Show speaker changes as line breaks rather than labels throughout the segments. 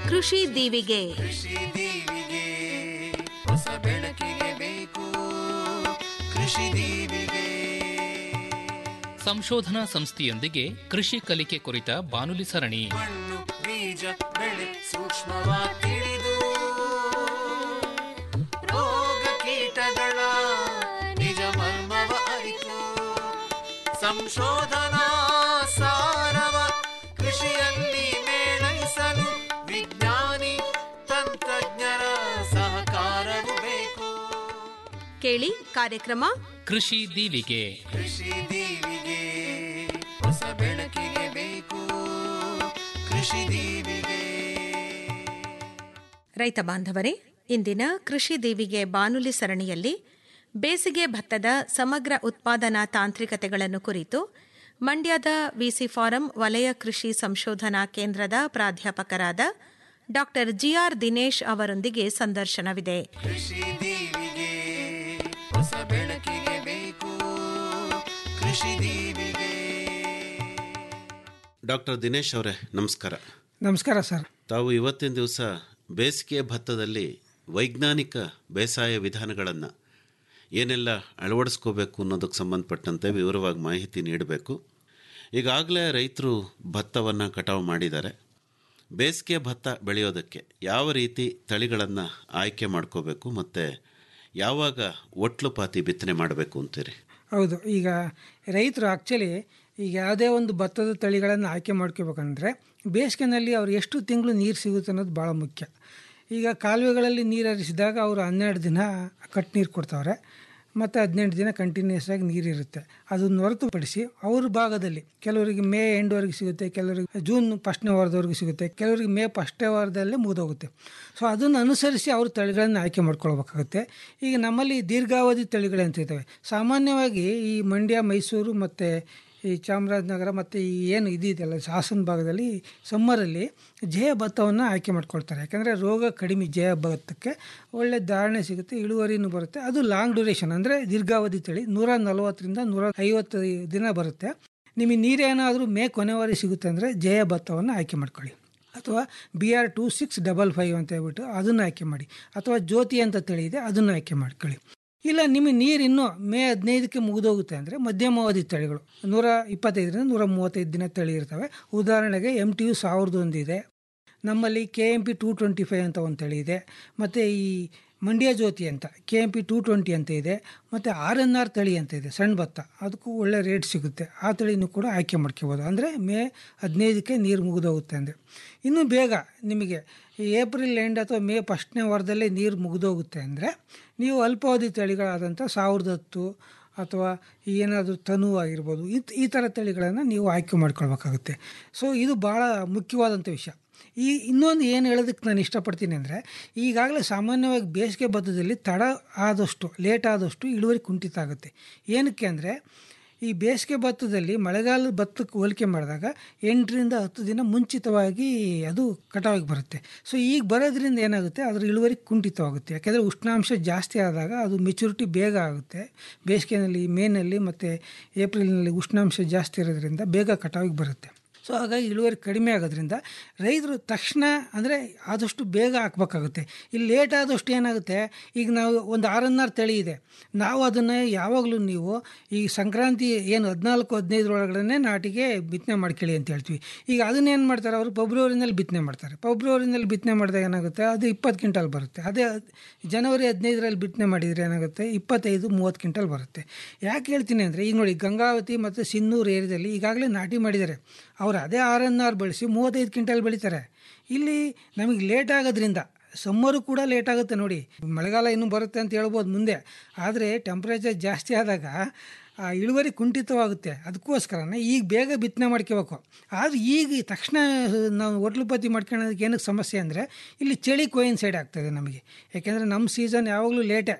ಕೃಷಿ ದೀವಿಗೆ
ಕೃಷಿ ದೀವಿಗೆ ಹೊಸ ಬೆಳಕಿಗೆ ಬೇಕು ಕೃಷಿ ದೀವಿಗೆ
ಸಂಶೋಧನಾ ಸಂಸ್ಥೆಯೊಂದಿಗೆ ಕೃಷಿ ಕಲಿಕೆ ಕುರಿತ ಬಾನುಲಿ ಸರಣಿ
ಮಣ್ಣು ಬೀಜ ಬೆಳೆ ಸೂಕ್ಷ್ಮವಾಗಿ ತಿಳಿದು ರೋಗ ಕೀಟಗಳ ನಿಜ ಮರ್ಮವ ಅರಿತು ಸಂಶೋಧನಾ ಸಾರವ ಕೃಷಿಯಲ್ಲಿ ಮೇಳೈಸಲು ವಿಜ್ಞಾನಿ ತಂತ್ರಜ್ಞರ ಸಹಕಾರವು ಬೇಕು
ಕೇಳಿ ಕಾರ್ಯಕ್ರಮ
ಕೃಷಿ ದೀವಿಗೆ
ಕೃಷಿ ದೀವಿಗೆ ಹೊಸ ಬೆಳಕಿಗೆ ಬೇಕು ಕೃಷಿ ದೀವಿಗೆ
ರೈತ ಬಾಂಧವರೇ ಇಂದಿನ ಕೃಷಿ ದೇವಿಗೆ ಬಾನುಲಿ ಸರಣಿಯಲ್ಲಿ ಬೇಸಿಗೆ ಭತ್ತದ ಸಮಗ್ರ ಉತ್ಪಾದನಾ ತಾಂತ್ರಿಕತೆಗಳನ್ನು ಕುರಿತು ಮಂಡ್ಯದ ವಿಸಿ ಫಾರಂ ವಲಯ ಕೃಷಿ ಸಂಶೋಧನಾ ಕೇಂದ್ರದ ಪ್ರಾಧ್ಯಾಪಕರಾದ ಡಾ ಜಿಆರ್ ದಿನೇಶ್ ಅವರೊಂದಿಗೆ ಸಂದರ್ಶನವಿದೆ
ಕೃಷಿ ದೀವಿಗೆ ಹೊಸ ಬೆಳಕಿಗೆ ಬೇಕು ಕೃಷಿ ದೀವಿಗೆ
ಡಾಕ್ಟರ್ ದಿನೇಶ್ ಅವರೇ ನಮಸ್ಕಾರ
ನಮಸ್ಕಾರ ಸರ್
ತಾವು ಇವತ್ತಿನ ದಿವಸ ಬೇಸಿಗೆ ಭತ್ತದಲ್ಲಿ ವೈಜ್ಞಾನಿಕ ಬೇಸಾಯ ವಿಧಾನಗಳನ್ನು ಏನೆಲ್ಲ ಅಳವಡಿಸ್ಕೋಬೇಕು ಅನ್ನೋದಕ್ಕೆ ಸಂಬಂಧಪಟ್ಟಂತೆ ವಿವರವಾಗಿ ಮಾಹಿತಿ ನೀಡಬೇಕು ಈಗಾಗಲೇ ರೈತರು ಭತ್ತವನ್ನು ಕಟಾವು ಮಾಡಿದ್ದಾರೆ ಬೇಸಿಗೆ ಭತ್ತ ಬೆಳೆಯೋದಕ್ಕೆ ಯಾವ ರೀತಿ ತಳಿಗಳನ್ನು ಆಯ್ಕೆ ಮಾಡ್ಕೋಬೇಕು ಮತ್ತು ಯಾವಾಗ ಒಟ್ಲು ಪಾತಿ ಬಿತ್ತನೆ ಮಾಡಬೇಕು ಅಂತೀರಿ
ಹೌದು ಈಗ ರೈತರು ಆ್ಯಕ್ಚುಲಿ ಈಗ ಯಾವುದೇ ಒಂದು ಭತ್ತದ ತಳಿಗಳನ್ನು ಆಯ್ಕೆ ಮಾಡ್ಕೋಬೇಕಂದ್ರೆ ಬೇಸಿಗೆನಲ್ಲಿ ಅವ್ರು ಎಷ್ಟು ತಿಂಗಳು ನೀರು ಸಿಗುತ್ತೆ ಅನ್ನೋದು ಭಾಳ ಮುಖ್ಯ ಈಗ ಕಾಲುವೆಗಳಲ್ಲಿ ನೀರು ಹರಿಸಿದಾಗ ಅವರು ಹನ್ನೆರಡು ದಿನ ಕಟ್ ನೀರು ಕೊಡ್ತಾವ್ರೆ ಮತ್ತು ಹದಿನೆಂಟು ದಿನ ಕಂಟಿನ್ಯೂಸ್ ಆಗಿ ನೀರಿರುತ್ತೆ ಅದನ್ನು ಹೊರತುಪಡಿಸಿ ಅವ್ರ ಭಾಗದಲ್ಲಿ ಕೆಲವರಿಗೆ ಮೇ ಎಂಡ್ವರೆಗೆ ಸಿಗುತ್ತೆ ಕೆಲವರಿಗೆ ಜೂನ್ ಫಸ್ಟ್ನೇ ವಾರದವರೆಗೂ ಸಿಗುತ್ತೆ ಕೆಲವರಿಗೆ ಮೇ ಫಸ್ಟ್ನೇ ವಾರದಲ್ಲೇ ಮುಗಿದೋಗುತ್ತೆ ಸೊ ಅದನ್ನು ಅನುಸರಿಸಿ ಅವರು ತಳಿಗಳನ್ನು ಆಯ್ಕೆ ಮಾಡ್ಕೊಳ್ಬೇಕಾಗುತ್ತೆ ಈಗ ನಮ್ಮಲ್ಲಿ ದೀರ್ಘಾವಧಿ ತಳಿಗಳಂತ ಇದ್ದಾವೆ ಸಾಮಾನ್ಯವಾಗಿ ಈ ಮಂಡ್ಯ ಮೈಸೂರು ಮತ್ತು ಈ ಚಾಮರಾಜನಗರ ಮತ್ತು ಈ ಏನು ಇದೆಯಲ್ಲ ಹಾಸನ ಭಾಗದಲ್ಲಿ ಸಮ್ಮರಲ್ಲಿ ಜಯ ಭತ್ತವನ್ನು ಆಯ್ಕೆ ಮಾಡ್ಕೊಳ್ತಾರೆ ಯಾಕಂದರೆ ರೋಗ ಕಡಿಮೆ ಜಯ ಭತ್ತಕ್ಕೆ ಒಳ್ಳೆ ಧಾರಣೆ ಸಿಗುತ್ತೆ ಇಳುವರಿನೂ ಬರುತ್ತೆ ಅದು ಲಾಂಗ್ ಡ್ಯೂರೇಷನ್ ಅಂದರೆ ದೀರ್ಘಾವಧಿ ತಳಿ ನೂರ ನಲವತ್ತರಿಂದ ನೂರ ಐವತ್ತು ದಿನ ಬರುತ್ತೆ ನಿಮಗೆ ನೀರೇನಾದರೂ ಮೇ ಕೊನೆವರೆಗೆ ಸಿಗುತ್ತೆ ಅಂದರೆ ಜಯ ಭತ್ತವನ್ನು ಆಯ್ಕೆ ಮಾಡ್ಕೊಳ್ಳಿ ಅಥವಾ B R two six double five ಅಂತ ಹೇಳ್ಬಿಟ್ಟು ಅದನ್ನು ಆಯ್ಕೆ ಮಾಡಿ ಅಥವಾ ಜ್ಯೋತಿ ಅಂತ ತಳಿ ಇದೆ ಅದನ್ನು ಆಯ್ಕೆ ಮಾಡ್ಕೊಳ್ಳಿ ಇಲ್ಲ ನಿಮಗೆ ನೀರು ಇನ್ನೂ ಮೇ ಹದಿನೈದಕ್ಕೆ ಮುಗಿದೋಗುತ್ತೆ ಅಂದರೆ ಮಧ್ಯಮಾವಧಿ ತಳಿಗಳು ನೂರ ಇಪ್ಪತ್ತೈದರಿಂದ ನೂರ ಮೂವತ್ತೈದು ದಿನ ತಳಿ ಇರ್ತವೆ ಉದಾಹರಣೆಗೆ ಎಮ್ ಟಿ ಯು ಸಾವಿರದ ಒಂದು ಇದೆ ನಮ್ಮಲ್ಲಿ K M P two twenty five ಅಂತ ಒಂದು ತಳಿ ಇದೆ ಮತ್ತು ಈ ಮಂಡ್ಯ ಜ್ಯೋತಿ ಅಂತ K M P two twenty ಅಂತ ಇದೆ ಮತ್ತು ಆರ್ ಎನ್ ಆರ್ ತಳಿ ಅಂತ ಇದೆ ಸಣ್ಣ ಭತ್ತ ಅದಕ್ಕೂ ಒಳ್ಳೆ ರೇಟ್ ಸಿಗುತ್ತೆ ಆ ತಳಿನೂ ಕೂಡ ಆಯ್ಕೆ ಮಾಡ್ಕೋಬೋದು ಅಂದರೆ ಮೇ ಹದಿನೈದಕ್ಕೆ ನೀರು ಮುಗಿದೋಗುತ್ತೆ ಅಂದರೆ ಇನ್ನೂ ಬೇಗ ನಿಮಗೆ ಈ ಏಪ್ರಿಲ್ ಎಂಡ್ ಅಥವಾ ಮೇ ಫಸ್ಟ್ನೇ ವಾರದಲ್ಲೇ ನೀರು ಮುಗಿದೋಗುತ್ತೆ ಅಂದರೆ ನೀವು ಅಲ್ಪಾವಧಿ ತಳಿಗಳಾದಂಥ ಸಾವಿರದ ಹತ್ತು ಅಥವಾ ಏನಾದರೂ ತನು ಆಗಿರ್ಬೋದು ಈ ಈ ಥರ ತಳಿಗಳನ್ನು ನೀವು ಆಯ್ಕೆ ಮಾಡ್ಕೊಳ್ಬೇಕಾಗುತ್ತೆ ಸೊ ಇದು ಭಾಳ ಮುಖ್ಯವಾದಂಥ ವಿಷಯ ಈ ಇನ್ನೊಂದು ಏನು ಹೇಳೋದಕ್ಕೆ ನಾನು ಇಷ್ಟಪಡ್ತೀನಿ ಅಂದರೆ ಈಗಾಗಲೇ ಸಾಮಾನ್ಯವಾಗಿ ಬೇಸಿಗೆ ಭತ್ತದಲ್ಲಿ ತಡ ಆದಷ್ಟು ಲೇಟ್ ಆದಷ್ಟು ಇಳುವರಿ ಕುಂಠಿತ ಆಗುತ್ತೆ ಏನಕ್ಕೆ ಅಂದರೆ ಈ ಬೇಸಿಗೆ ಭತ್ತದಲ್ಲಿ ಮಳೆಗಾಲದ ಭತ್ತಕ್ಕೆ ಹೋಲಿಕೆ ಮಾಡಿದಾಗ ಎಂಟರಿಂದ ಹತ್ತು ದಿನ ಮುಂಚಿತವಾಗಿ ಅದು ಕಟಾವಿಗೆ ಬರುತ್ತೆ ಸೊ ಈಗ ಬರೋದ್ರಿಂದ ಏನಾಗುತ್ತೆ ಅದರ ಇಳುವರಿ ಕುಂಠಿತವಾಗುತ್ತೆ ಯಾಕೆಂದರೆ ಉಷ್ಣಾಂಶ ಜಾಸ್ತಿ ಆದಾಗ ಅದು ಮೆಚುರಿಟಿ ಬೇಗ ಆಗುತ್ತೆ ಬೇಸಿಗೆನಲ್ಲಿ ಮೇನಲ್ಲಿ ಮತ್ತು ಏಪ್ರಿಲ್ನಲ್ಲಿ ಉಷ್ಣಾಂಶ ಜಾಸ್ತಿ ಇರೋದ್ರಿಂದ ಬೇಗ ಕಟಾವಿಗೆ ಬರುತ್ತೆ ಸೊ ಹಾಗಾಗಿ ಇಳುವರಿ ಕಡಿಮೆ ಆಗೋದ್ರಿಂದ ರೈತರು ತಕ್ಷಣ ಅಂದರೆ ಆದಷ್ಟು ಬೇಗ ಹಾಕ್ಬೇಕಾಗುತ್ತೆ ಇಲ್ಲಿ ಲೇಟ್ ಆದಷ್ಟು ಏನಾಗುತ್ತೆ ಈಗ ನಾವು ಒಂದು ಆರ್ ಎನ್ ಆರ್ ತಳಿ ಇದೆ ನಾವು ಅದನ್ನು ಯಾವಾಗಲೂ ನೀವು ಈ ಸಂಕ್ರಾಂತಿ ಏನು ಹದಿನಾಲ್ಕು ಹದಿನೈದರೊಳಗಡೆ ನಾಟಿಗೆ ಬಿತ್ತನೆ ಮಾಡ್ಕೊಳ್ಳಿ ಅಂತ ಹೇಳ್ತೀವಿ ಈಗ ಅದನ್ನೇನು ಮಾಡ್ತಾರೆ ಅವರು ಫೆಬ್ರವರಿನಲ್ಲಿ ಬಿತ್ತನೆ ಮಾಡ್ತಾರೆ ಫೆಬ್ರವರಿನಲ್ಲಿ ಬಿತ್ತನೆ ಮಾಡಿದಾಗ ಏನಾಗುತ್ತೆ ಅದು ಇಪ್ಪತ್ತು ಕ್ವಿಂಟಲ್ ಬರುತ್ತೆ ಅದೇ ಜನವರಿ ಹದಿನೈದರಲ್ಲಿ ಬಿತ್ತನೆ ಮಾಡಿದರೆ ಏನಾಗುತ್ತೆ ಇಪ್ಪತ್ತೈದು ಮೂವತ್ತು ಕ್ವಿಂಟಲ್ ಬರುತ್ತೆ ಯಾಕೆ ಹೇಳ್ತೀನಿ ಅಂದರೆ ಈಗ ನೋಡಿ ಗಂಗಾವತಿ ಮತ್ತು ಸಿನ್ನೂರು ಏರಿಯಾದಲ್ಲಿ ಈಗಾಗಲೇ ನಾಟಿ ಮಾಡಿದ್ದಾರೆ ಅವರು ಅದೇ ಆರ್ ಎನ್ ಆರ್ ಬಳಸಿ ಮೂವತ್ತೈದು ಕ್ವಿಂಟಲ್ ಬೆಳೀತಾರೆ ಇಲ್ಲಿ ನಮಗೆ ಲೇಟ್ ಆಗೋದ್ರಿಂದ ಸಮ್ಮರು ಕೂಡ ಲೇಟ್ ಆಗುತ್ತೆ ನೋಡಿ ಮಳೆಗಾಲ ಇನ್ನೂ ಬರುತ್ತೆ ಅಂತ ಹೇಳ್ಬೋದು ಮುಂದೆ ಆದರೆ ಟೆಂಪ್ರೇಚರ್ ಜಾಸ್ತಿ ಆದಾಗ ಆ ಇಳುವರಿ ಕುಂಠಿತವಾಗುತ್ತೆ ಅದಕ್ಕೋಸ್ಕರನೇ ಈಗ ಬೇಗ ಬಿತ್ತನೆ ಮಾಡ್ಕೋಬೇಕು ಆದರೆ ಈಗ ತಕ್ಷಣ ನಾವು ಒಟ್ಲುಪತಿ ಮಾಡ್ಕೊಳ್ಳೋದಕ್ಕೆ ಏನಕ್ಕೆ ಸಮಸ್ಯೆ ಅಂದರೆ ಇಲ್ಲಿ ಚಳಿ ಕೋಯಿನ್ ಸೈಡ್ ಆಗ್ತದೆ ನಮಗೆ ಯಾಕೆಂದರೆ ನಮ್ಮ ಸೀಸನ್ ಯಾವಾಗಲೂ ಲೇಟೇ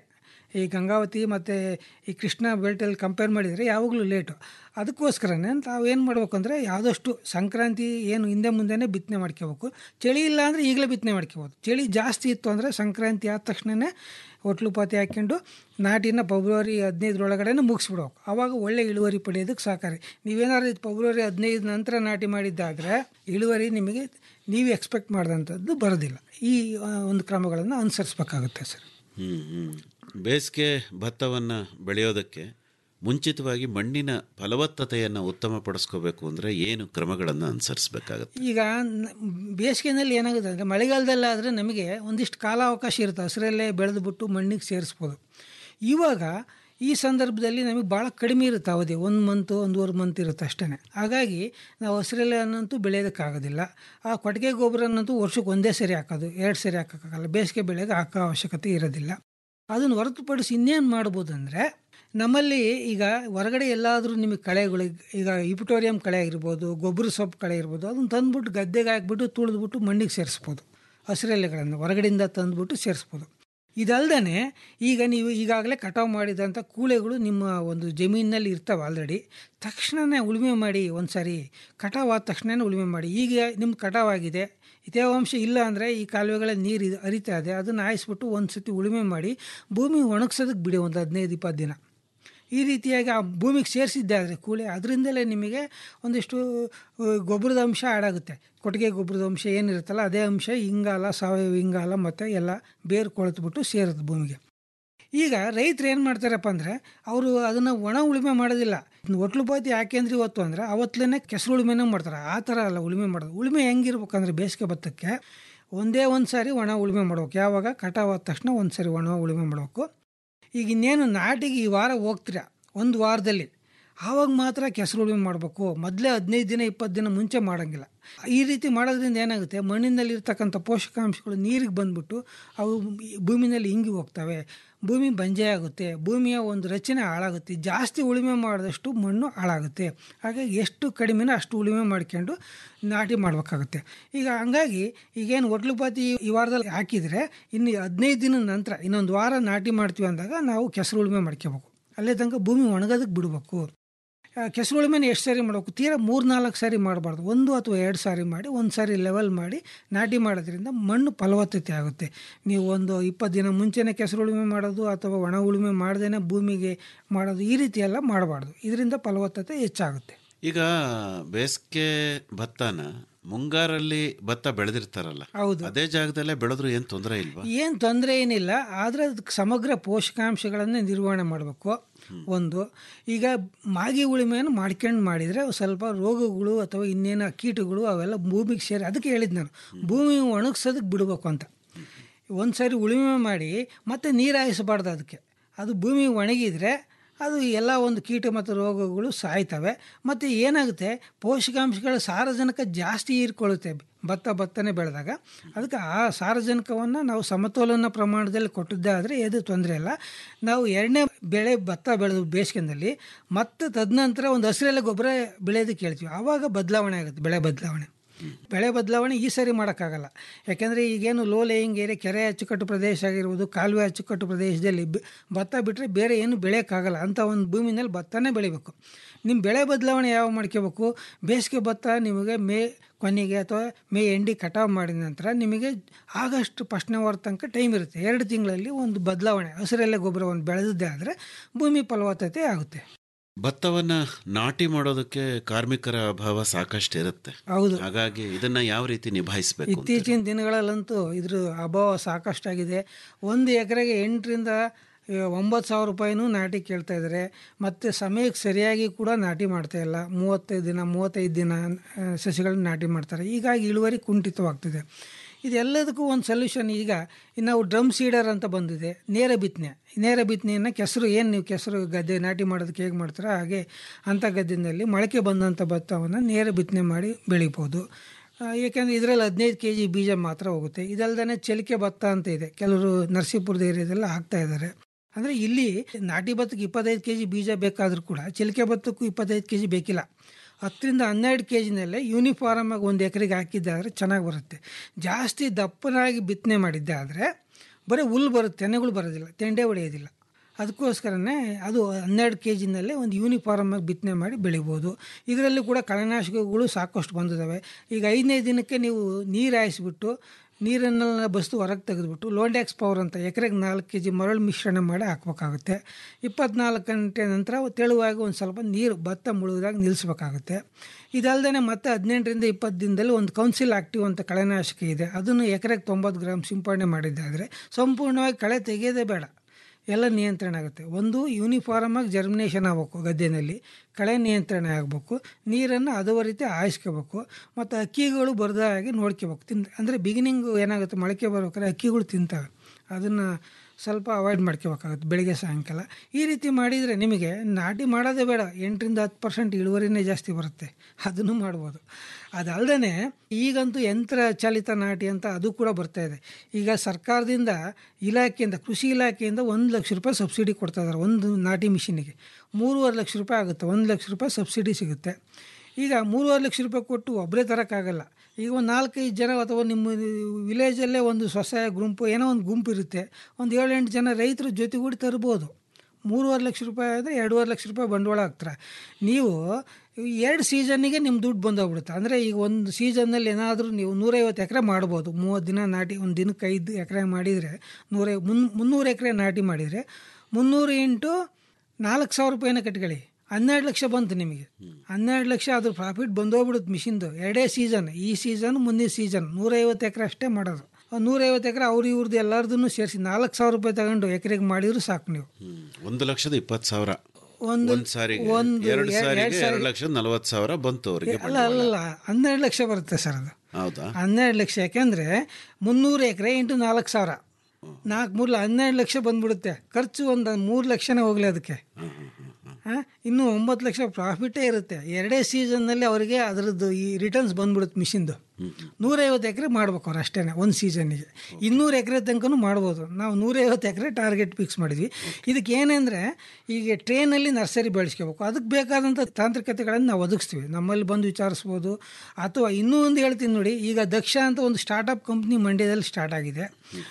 ಈ ಗಂಗಾವತಿ ಮತ್ತು ಈ ಕೃಷ್ಣ ಬೆಲ್ಟಲ್ಲಿ ಕಂಪೇರ್ ಮಾಡಿದರೆ ಯಾವಾಗಲೂ ಲೇಟು ಅದಕ್ಕೋಸ್ಕರನೇ ನಾವು ಏನು ಮಾಡ್ಬೇಕು ಅಂದರೆ ಯಾವುದಷ್ಟು ಸಂಕ್ರಾಂತಿ ಏನು ಹಿಂದೆ ಮುಂದೆನೇ ಬಿತ್ತನೆ ಮಾಡ್ಕೋಬೇಕು ಚಳಿ ಇಲ್ಲ ಅಂದರೆ ಈಗಲೇ ಬಿತ್ತನೆ ಮಾಡ್ಕೋಬೋದು ಚಳಿ ಜಾಸ್ತಿ ಇತ್ತು ಅಂದರೆ ಸಂಕ್ರಾಂತಿ ಆದ ತಕ್ಷಣವೇ ಒಟ್ಲು ಪಾತಿ ಹಾಕ್ಕೊಂಡು ನಾಟಿನ ಫೆಬ್ರವರಿ ಹದಿನೈದರೊಳಗಡೆ ಮುಗಿಸ್ಬಿಡ್ಬೇಕು ಆವಾಗ ಒಳ್ಳೆ ಇಳುವರಿ ಪಡೆಯೋದಕ್ಕೆ ಸಹಕಾರಿ ನೀವೇನಾದ್ರು ಇದು ಫೆಬ್ರವರಿ ಹದಿನೈದು ನಂತರ ನಾಟಿ ಮಾಡಿದ್ದಾದರೆ ಇಳುವರಿ ನಿಮಗೆ ನೀವು ಎಕ್ಸ್ಪೆಕ್ಟ್ ಮಾಡಿದಂಥದ್ದು ಬರೋದಿಲ್ಲ ಈ ಆ, ಒಂದು ಕ್ರಮಗಳನ್ನು ಅನುಸರಿಸ್ಬೇಕಾಗುತ್ತೆ ಸರ್
ಹ್ಮ್ ಹ್ಮ್ ಬೇಸಿಗೆ ಭತ್ತವನ್ನು ಬೆಳೆಯೋದಕ್ಕೆ ಮುಂಚಿತವಾಗಿ ಮಣ್ಣಿನ ಫಲವತ್ತತೆಯನ್ನು ಉತ್ತಮಪಡಿಸ್ಕೋಬೇಕು ಅಂದರೆ ಏನು ಕ್ರಮಗಳನ್ನು ಅನುಸರಿಸಬೇಕಾಗತ್ತೆ
ಈಗ ನ- ಬೇಸಿಗೆನಲ್ಲಿ ಏನಾಗುತ್ತೆ ಅಂದರೆ ಮಳೆಗಾಲದಲ್ಲಾದರೆ ನಮಗೆ ಒಂದಿಷ್ಟು ಕಾಲಾವಕಾಶ ಇರುತ್ತೆ ಹಸಿರಲ್ಲೇ ಬೆಳೆದುಬಿಟ್ಟು ಮಣ್ಣಿಗೆ ಸೇರಿಸ್ಬೋದು ಇವಾಗ ಈ ಸಂದರ್ಭದಲ್ಲಿ ನಮಗೆ ಭಾಳ ಕಡಿಮೆ ಇರುತ್ತೆ ಅವಧಿ ಒಂದು ಮಂತು ಒಂದೂವರೆ ಮಂತ್ ಇರುತ್ತೆ ಅಷ್ಟೇ ಹಾಗಾಗಿ ನಾವು ಹಸಿರಲ್ಲೇ ಅನ್ನಂತೂ ಬೆಳೆಯೋದಕ್ಕಾಗೋದಿಲ್ಲ ಆ ಕೊಟ್ಟಿಗೆ ಗೊಬ್ಬರನ್ನಂತೂ ವರ್ಷಕ್ಕೆ ಒಂದೇ ಸರಿ ಹಾಕೋದು ಎರಡು ಸರಿ ಹಾಕೋಕ್ಕಾಗಲ್ಲ ಬೇಸಿಗೆ ಬೆಳೆಗೆ ಹಾಕೋ ಅವಶ್ಯಕತೆ ಇರೋದಿಲ್ಲ ಅದನ್ನು ಹೊರತುಪಡಿಸಿ ಇನ್ನೇನು ಮಾಡ್ಬೋದು ಅಂದರೆ ನಮ್ಮಲ್ಲಿ ಈಗ ಹೊರಗಡೆ ಎಲ್ಲಾದರೂ ನಿಮಗೆ ಕಳೆಗಳು ಈಗ ಇಪಿಟೋರಿಯಂ ಕಳೆ ಇರ್ಬೋದು ಗೊಬ್ಬರ ಸೊಪ್ಪು ಕಳೆ ಇರ್ಬೋದು ಅದನ್ನು ತಂದುಬಿಟ್ಟು ಗದ್ದೆಗೆ ಹಾಕ್ಬಿಟ್ಟು ತುಳಿದ್ಬಿಟ್ಟು ಮಣ್ಣಿಗೆ ಸೇರಿಸ್ಬೋದು ಹಸಿರೆಲೆಗಳನ್ನು ಹೊರಗಡೆಯಿಂದ ತಂದುಬಿಟ್ಟು ಸೇರಿಸ್ಬೋದು ಇದಲ್ದೇ ಈಗ ನೀವು ಈಗಾಗಲೇ ಕಟಾವು ಮಾಡಿದಂಥ ಕೂಳೆಗಳು ನಿಮ್ಮ ಒಂದು ಜಮೀನಿನಲ್ಲಿ ಇರ್ತಾವೆ ಆಲ್ರೆಡಿ ತಕ್ಷಣವೇ ಉಳುಮೆ ಮಾಡಿ ಒಂದು ಸಾರಿ ಕಟಾವು ಆದ ತಕ್ಷಣವೇ ಉಳುಮೆ ಮಾಡಿ ಈಗ ನಿಮ್ಗೆ ಕಟಾವಾಗಿದೆ ತೇವಾಂಶ ಇಲ್ಲ ಅಂದರೆ ಈ ಕಾಲುವೆಗಳ ನೀರು ಇದು ಹರಿತಾ ಇದೆ ಅದನ್ನು ಆಯಿಸ್ಬಿಟ್ಟು ಒಂದು ಸತಿ ಉಳುಮೆ ಮಾಡಿ ಭೂಮಿ ಒಣಗ್ಸೋದಕ್ಕೆ ಬಿಡಿ ಒಂದು ಹದಿನೈದು ಇಪ್ಪತ್ತು ದಿನ ಈ ರೀತಿಯಾಗಿ ಆ ಭೂಮಿಗೆ ಸೇರಿಸಿದ್ದೆ ಆದರೆ ಕೂಳೆ ಅದರಿಂದಲೇ ನಿಮಗೆ ಒಂದಿಷ್ಟು ಆ, ಗೊಬ್ಬರದ ಅಂಶ ಆಡಾಗುತ್ತೆ ಕೊಟ್ಟಿಗೆ ಗೊಬ್ಬರದ ಅಂಶ ಏನಿರುತ್ತಲ್ಲ ಅದೇ ಅಂಶ ಇಂಗಾಲ ಸಾವಯವ ಇಂಗಾಲ ಮತ್ತು ಎಲ್ಲ ಬೇರು ಕೊಳೆತ್ಬಿಟ್ಟು ಸೇರುತ್ತೆ ಭೂಮಿಗೆ ಈಗ ರೈತರು ಏನು ಮಾಡ್ತಾರಪ್ಪ ಅಂದರೆ ಅವರು ಅದನ್ನು ಒಣ ಉಳುಮೆ ಮಾಡೋದಿಲ್ಲ ಒಟ್ಲು ಪಾತಿ ಯಾಕೆಂದ್ರೆ ಇವತ್ತು ಅಂದರೆ ಅವತ್ತಲೇ ಕೆಸರು ಉಳುಮೆನೂ ಮಾಡ್ತಾರೆ ಆ ಥರ ಅಲ್ಲ ಉಳುಮೆ ಮಾಡೋದು ಉಳುಮೆ ಹೆಂಗಿರ್ಬೇಕಂದ್ರೆ ಬೇಸಿಗೆ ಭತ್ತಕ್ಕೆ ಒಂದೇ ಒಂದು ಸಾರಿ ಒಣ ಉಳುಮೆ ಮಾಡ್ಬೇಕು ಯಾವಾಗ ಕಟಾವಾದ ತಕ್ಷಣ ಒಂದು ಸಾರಿ ಒಣ ಉಳುಮೆ ಮಾಡಬೇಕು ಈಗ ಇನ್ನೇನು ನಾಟಿಗೆ ಈ ವಾರ ಹೋಗ್ತೀರಾ ಒಂದು ವಾರದಲ್ಲಿ ಆವಾಗ ಮಾತ್ರ ಕೆಸರು ಉಳುಮೆ ಮಾಡಬೇಕು ಮೊದಲೇ ಹದಿನೈದು ದಿನ ಇಪ್ಪತ್ತು ದಿನ ಮುಂಚೆ ಮಾಡೋಂಗಿಲ್ಲ ಈ ರೀತಿ ಮಾಡೋದ್ರಿಂದ ಏನಾಗುತ್ತೆ ಮಣ್ಣಿನಲ್ಲಿರ್ತಕ್ಕಂಥ ಪೋಷಕಾಂಶಗಳು ನೀರಿಗೆ ಬಂದ್ಬಿಟ್ಟು ಅವು ಭೂಮಿನಲ್ಲಿ ಹಿಂಗಿ ಹೋಗ್ತವೆ ಭೂಮಿ ಬಂಜೆ ಆಗುತ್ತೆ ಭೂಮಿಯ ಒಂದು ರಚನೆ ಹಾಳಾಗುತ್ತೆ ಜಾಸ್ತಿ ಉಳುಮೆ ಮಾಡಿದಷ್ಟು ಮಣ್ಣು ಹಾಳಾಗುತ್ತೆ ಹಾಗಾಗಿ ಎಷ್ಟು ಕಡಿಮೆನೋ ಅಷ್ಟು ಉಳುಮೆ ಮಾಡ್ಕೊಂಡು ನಾಟಿ ಮಾಡಬೇಕಾಗುತ್ತೆ ಈಗ ಹಂಗಾಗಿ ಈಗೇನು ಒಟ್ಲು ಪಾತಿ ಈ ವಾರದಲ್ಲಿ ಹಾಕಿದರೆ ಇನ್ನು ಹದಿನೈದು ದಿನದ ನಂತರ ಇನ್ನೊಂದು ವಾರ ನಾಟಿ ಮಾಡ್ತೀವಿ ಅಂದಾಗ ನಾವು ಕೆಸರು ಉಳುಮೆ ಮಾಡ್ಕೋಬೇಕು ಅಲ್ಲೇ ತನಕ ಭೂಮಿ ಒಣಗೋದಕ್ಕೆ ಬಿಡಬೇಕು ಆ, ಕೆಸರು ಉಳುಮೆನ ಎಷ್ಟು ಸಾರಿ ಮಾಡಬೇಕು ತೀರಾ ಮೂರು ನಾಲ್ಕು ಸಾರಿ ಮಾಡಬಾರ್ದು ಒಂದು ಅಥವಾ ಎರಡು ಸಾರಿ ಮಾಡಿ ಒಂದು ಸಾರಿ ಲೆವೆಲ್ ಮಾಡಿ ನಾಟಿ ಮಾಡೋದ್ರಿಂದ ಮಣ್ಣು ಫಲವತ್ತತೆ ಆಗುತ್ತೆ ನೀವು ಒಂದು ಇಪ್ಪತ್ತು ದಿನ ಮುಂಚೆನೇ ಕೆಸರು ಉಳುಮೆ ಮಾಡೋದು ಅಥವಾ ಒಣ ಉಳುಮೆ ಮಾಡ್ದೇ ಭೂಮಿಗೆ ಮಾಡೋದು ಈ ರೀತಿ ಎಲ್ಲ ಮಾಡಬಾರ್ದು ಇದರಿಂದ ಫಲವತ್ತತೆ ಹೆಚ್ಚಾಗುತ್ತೆ
ಈಗ ಬೇಸಿಗೆ ಭತ್ತನ ಮುಂಗಾರಲ್ಲಿ ಭತ್ತ ಬೆಳೆದಿರ್ತಾರಲ್ಲ
ಹೌದು.
ಅದೇ ಜಾಗದಲ್ಲೇ ಬೆಳೆದ್ರು ಏನು ತೊಂದರೆ ಇಲ್ವಾ
ಏನು ತೊಂದರೆ ಏನಿಲ್ಲ ಆದರೆ ಅದಕ್ಕೆ ಸಮಗ್ರ ಪೋಷಕಾಂಶಗಳನ್ನು ನಿರ್ವಹಣೆ ಮಾಡಬೇಕು ಒಂದು ಈಗ ಮಾಗಿ ಉಳುಮೆಯನ್ನು ಮಾಡ್ಕೊಂಡು ಮಾಡಿದರೆ ಸ್ವಲ್ಪ ರೋಗಗಳು ಅಥವಾ ಇನ್ನೇನು ಕೀಟಗಳು ಅವೆಲ್ಲ ಭೂಮಿಗೆ ಸೇರಿ ಅದಕ್ಕೆ ಹೇಳಿದ್ದು ನಾನು ಭೂಮಿ ಒಣಗಿಸೋದಕ್ಕೆ ಬಿಡಬೇಕು ಅಂತ ಒಂದು ಸಾರಿ ಉಳುಮೆ ಮಾಡಿ ಮತ್ತೆ ನೀರು ಹಾಯಿಸಬಾರ್ದು ಅದಕ್ಕೆ ಅದು ಭೂಮಿ ಒಣಗಿದರೆ ಅದು ಎಲ್ಲ ಒಂದು ಕೀಟ ಮತ್ತು ರೋಗಗಳು ಸಾಯ್ತವೆ ಮತ್ತು ಏನಾಗುತ್ತೆ ಪೋಷಕಾಂಶಗಳ ಸಾರಜನಕ ಜಾಸ್ತಿ ಹೀರ್ಕೊಳ್ಳುತ್ತೆ ಭತ್ತ ಭತ್ತನೇ ಬೆಳೆದಾಗ ಅದಕ್ಕೆ ಆ ಸಾರಜನಕವನ್ನು ನಾವು ಸಮತೋಲನ ಪ್ರಮಾಣದಲ್ಲಿ ಕೊಟ್ಟಿದ್ದೇ ಆದರೆ ಏನು ತೊಂದರೆ ಇಲ್ಲ ನಾವು ಎರಡನೇ ಬೆಳೆ ಭತ್ತ ಬೆಳೆದು ಬೇಸಿಗೆನಲ್ಲಿ ಮತ್ತೆ ತದನಂತರ ಒಂದು ಹಸಿರೆಲೆ ಗೊಬ್ಬರ ಬೆಳೆಯೋದಕ್ಕೆ ಹೇಳ್ತೀವಿ ಆವಾಗ ಬದಲಾವಣೆ ಆಗುತ್ತೆ ಬೆಳೆ ಬದಲಾವಣೆ ಬೆಳೆ ಬದಲಾವಣೆ ಈ ಸರಿ ಮಾಡೋಕ್ಕಾಗಲ್ಲ ಯಾಕೆಂದರೆ ಈಗೇನು ಲೋ ಲೇಯಿಂಗ್ ಏರಿಯಾ ಕೆರೆ ಅಚ್ಚುಕಟ್ಟು ಪ್ರದೇಶ ಆಗಿರ್ಬೋದು ಕಾಲುವೆ ಅಚ್ಚುಕಟ್ಟು ಪ್ರದೇಶದಲ್ಲಿ ಬೆ- ಭತ್ತ ಬಿಟ್ಟರೆ ಬೇರೆ ಏನು ಬೆಳೆಯೋಕ್ಕಾಗಲ್ಲ ಅಂಥ ಒಂದು ಭೂಮಿನಲ್ಲಿ ಭತ್ತನೇ ಬೆಳಿಬೇಕು ನಿಮ್ಮ ಬೆಳೆ ಬದಲಾವಣೆ ಯಾವ ಮಾಡ್ಕೋಬೇಕು ಬೇಸಿಗೆ ಭತ್ತ ನಿಮಗೆ ಮೇ ಕೊನೆಗೆ ಅಥವಾ ಮೇ ಎಂಡಿ ಕಟಾವು ಮಾಡಿದ ನಂತರ ನಿಮಗೆ ಆಗಸ್ಟ್ ಫಸ್ಟ್ನೇ ವಾರ ತನಕ ಟೈಮ್ ಇರುತ್ತೆ ಎರಡು ತಿಂಗಳಲ್ಲಿ ಒಂದು ಬದಲಾವಣೆ ಹಸಿರೆಲೆ ಗೊಬ್ಬರವನ್ನು ಬೆಳೆದಿದ್ದೇ ಆದರೆ ಭೂಮಿ ಫಲವತ್ತತೆ ಆಗುತ್ತೆ
ಭತ್ತವನ್ನ ನಾಟಿ ಮಾಡೋದಕ್ಕೆ ಕಾರ್ಮಿಕರ ಅಭಾವ ಸಾಕಷ್ಟು ಇರುತ್ತೆ
ಹೌದು
ಹಾಗಾಗಿ ಇದನ್ನ ಯಾವ ರೀತಿ ನಿಭಾಯಿಸಬೇಕು ಅಂತ
ಇತ್ತೀಚಿನ ದಿನಗಳಲ್ಲಂತೂ ಇದ್ರ ಅಭಾವ ಸಾಕಷ್ಟಾಗಿದೆ ಒಂದು ಎಕರೆಗೆ ಎಂಟರಿಂದ ಆ, ಒಂಬತ್ತು ಸಾವಿರ ರೂಪಾಯಿನೂ ನಾಟಿ ಕೇಳ್ತಾ ಇದ್ದಾರೆ ಮತ್ತು ಸಮಯಕ್ಕೆ ಸರಿಯಾಗಿ ಕೂಡ ನಾಟಿ ಮಾಡ್ತಾ ಇಲ್ಲ ಮೂವತ್ತೈದು ದಿನ ಮೂವತ್ತೈದು ದಿನ ಆ, ಸಸಿಗಳನ್ನ ನಾಟಿ ಮಾಡ್ತಾರೆ ಹೀಗಾಗಿ ಇಳುವರಿ ಕುಂಠಿತವಾಗ್ತಿದೆ ಇದೆಲ್ಲದಕ್ಕೂ ಒಂದು ಸೊಲ್ಯೂಷನ್ ಈಗ ನಾವು ಡ್ರಮ್ ಸೀಡರ್ ಅಂತ ಬಂದಿದೆ ನೇರ ಬಿತ್ತನೆ ನೇರ ಬಿತ್ತನೆಯನ್ನು ಕೆಸರು ಏನು ನೀವು ಕೆಸರು ಗದ್ದೆ ನಾಟಿ ಮಾಡೋದಕ್ಕೆ ಹೇಗೆ ಮಾಡ್ತೀರೋ ಹಾಗೆ ಅಂಥ ಗದ್ದೆನಲ್ಲಿ ಮೊಳಕೆ ಬಂದಂಥ ಭತ್ತವನ್ನು ನೇರ ಬಿತ್ತನೆ ಮಾಡಿ ಬೆಳಿಬೋದು ಆ, ಏಕೆಂದರೆ ಇದರಲ್ಲಿ ಹದಿನೈದು ಕೆ ಜಿ ಬೀಜ ಮಾತ್ರ ಹೋಗುತ್ತೆ ಇದಲ್ದೇ ಚಲಿಕೆ ಭತ್ತ ಅಂತ ಇದೆ ಕೆಲವರು ನರಸೀಪುರದ ಏರಿಯಾದೆಲ್ಲ ಹಾಕ್ತಾ ಇದ್ದಾರೆ ಅಂದರೆ ಇಲ್ಲಿ ನಾಟಿ ಭತ್ತಕ್ಕೆ ಇಪ್ಪತ್ತೈದು ಕೆ ಜಿ ಬೀಜ ಬೇಕಾದರೂ ಕೂಡ ಚಿಲಿಕೆ ಭತ್ತಕ್ಕೂ ಇಪ್ಪತ್ತೈದು ಕೆ ಜಿ ಬೇಕಿಲ್ಲ ಹತ್ತರಿಂದ ಹನ್ನೆರಡು ಕೆ ಜಿನಲ್ಲೇ ಯೂನಿಫಾರ್ಮ್ ಆಗಿ ಒಂದು ಎಕರೆಗೆ ಹಾಕಿದ್ದೆ ಆದರೆ ಚೆನ್ನಾಗಿ ಬರುತ್ತೆ ಜಾಸ್ತಿ ದಪ್ಪನಾಗಿ ಬಿತ್ತನೆ ಮಾಡಿದ್ದೆ ಆದರೆ ಬರೀ ಹುಲ್ಲು ಬರುತ್ತೆ ತೆನೆಗಳು ಬರೋದಿಲ್ಲ ತೆಂಡೆ ಹೊಡೆಯೋದಿಲ್ಲ ಅದಕ್ಕೋಸ್ಕರನೇ ಅದು ಹನ್ನೆರಡು ಕೆ ಜಿನಲ್ಲೇ ಒಂದು ಯೂನಿಫಾರ್ಮ್ ಆಗಿ ಬಿತ್ತನೆ ಮಾಡಿ ಬೆಳಿಬೋದು ಇದರಲ್ಲಿ ಕೂಡ ಕಳೆನಾಶಕಗಳು ಸಾಕಷ್ಟು ಬಂದಿದ್ದಾವೆ ಈಗ ಐದನೇ ದಿನಕ್ಕೆ ನೀವು ನೀರು ಹಾಯಿಸ್ಬಿಟ್ಟು ನೀರನ್ನೆಲ್ಲ ಬಸ್ತು ಹೊರಗೆ ತೆಗೆದುಬಿಟ್ಟು ಲೋಂಡ್ಯಾಕ್ಸ್ ಪವರ್ ಅಂತ ಎಕರೆಗೆ ನಾಲ್ಕು ಕೆ ಜಿ ಮರಳು ಮಿಶ್ರಣ ಮಾಡಿ ಹಾಕ್ಬೇಕಾಗುತ್ತೆ ಇಪ್ಪತ್ನಾಲ್ಕು ಗಂಟೆ ನಂತರ ತೆಳುವಾಗಿ ಒಂದು ಸ್ವಲ್ಪ ನೀರು ಭತ್ತ ಮುಳುಗಿದಾಗ ನಿಲ್ಲಿಸ್ಬೇಕಾಗುತ್ತೆ ಇದಲ್ಲದೆ ಮತ್ತೆ ಹದಿನೆಂಟರಿಂದ ಇಪ್ಪತ್ತು ದಿನದಲ್ಲಿ ಒಂದು ಕೌನ್ಸಿಲ್ ಆಕ್ಟಿವ್ ಅಂತ ಕಳೆನಾಶಕ ಇದೆ ಅದನ್ನು ಎಕರೆಗೆ ತೊಂಬತ್ತು ಗ್ರಾಮ್ ಸಿಂಪಡಣೆ ಮಾಡಿದ್ದಾದರೆ ಸಂಪೂರ್ಣವಾಗಿ ಕಳೆ ತೆಗೆಯೋದೇ ಬೇಡ ಎಲ್ಲ ನಿಯಂತ್ರಣ ಆಗುತ್ತೆ ಒಂದು ಯೂನಿಫಾರ್ಮ್ ಆಗಿ ಜರ್ಮಿನೇಷನ್ ಆಗಬೇಕು ಗದ್ದೆನಲ್ಲಿ ಕಳೆ ನಿಯಂತ್ರಣ ಆಗಬೇಕು ನೀರನ್ನು ಅದುವರಿತೆ ಹಾಯಿಸ್ಕೋಬೇಕು ಮತ್ತು ಅಕ್ಕಿಗಳು ಬರದ ಹಾಗೆ ನೋಡ್ಕೋಬೇಕು ತಿನ್ ಅಂದರೆ ಬಿಗಿನಿಂಗು ಏನಾಗುತ್ತೆ ಮೊಳಕೆ ಬರ್ಬೇಕಾದ್ರೆ ಅಕ್ಕಿಗಳು ತಿಂತವೆ ಅದನ್ನು ಸ್ವಲ್ಪ ಅವಾಯ್ಡ್ ಮಾಡ್ಕೋಬೇಕಾಗುತ್ತೆ ಬೆಳಿಗ್ಗೆ ಸಾಯಂಕಾಲ ಈ ರೀತಿ ಮಾಡಿದರೆ ನಿಮಗೆ ನಾಟಿ ಮಾಡೋದೇ ಬೇಡ ಎಂಟರಿಂದ ಹತ್ತು ಪರ್ಸೆಂಟ್ ಇಳುವರಿನೇ ಜಾಸ್ತಿ ಬರುತ್ತೆ ಅದನ್ನು ಮಾಡ್ಬೋದು ಅದಲ್ಲದೆ ಈಗಂತೂ ಯಂತ್ರ ಚಾಲಿತ ನಾಟಿ ಅಂತ ಅದು ಕೂಡ ಬರ್ತಾ ಇದೆ ಈಗ ಸರ್ಕಾರದಿಂದ ಇಲಾಖೆಯಿಂದ ಕೃಷಿ ಇಲಾಖೆಯಿಂದ ಒಂದು ಲಕ್ಷ ರೂಪಾಯಿ ಸಬ್ಸಿಡಿ ಕೊಡ್ತಾ ಇದ್ದಾರೆ ಒಂದು ನಾಟಿ ಮಿಷಿನಿಗೆ ಮೂರುವರೆ ಲಕ್ಷ ರೂಪಾಯಿ ಆಗುತ್ತೆ ಒಂದು ಲಕ್ಷ ರೂಪಾಯಿ ಸಬ್ಸಿಡಿ ಸಿಗುತ್ತೆ ಈಗ ಮೂರುವರೆ ಲಕ್ಷ ರೂಪಾಯಿ ಕೊಟ್ಟು ಒಬ್ಬರೇ ತರೋಕ್ಕಾಗಲ್ಲ ಈಗ ಒಂದು ನಾಲ್ಕೈದು ಜನ ಅಥವಾ ನಿಮ್ಮ ವಿಲೇಜಲ್ಲೇ ಒಂದು ಸ್ವಸಹಾಯ ಗುಂಪು ಏನೋ ಒಂದು ಗುಂಪು ಇರುತ್ತೆ ಒಂದು ಏಳೆಂಟು ಜನ ರೈತರು ಜೊತೆಗೂಡಿ ತರ್ಬೋದು ಮೂರುವರೆ ಲಕ್ಷ ರೂಪಾಯಿ ಆದರೆ ಎರಡೂವರೆ ಲಕ್ಷ ರೂಪಾಯಿ ಬಂಡವಾಳ ಹಾಕ್ತಾರೆ ನೀವು ಎರಡು ಸೀಸನ್ನಿಗೆ ನಿಮ್ಮ ದುಡ್ಡು ಬಂದೋಗ್ಬಿಡುತ್ತೆ ಅಂದರೆ ಈಗ ಒಂದು ಸೀಸನ್ನಲ್ಲಿ ಏನಾದರೂ ನೀವು ನೂರೈವತ್ತು ಎಕರೆ ಮಾಡ್ಬೋದು ಮೂವತ್ತು ದಿನ ನಾಟಿ ಒಂದು ದಿನಕ್ಕೆ ಐದು ಎಕರೆ ಮಾಡಿದರೆ ನೂರೈ ಮುನ್ ಮುನ್ನೂರು ಎಕರೆ ನಾಟಿ ಮಾಡಿದರೆ ಮುನ್ನೂರು ಇಂಟು ನಾಲ್ಕು ಸಾವಿರ ರೂಪಾಯಿನ ಕಟ್ಕೊಳ್ಳಿ ಹನ್ನೆರಡು ಲಕ್ಷ ಬಂತು ನಿಮಗೆ ಹನ್ನೆರಡು ಲಕ್ಷ ಅದ್ರ ಪ್ರಾಫಿಟ್ ಬಂದೋಗ್ಬಿಡುತ್ತೆ ಮಿಷಿನ್ದು ಎರಡೇ ಸೀಸನ್ ಈ ಸೀಸನ್ ಮುಂದಿನ ಸೀಸನ್ ನೂರೈವತ್ತು ಎಕರೆ ಅಷ್ಟೇ ಮಾಡೋದು ಆ ನೂರೈವತ್ತು ಎಕರೆ ಅವ್ರು ಇವ್ರದ್ದು ಎಲ್ಲರದನ್ನು ಸೇರಿಸಿ ನಾಲ್ಕು ಸಾವಿರ ರೂಪಾಯಿ ತಗೊಂಡು ಎಕರೆಗೆ ಮಾಡಿದ್ರು ಸಾಕು ನೀವು
ಹ್ಮ್. ಒಂದು ಲಕ್ಷದ ಇಪ್ಪತ್ತು ಸಾವಿರ
ಒಂದು
ಒಂದು ಸಾರಿಗೆ
ಒಂದು
ಎರಡು
ಎ-
ಸಾರಿಗೆ
ಎರಡು
ಎರಡು
ಸಾರಿ-
ಲಕ್ಷದ ನಲವತ್ತು ಸಾವಿರ ಬಂತು ಅವರಿಗೆ
ಅಲ್ಲ ಅಲ್ಲ ಅಲ್ಲ ಹನ್ನೆರಡು ಲಕ್ಷ ಬರುತ್ತೆ ಸರ್ ಅದು
ಹೌದಾ
ಹನ್ನೆರಡು ಲಕ್ಷ ಯಾಕೆಂದರೆ ಮುನ್ನೂರು ಎಕರೆ ಇಂಟು ನಾಲ್ಕು ಸಾವಿರ ನಾಲ್ಕು ಮೂರು ಹನ್ನೆರಡು ಲಕ್ಷ ಬಂದ್ಬಿಡುತ್ತೆ ಖರ್ಚು ಒಂದು ಮೂರು ಲಕ್ಷನೇ ಹೋಗಲಿ ಅದಕ್ಕೆ ಹಾಂ ಇನ್ನು ಒಂಬತ್ತು ಲಕ್ಷ ಪ್ರಾಫಿಟೇ ಇರುತ್ತೆ ಎರಡೇ ಸೀಸನ್ನಲ್ಲಿ ಅವರಿಗೆ ಅದರದ್ದು ಈ ರಿಟರ್ನ್ಸ್ ಬಂದ್ಬಿಡುತ್ತೆ ಮಿಷಿನ್ದು ನೂರೈವತ್ತು ಎಕರೆ ಮಾಡ್ಬೇಕು ಅವ್ರು ಅಷ್ಟೇ ಒಂದು ಸೀಸನ್ನಿಗೆ ಇನ್ನೂರು ಎಕರೆ ತನಕನೂ ಮಾಡ್ಬೋದು ನಾವು ನೂರೈವತ್ತು ಎಕರೆ ಟಾರ್ಗೆಟ್ ಫಿಕ್ಸ್ ಮಾಡಿದ್ವಿ ಇದಕ್ಕೆ ಏನಂದರೆ ಈಗ ಟ್ರೈನಲ್ಲಿ ನರ್ಸರಿ ಬೆಳೆಸ್ಕೋಬೇಕು ಅದಕ್ಕೆ ಬೇಕಾದಂಥ ತಾಂತ್ರಿಕತೆಗಳನ್ನು ನಾವು ಒದಗಿಸ್ತೀವಿ ನಮ್ಮಲ್ಲಿ ಬಂದು ವಿಚಾರಿಸ್ಬೋದು ಅಥವಾ ಇನ್ನೂ ಒಂದು ಹೇಳ್ತೀನಿ ನೋಡಿ ಈಗ ದಕ್ಷ ಅಂತ ಒಂದು ಸ್ಟಾರ್ಟಪ್ ಕಂಪ್ನಿ ಮಂಡ್ಯದಲ್ಲಿ ಸ್ಟಾರ್ಟ್ ಆಗಿದೆ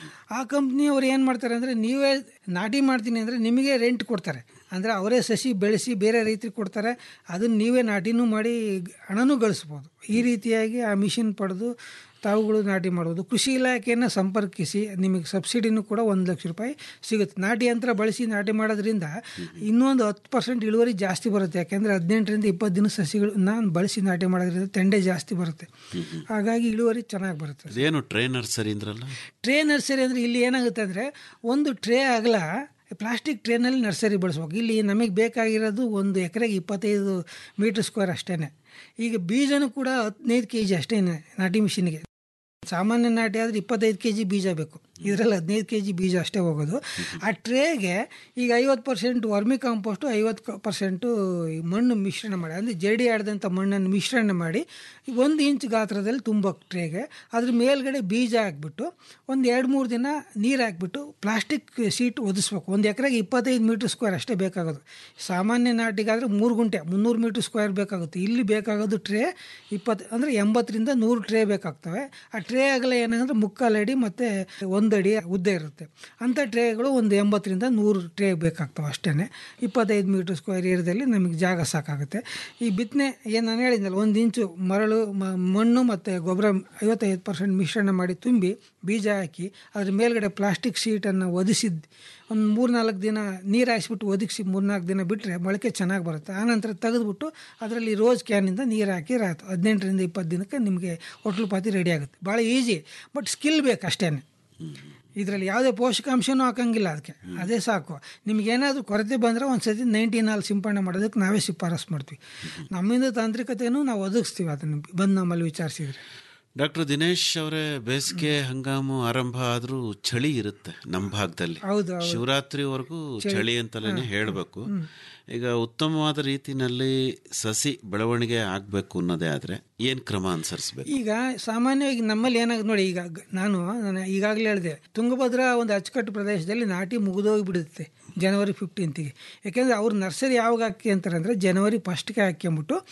ಆ ಕಂಪ್ನಿಯವ್ರು ಏನು ಮಾಡ್ತಾರೆ ಅಂದರೆ ನೀವೇ ನಾಟಿ ಮಾಡ್ತೀನಿ ಅಂದರೆ ನಿಮಗೆ ರೆಂಟ್ ಕೊಡ್ತಾರೆ ಅಂದರೆ ಅವರೇ ಸಸಿ ಬೆಳೆಸಿ ಬೇರೆ ರೈತರಿಗೆ ಕೊಡ್ತಾರೆ ಅದನ್ನು ನೀವೇ ನಾಟಿನೂ ಮಾಡಿ ಹಣನೂ ಗಳಿಸ್ಬೋದು ಈ ರೀತಿಯಾಗಿ ಆ ಮಿಷಿನ್ ಪಡೆದು ತಾವುಗಳು ನಾಟಿ ಮಾಡ್ಬೋದು ಕೃಷಿ ಇಲಾಖೆಯನ್ನು ಸಂಪರ್ಕಿಸಿ ನಿಮಗೆ ಸಬ್ಸಿಡಿನೂ ಕೂಡ ಒಂದು ಲಕ್ಷ ರೂಪಾಯಿ ಸಿಗುತ್ತೆ ನಾಟಿ ಯಂತ್ರ ಬಳಸಿ ನಾಟಿ ಮಾಡೋದ್ರಿಂದ ಇನ್ನೊಂದು ಹತ್ತು ಪರ್ಸೆಂಟ್ ಇಳುವರಿ ಜಾಸ್ತಿ ಬರುತ್ತೆ ಯಾಕೆಂದರೆ ಹದಿನೆಂಟರಿಂದ ಇಪ್ಪತ್ತು ದಿನ ಸಸಿಗಳನ್ನ ಬಳಸಿ ನಾಟಿ ಮಾಡೋದ್ರಿಂದ ತೆಂಡೆ ಜಾಸ್ತಿ ಬರುತ್ತೆ ಹಾಗಾಗಿ ಇಳುವರಿ ಚೆನ್ನಾಗಿ ಬರುತ್ತೆ
ಅದೇನು ಟ್ರೈನರ್ ಸರಿ ಅಂದ್ರಲ್ಲ
ಟ್ರೇ ನರ್ಸರಿ ಅಂದರೆ ಇಲ್ಲಿ ಏನಾಗುತ್ತೆ ಅಂದರೆ ಒಂದು ಟ್ರೇ ಆಗಲ ಪ್ಲಾಸ್ಟಿಕ್ ಟ್ರೇನಲ್ಲಿ ನರ್ಸರಿ ಬಳಸ್ಬೇಕು ಇಲ್ಲಿ ನಮಗೆ ಬೇಕಾಗಿರೋದು ಒಂದು ಎಕರೆಗೆ ಇಪ್ಪತ್ತೈದು ಮೀಟ್ರ್ ಸ್ಕ್ವೇರ್ ಅಷ್ಟೇ ಈಗ ಬೀಜನೂ ಕೂಡ ಹದಿನೈದು ಕೆ ಜಿ ಅಷ್ಟೇ ನಾಟಿ ಮಿಷಿನ್ಗೆ ಸಾಮಾನ್ಯ ನಾಟಿ ಆದರೆ ಇಪ್ಪತ್ತೈದು ಕೆ ಜಿ ಬೀಜ ಬೇಕು ಇದರಲ್ಲಿ ಹದಿನೈದು ಕೆ ಜಿ ಬೀಜ ಅಷ್ಟೇ ಹೋಗೋದು ಆ ಟ್ರೇಗೆ ಈಗ ಐವತ್ತು ಪರ್ಸೆಂಟ್ ವರ್ಮಿ ಕಾಂಪೋಸ್ಟು ಐವತ್ತು ಪರ್ಸೆಂಟು ಮಣ್ಣು ಮಿಶ್ರಣ ಮಾಡಿ ಅಂದರೆ ಜಡಿ ಆಡ್ದಂಥ ಮಣ್ಣನ್ನು ಮಿಶ್ರಣ ಮಾಡಿ ಒಂದು ಇಂಚ್ ಗಾತ್ರದಲ್ಲಿ ತುಂಬಬೇಕು ಟ್ರೇಗೆ ಅದ್ರ ಮೇಲ್ಗಡೆ ಬೀಜ ಹಾಕ್ಬಿಟ್ಟು ಒಂದು ಎರಡು ಮೂರು ದಿನ ನೀರು ಹಾಕ್ಬಿಟ್ಟು ಪ್ಲಾಸ್ಟಿಕ್ ಸೀಟ್ ಒದಿಸ್ಬೇಕು ಒಂದು ಎಕರೆಗೆ ಇಪ್ಪತ್ತೈದು ಮೀಟ್ರ್ ಸ್ಕ್ವೇರ್ ಅಷ್ಟೇ ಬೇಕಾಗೋದು ಸಾಮಾನ್ಯ ನಾಟಿಗಾದರೆ ಮೂರು ಗುಂಟೆ ಮುನ್ನೂರು ಮೀಟ್ರ್ ಸ್ಕ್ವೇರ್ ಬೇಕಾಗುತ್ತೆ ಇಲ್ಲಿ ಬೇಕಾಗೋದು ಟ್ರೇ ಇಪ್ಪತ್ತು ಅಂದರೆ ಎಂಬತ್ತರಿಂದ ನೂರು ಟ್ರೇ ಬೇಕಾಗ್ತವೆ ಆ ಟ್ರೇ ಆಗಲ್ಲ ಏನಂದರೆ ಮುಕ್ಕಾಲು ಅಡಿ ಮತ್ತು ಒಂದು ಅಡಿ ಉದ್ದ ಇರುತ್ತೆ ಅಂಥ ಟ್ರೇಗಳು ಒಂದು ಎಂಬತ್ತರಿಂದ ನೂರು ಟ್ರೇ ಬೇಕಾಗ್ತವೆ ಅಷ್ಟೇ ಇಪ್ಪತ್ತೈದು ಮೀಟ್ರ್ ಸ್ಕ್ವೇರ್ ಏರಿಯಾದಲ್ಲಿ ನಮಗೆ ಜಾಗ ಸಾಕಾಗುತ್ತೆ ಈ ಬಿತ್ತನೆ ಏನು ನಾನು ಹೇಳಿದ್ನಲ್ಲ ಒಂದು ಇಂಚು ಮರಳು ಮ- ಮಣ್ಣು ಮತ್ತು ಗೊಬ್ಬರ ಐವತ್ತೈದು ಪರ್ಸೆಂಟ್ ಮಿಶ್ರಣ ಮಾಡಿ ತುಂಬಿ ಬೀಜ ಹಾಕಿ ಅದ್ರ ಮೇಲ್ಗಡೆ ಪ್ಲಾಸ್ಟಿಕ್ ಶೀಟನ್ನು ಒದಿಸಿದ್ದು ಒಂದು ಮೂರು ನಾಲ್ಕು ದಿನ ನೀರು ಹಾಯಿಸ್ಬಿಟ್ಟು ಒದಗಿಸಿ ಮೂರ್ನಾಲ್ಕು ದಿನ ಬಿಟ್ಟರೆ ಮೊಳಕೆ ಚೆನ್ನಾಗಿ ಬರುತ್ತೆ ಆನಂತರ ತೆಗೆದುಬಿಟ್ಟು ಅದರಲ್ಲಿ ರೋಸ್ ಕ್ಯಾನಿಂದ ನೀರು ಹಾಕಿ ರಾತು ಹದಿನೆಂಟರಿಂದ ಇಪ್ಪತ್ತು ದಿನಕ್ಕೆ ನಿಮಗೆ ಹೋಟ್ಲು ಪಾತಿ ರೆಡಿ ಆಗುತ್ತೆ ಭಾಳ ಈಸಿ ಬಟ್ ಸ್ಕಿಲ್ ಬೇಕು ಅಷ್ಟೇ ಇದರಲ್ಲಿ ಯಾವುದೇ ಪೋಷಕಾಂಶನೂ ಹಾಕಂಗಿಲ್ಲ ಅದಕ್ಕೆ ಅದೇ ಸಾಕು ನಿಮಗೇನಾದರೂ ಕೊರತೆ ಬಂದರೆ ಒಂದು ಸತಿ ನೈಂಟೀನ್ ಹಾಲು ಸಿಂಪಡಣೆ ಮಾಡೋದಕ್ಕೆ ನಾವೇ ಶಿಫಾರಸು ಮಾಡ್ತೀವಿ ನಮ್ಮಿಂದ ತಾಂತ್ರಿಕತೆಯೂ ನಾವು ಒದಗಿಸ್ತೀವಿ ಅದನ್ನು ಬಂದು ನಮ್ಮಲ್ಲಿ ವಿಚಾರಿಸಿದ್ರೆ
ಡಾಕ್ಟರ್ ದಿನೇಶ್ ಅವರೇ ಬೇಸಿಗೆ ಹಂಗಾಮು ಆರಂಭ ಆದ್ರೂ ಚಳಿ ಇರುತ್ತೆ ನಮ್ಮ ಭಾಗದಲ್ಲಿ
ಹೌದು ಹೌದು
ಶಿವರಾತ್ರಿವರೆಗೂ ಚಳಿ ಅಂತಲೇ ಹೇಳಬೇಕು ಈಗ ಉತ್ತಮವಾದ ರೀತಿನಲ್ಲಿ ಸಸಿ ಬೆಳವಣಿಗೆ ಆಗಬೇಕು ಅನ್ನೋದೇ ಆದ್ರೆ ಏನ್ ಕ್ರಮ ಅನುಸರಿಸ್ಬೇಕು
ಈಗ ಸಾಮಾನ್ಯವಾಗಿ ನಮ್ಮಲ್ಲಿ ಏನಾಗುತ್ತೆ ನೋಡಿ ಈಗ ಗ- ನಾನು ನಾನು ಈಗಾಗಲೇ ಹೇಳಿದೆ ತುಂಗಭದ್ರಾ ಒಂದು ಅಚ್ಚುಕಟ್ಟು ಪ್ರದೇಶದಲ್ಲಿ ನಾಟಿ ಮುಗಿದೋಗಿ ಬಿಡುತ್ತೆ ಜನವರಿ ಫಿಫ್ಟೀನ್ತಿಗೆ ಯಾಕೆಂದರೆ ಅವ್ರು ನರ್ಸರಿ ಯಾವಾಗ ಹಾಕಿ ಅಂತಾರೆ ಅಂದರೆ ಜನವರಿ ಫಸ್ಟ್ಗೆ ಹಾಕ್ಕೊಂಬಿಟ್ಟು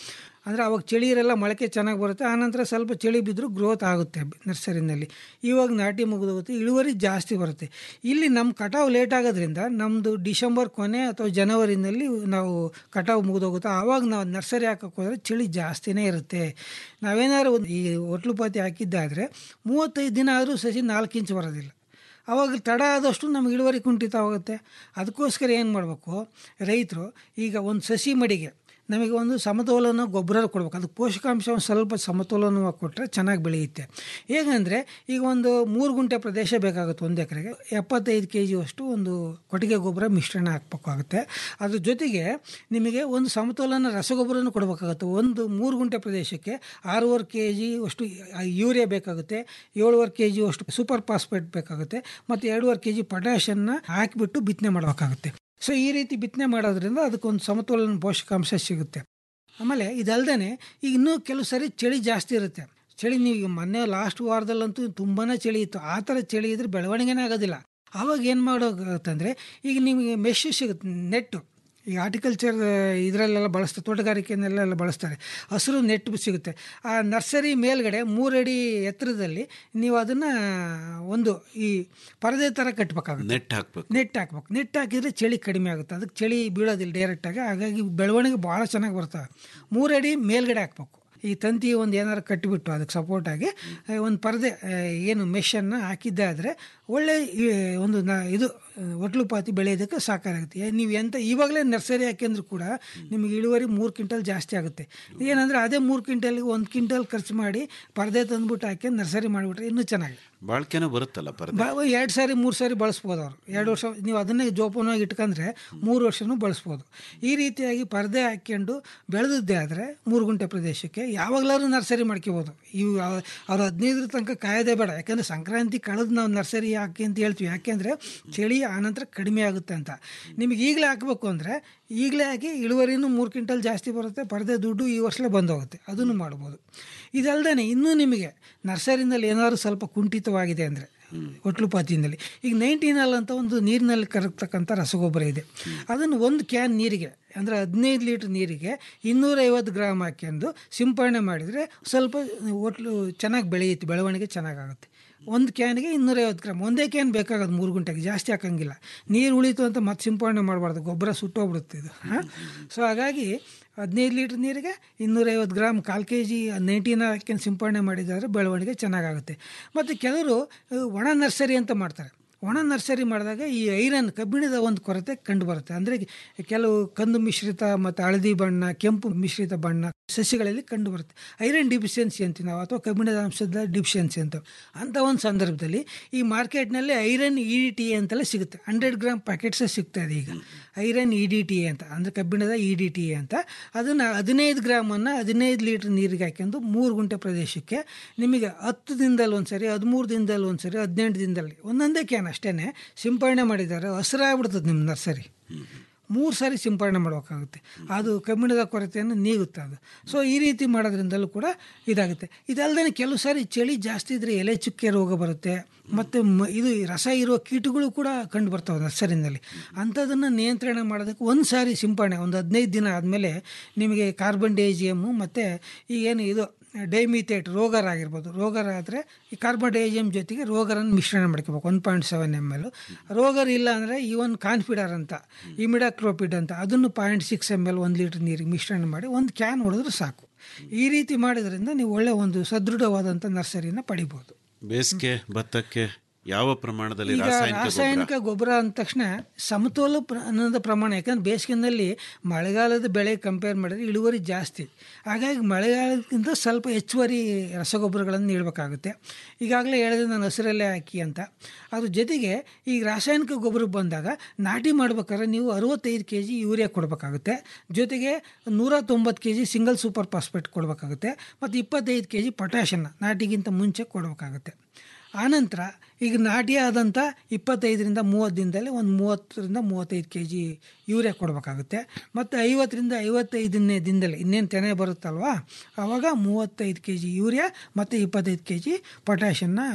ಅಂದರೆ ಅವಾಗ ಚಳಿ ಇರಲ್ಲ ಮೊಳಕೆ ಚೆನ್ನಾಗಿ ಬರುತ್ತೆ ಆನಂತರ ಸ್ವಲ್ಪ ಚಳಿ ಬಿದ್ದರೂ ಗ್ರೋತ್ ಆಗುತ್ತೆ ನರ್ಸರಿನಲ್ಲಿ ಇವಾಗ ನಾಟಿ ಮುಗಿದೋಗುತ್ತೆ ಇಳುವರಿ ಜಾಸ್ತಿ ಬರುತ್ತೆ ಇಲ್ಲಿ ನಮ್ಮ ಕಟಾವು ಲೇಟ್ ಆಗೋದ್ರಿಂದ ನಮ್ಮದು ಡಿಸೆಂಬರ್ ಕೊನೆ ಅಥವಾ ಜನವರಿನಲ್ಲಿ ನಾವು ಕಟಾವು ಮುಗಿದೋಗುತ್ತೆ ಆವಾಗ ನಾವು ನರ್ಸರಿ ಹಾಕೋಕೆ ಹೋದರೆ ಚಳಿ ಜಾಸ್ತಿನೇ ಇರುತ್ತೆ ನಾವೇನಾದ್ರು ಒಂದು ಈ ಒಟ್ಲುಪಾತಿ ಹಾಕಿದ್ದಾದರೆ ಮೂವತ್ತೈದು ದಿನ ಆದರೂ ಸಸಿ ನಾಲ್ಕು ಇಂಚ್ ಬರೋದಿಲ್ಲ ಅವಾಗ ತಡ ಆದಷ್ಟು ನಮ್ಗೆ ಇಳುವರಿ ಕುಂಠಿತವಾಗುತ್ತೆ ಅದಕ್ಕೋಸ್ಕರ ಏನು ಮಾಡಬೇಕು ರೈತರು ಈಗ ಒಂದು ಸಸಿ ಮಡಿಗೆ ನಮಗೆ ಒಂದು ಸಮತೋಲನ ಗೊಬ್ಬರ ಕೊಡ್ಬೇಕು ಅದಕ್ಕೆ ಪೋಷಕಾಂಶ ಒಂದು ಸ್ವಲ್ಪ ಸಮತೋಲನವಾಗಿ ಕೊಟ್ಟರೆ ಚೆನ್ನಾಗಿ ಬೆಳೆಯುತ್ತೆ ಹೇಗಂದರೆ ಈಗ ಒಂದು ಮೂರು ಗುಂಟೆ ಪ್ರದೇಶ ಬೇಕಾಗುತ್ತೆ ಒಂದು ಎಕರೆಗೆ ಎಪ್ಪತ್ತೈದು ಕೆ ಜಿಯಷ್ಟು ಒಂದು ಕೊಟ್ಟಿಗೆ ಗೊಬ್ಬರ ಮಿಶ್ರಣ ಹಾಕ್ಬೇಕಾಗುತ್ತೆ ಅದ್ರ ಜೊತೆಗೆ ನಿಮಗೆ ಒಂದು ಸಮತೋಲನ ರಸಗೊಬ್ಬರನೂ ಕೊಡಬೇಕಾಗುತ್ತೆ ಒಂದು ಮೂರು ಗುಂಟೆ ಪ್ರದೇಶಕ್ಕೆ ಆರೂವರೆ ಕೆ ಜಿ ಅಷ್ಟು ಯೂರಿಯಾ ಬೇಕಾಗುತ್ತೆ ಏಳುವರೆ ಕೆ ಜಿ ಅಷ್ಟು ಸೂಪರ್ ಫಾಸ್ಫೇಟ್ ಬೇಕಾಗುತ್ತೆ ಮತ್ತು ಎರಡೂವರೆ ಕೆ ಜಿ ಪೊಟ್ಯಾಷನ್ನ ಹಾಕಿಬಿಟ್ಟು ಬಿತ್ತನೆ ಮಾಡಬೇಕಾಗುತ್ತೆ ಸೊ ಈ ರೀತಿ ಬಿತ್ತನೆ ಮಾಡೋದ್ರಿಂದ ಅದಕ್ಕೊಂದು ಸಮತೋಲನ ಪೋಷಕಾಂಶ ಸಿಗುತ್ತೆ ಆಮೇಲೆ ಇದಲ್ದೇ ಈಗ ಇನ್ನೂ ಕೆಲವು ಸರಿ ಚಳಿ ಜಾಸ್ತಿ ಇರುತ್ತೆ ಚಳಿ ನೀವು ಈಗ ಮೊನ್ನೆ ಲಾಸ್ಟ್ ವಾರದಲ್ಲಂತೂ ತುಂಬಾ ಚಳಿ ಇತ್ತು ಆ ಥರ ಚಳಿ ಇದ್ರೆ ಬೆಳವಣಿಗೆನೇ ಆಗೋದಿಲ್ಲ ಆವಾಗ ಏನು ಮಾಡೋತ್ತಂದರೆ ಈಗ ನಿಮಗೆ ಮೆಶ್ ಸಿಗುತ್ತೆ ನೆಟ್ಟು ಈ ಆರ್ಟಿಕಲ್ಚರ್ ಇದರಲ್ಲೆಲ್ಲ ಬಳಸ್ತಾರೆ ತೋಟಗಾರಿಕೆಯಲ್ಲೆಲ್ಲ ಬಳಸ್ತಾರೆ ಹಸಿರು ನೆಟ್ ಸಿಗುತ್ತೆ ಆ ನರ್ಸರಿ ಮೇಲ್ಗಡೆ ಮೂರಡಿ ಎತ್ತರದಲ್ಲಿ ನೀವು ಅದನ್ನು ಒಂದು ಈ ಪರದೆ ಥರ ಕಟ್ಟಬೇಕಾಗುತ್ತೆ
ನೆಟ್ ಹಾಕ್ಬೇಕು
ನೆಟ್ ಹಾಕ್ಬೇಕು ನೆಟ್ ಹಾಕಿದರೆ ಚಳಿ ಕಡಿಮೆ ಆಗುತ್ತೆ ಅದಕ್ಕೆ ಚಳಿ ಬೀಳೋದಿಲ್ಲ ಡೈರೆಕ್ಟಾಗಿ ಹಾಗಾಗಿ ಬೆಳವಣಿಗೆ ಭಾಳ ಚೆನ್ನಾಗಿ ಬರ್ತವೆ ಮೂರಡಿ ಮೇಲ್ಗಡೆ ಹಾಕ್ಬೇಕು ಈ ತಂತಿ ಒಂದು ಏನಾರು ಕಟ್ಟಿಬಿಟ್ಟು ಅದಕ್ಕೆ ಸಪೋರ್ಟಾಗಿ ಒಂದು ಪರದೆ ಆ, ಏನು ಮೆಷನ್ನು ಹಾಕಿದ್ದಾದರೆ ಒಳ್ಳೆ ಈ ಒಂದು ನ ಇದು ಒಟ್ಲುಪಾತಿ ಬೆಳೆಯೋದಕ್ಕೆ ಸಾಕಾಗುತ್ತೆ ಏ- ನೀವು ಎಂತ ಇವಾಗಲೇ ನರ್ಸರಿ ಹಾಕಿದ್ರು ಕೂಡ ನಿಮಗೆ ಇಳುವರಿ ಮೂರು ಕ್ವಿಂಟಲ್ ಜಾಸ್ತಿ ಆಗುತ್ತೆ ಏನಂದರೆ ಅದೇ ಮೂರು ಕ್ವಿಂಟಲ್ಗೆ ಒಂದು ಕ್ವಿಂಟಲ್ ಖರ್ಚು ಮಾಡಿ ಪರದೆ ತಂದ್ಬಿಟ್ಟು ಹಾಕಿ ನರ್ಸರಿ ಮಾಡಿಬಿಟ್ರೆ ಇನ್ನೂ ಚೆನ್ನಾಗಿ
ಬಾಳ್ಕೆನೂ ಬರುತ್ತಲ್ಲ ಪರದೆ
ಬ ಎರಡು ಸಾರಿ ಮೂರು ಸಾರಿ ಬಳಸ್ಬೋದು ಅವರು ಎರಡು ವರ್ಷ ನೀವು ಅದನ್ನೇ ಜೋಪಾನವಾಗಿ ಇಟ್ಕೊಂಡ್ರೆ ಮೂರು ವರ್ಷನೂ ಬಳಸ್ಬೋದು ಈ ರೀತಿಯಾಗಿ ಪರದೆ ಹಾಕ್ಕೊಂಡು ಬೆಳೆದದ್ದೇ ಆದರೆ ಮೂರು ಗುಂಟೆ ಪ್ರದೇಶಕ್ಕೆ ಯಾವಾಗಲಾದ್ರೂ ನರ್ಸರಿ ಮಾಡ್ಕೋಬೋದು ಇವು ಯಾವ- ಅವ್ರು ಹದಿನೈದರ ತನಕ ಕಾಯೋದೇ ಬೇಡ ಯಾಕಂದರೆ ಸಂಕ್ರಾಂತಿ ಕಳೆದು ನಾವು ನರ್ಸರಿ ಹಾಕಿ ಅಂತ ಹೇಳ್ತೀವಿ ಯಾಕೆಂದರೆ ಚಳಿ ಆನಂತರ ಕಡಿಮೆ ಆಗುತ್ತೆ ಅಂತ ನಿಮಗೆ ಈಗಲೇ ಹಾಕಬೇಕು ಅಂದರೆ ಈಗಲೇ ಹಾಕಿ ಇಳುವರಿನೂ ಮೂರು ಕ್ವಿಂಟಲ್ ಜಾಸ್ತಿ ಬರುತ್ತೆ ಪರದೆ ದುಡ್ಡು ಈ ವರ್ಷಲೇ ಬಂದೋಗುತ್ತೆ ಅದನ್ನು ಮಾಡ್ಬೋದು ಇದಲ್ದೇ ಇನ್ನೂ ನಿಮಗೆ ನರ್ಸರಿನಲ್ಲಿ ಏನಾದರೂ ಸ್ವಲ್ಪ ಕುಂಠಿತವಾಗಿದೆ ಅಂದರೆ ಒಟ್ಲುಪಾತಿನಲ್ಲಿ ಈಗ ನೈನ್ಟೀನಲ್ ಅಂತ ಒಂದು ನೀರಿನಲ್ಲಿ ಕರಗ್ತಕ್ಕಂಥ ರಸಗೊಬ್ಬರ ಇದೆ ಅದನ್ನು ಒಂದು ಕ್ಯಾನ್ ನೀರಿಗೆ ಅಂದರೆ ಹದಿನೈದು ಲೀಟ್ರ್ ನೀರಿಗೆ ಇನ್ನೂರೈವತ್ತು ಗ್ರಾಮ್ ಹಾಕ್ಯಂದು ಸಿಂಪರಣೆ ಮಾಡಿದರೆ ಸ್ವಲ್ಪ ಒಟ್ಲು ಚೆನ್ನಾಗಿ ಬೆಳೆಯುತ್ತೆ ಬೆಳವಣಿಗೆ ಚೆನ್ನಾಗಾಗುತ್ತೆ ಒಂದು ಕ್ಯಾನ್ಗೆ ಇನ್ನೂರೈವತ್ತು ಗ್ರಾಮ್ ಒಂದೇ ಕ್ಯಾನ್ ಬೇಕಾಗೋದು ಮೂರು ಗಂಟೆಗೆ ಜಾಸ್ತಿ ಹಾಕಂಗಿಲ್ಲ ನೀರು ಉಳಿತು ಅಂತ ಮತ್ತೆ ಸಿಂಪರಣೆ ಮಾಡಬಾರ್ದು ಗೊಬ್ಬರ ಸುಟ್ಟೋಗ್ಬಿಡುತ್ತೆ ಇದು ಹಾಂ ಸೊ ಹಾಗಾಗಿ ಹದಿನೈದು ಲೀಟ್ರ್ ನೀರಿಗೆ ಇನ್ನೂರೈವತ್ತು ಗ್ರಾಮ್ ಕಾಲು ಕೆ ಜಿ ನೈಂಟೀನ್ ಹಾಕಿ ಸಿಂಪರಣೆ ಮಾಡಿದರೆ ಬೆಳವಣಿಗೆ ಚೆನ್ನಾಗಾಗುತ್ತೆ ಮತ್ತು ಕೆಲವರು ಅಹ್, ಒಣ ನರ್ಸರಿ ಅಂತ ಮಾಡ್ತಾರೆ ಒಣ ನರ್ಸರಿ ಮಾಡಿದಾಗ ಈ ಐರನ್ ಕಬ್ಬಿಣದ ಒಂದು ಕೊರತೆ ಕಂಡು ಬರುತ್ತೆ ಅಂದರೆ ಕೆಲವು ಕಂದು ಮಿಶ್ರಿತ ಮತ್ತು ಹಳದಿ ಬಣ್ಣ ಕೆಂಪು ಮಿಶ್ರಿತ ಬಣ್ಣ ಸಸ್ಯಗಳಲ್ಲಿ ಕಂಡು ಬರುತ್ತೆ ಐರನ್ ಡಿಫಿಷಿಯನ್ಸಿ ಅಂತೀವಿ ನಾವು ಅಥವಾ ಕಬ್ಬಿಣದ ಅಂಶದ ಡಿಫಿಷಿಯನ್ಸಿ ಅಂತ ಅಂಥ ಒಂದು ಸಂದರ್ಭದಲ್ಲಿ ಈ ಮಾರ್ಕೆಟ್ನಲ್ಲಿ ಐರನ್ ಇ ಡಿ ಟಿ ಅಂತೆಲ್ಲ ಸಿಗುತ್ತೆ ಹಂಡ್ರೆಡ್ ಗ್ರಾಮ್ ಪ್ಯಾಕೆಟ್ಸೇ ಸಿಗ್ತಾ ಇದೆ ಈಗ ಐರನ್ ಇ ಡಿ ಟಿ ಅಂತ ಅಂದರೆ ಕಬ್ಬಿಣದ ಇ ಡಿ ಟಿ ಅಂತ ಅದನ್ನು ಹದಿನೈದು ಗ್ರಾಮನ್ನು ಹದಿನೈದು ಲೀಟ್ರ್ ನೀರಿಗೆ ಹಾಕ್ಯಂದು ಮೂರು ಗುಂಟೆ ಪ್ರದೇಶಕ್ಕೆ ನಿಮಗೆ ಹತ್ತು ದಿನದಲ್ಲಿ ಒಂದು ಸರಿ ಹದಿಮೂರು ದಿನದಲ್ಲಿ ಒಂದು ಸರಿ ಹದಿನೆಂಟು ದಿನದಲ್ಲಿ ಒಂದೊಂದೇ ಕ್ಯಾನ್ ಅಷ್ಟೇ ಸಿಂಪರಣೆ ಮಾಡಿದ್ದಾರೆ ಹಸಿರಾಗ್ಬಿಡ್ತದೆ ನಿಮ್ಮ ನರ್ಸರಿ ಮೂರು ಸಾರಿ ಸಿಂಪರಣೆ ಮಾಡಬೇಕಾಗುತ್ತೆ ಅದು ಕಬ್ಬಿಣದ ಕೊರತೆಯನ್ನು ನೀಗುತ್ತೆ ಅದು ಸೊ ಈ ರೀತಿ ಮಾಡೋದ್ರಿಂದಲೂ ಕೂಡ ಇದಾಗುತ್ತೆ ಇದಲ್ಲದೆ ಕೆಲವು ಸಾರಿ ಚಳಿ ಜಾಸ್ತಿ ಇದ್ದರೆ ಎಲೆ ಚುಕ್ಕೆ ರೋಗ ಬರುತ್ತೆ ಮತ್ತು ಮ ಇದು ರಸ ಇರುವ ಕೀಟಗಳು ಕೂಡ ಕಂಡು ಬರ್ತವೆ ನರ್ಸರಿನಲ್ಲಿ ಅಂಥದನ್ನು ನಿಯಂತ್ರಣ ಮಾಡೋದಕ್ಕೆ ಒಂದು ಸಾರಿ ಸಿಂಪರಣೆ ಒಂದು ಹದಿನೈದು ದಿನ ಆದಮೇಲೆ ನಿಮಗೆ ಕಾರ್ಬನ್ ಡೈಜಿಯಮ್ಮು ಮತ್ತು ಈ ಏನು ಇದು ಡೈಮಿಥೇಟ್ ರೋಗರ್ ಆಗಿರ್ಬೋದು ರೋಗರ್ ಆದರೆ ಈ ಕಾರ್ಬನ್ ಡೈಜಿಯಮ್ ಜೊತೆಗೆ ರೋಗರನ್ನು ಮಿಶ್ರಣ ಮಾಡ್ಕೋಬೇಕು one point seven M L Rogor ಇಲ್ಲ ಅಂದರೆ ಈ ಒಂದು ಕಾನ್ಫಿಡರ್ ಅಂತ ಇಮಿಡಾಕ್ಲೋಪಿಡ್ ಅಂತ ಅದನ್ನು ಪಾಯಿಂಟ್ ಸಿಕ್ಸ್ ಎಮ್ ಎಲ್ ಒಂದು ಲೀಟ್ರ್ ನೀರಿಗೆ ಮಿಶ್ರಣ ಮಾಡಿ ಒಂದು ಕ್ಯಾನ್ ಹೊಡೆದ್ರೆ ಸಾಕು ಈ ರೀತಿ ಮಾಡೋದ್ರಿಂದ ನೀವು ಒಳ್ಳೆ ಒಂದು ಸದೃಢವಾದಂಥ ನರ್ಸರಿನ ಪಡಿಬೋದು
ಬೇಸಿಗೆ ಭತ್ತಕ್ಕೆ ಯಾವ ಪ್ರಮಾಣದಲ್ಲಿ
ಈಗ
ರಾಸಾಯನಿಕ ಗೊಬ್ಬರ
ರಾಸಾಯನಿಕ ಗೊಬ್ಬರ ಅಂದ ತಕ್ಷಣ ಸಮತೋಲ ಪ್ರ- ಅನ್ನೋದು ಪ್ರಮಾಣ ಯಾಕಂದ್ರೆ ಬೇಸಿಗೆನಲ್ಲಿ ಮಳೆಗಾಲದ ಬೆಳೆ ಕಂಪೇರ್ ಮಾಡಿದ್ರೆ ಇಳುವರಿ ಜಾಸ್ತಿ ಹಾಗಾಗಿ ಮಳೆಗಾಲಕ್ಕಿಂತ ಸ್ವಲ್ಪ ಹೆಚ್ಚುವರಿ ರಸಗೊಬ್ಬರಗಳನ್ನು ನೀಡಬೇಕಾಗುತ್ತೆ ಈಗಾಗಲೇ ಹೇಳಿದೆ ನಾನು ಹಸಿರಲ್ಲೇ ಹಾಕಿ ಅಂತ ಅದ್ರ ಜೊತೆಗೆ ಈಗ ರಾಸಾಯನಿಕ ಗೊಬ್ಬರ ಬಂದಾಗ ನಾಟಿ ಮಾಡ್ಬೇಕಾದ್ರೆ ನೀವು ಅರುವತ್ತೈದು ಕೆ ಜಿ ಯೂರಿಯಾ ಕೊಡಬೇಕಾಗುತ್ತೆ ಜೊತೆಗೆ ನೂರ ತೊಂಬತ್ತು K G single super phosphate ಕೊಡಬೇಕಾಗುತ್ತೆ ಮತ್ತು ಇಪ್ಪತ್ತೈದು ಕೆ ಜಿ ಪೊಟ್ಯಾಷನ್ನ ನಾಟಿಗಿಂತ ಮುಂಚೆ ಕೊಡಬೇಕಾಗುತ್ತೆ ಆನಂತರ ಈಗ ನಾಟಿ ಆದಂಥ ಇಪ್ಪತ್ತೈದರಿಂದ ಮೂವತ್ತು ದಿನದಲ್ಲಿ ಒಂದು ಮೂವತ್ತರಿಂದ ಮೂವತ್ತೈದು ಕೆ ಜಿ ಯೂರಿಯಾ ಕೊಡಬೇಕಾಗುತ್ತೆ ಮತ್ತು ಐವತ್ತರಿಂದ ಐವತ್ತೈದನೇ ದಿನದಲ್ಲಿ ಇನ್ನೇನು ತೆನೆ ಬರುತ್ತಲ್ವಾ ಆವಾಗ ಮೂವತ್ತೈದು ಕೆ ಜಿ ಯೂರಿಯಾ ಮತ್ತು ಇಪ್ಪತ್ತೈದು ಕೆ ಜಿ ಪೊಟ್ಯಾಷನ್ನ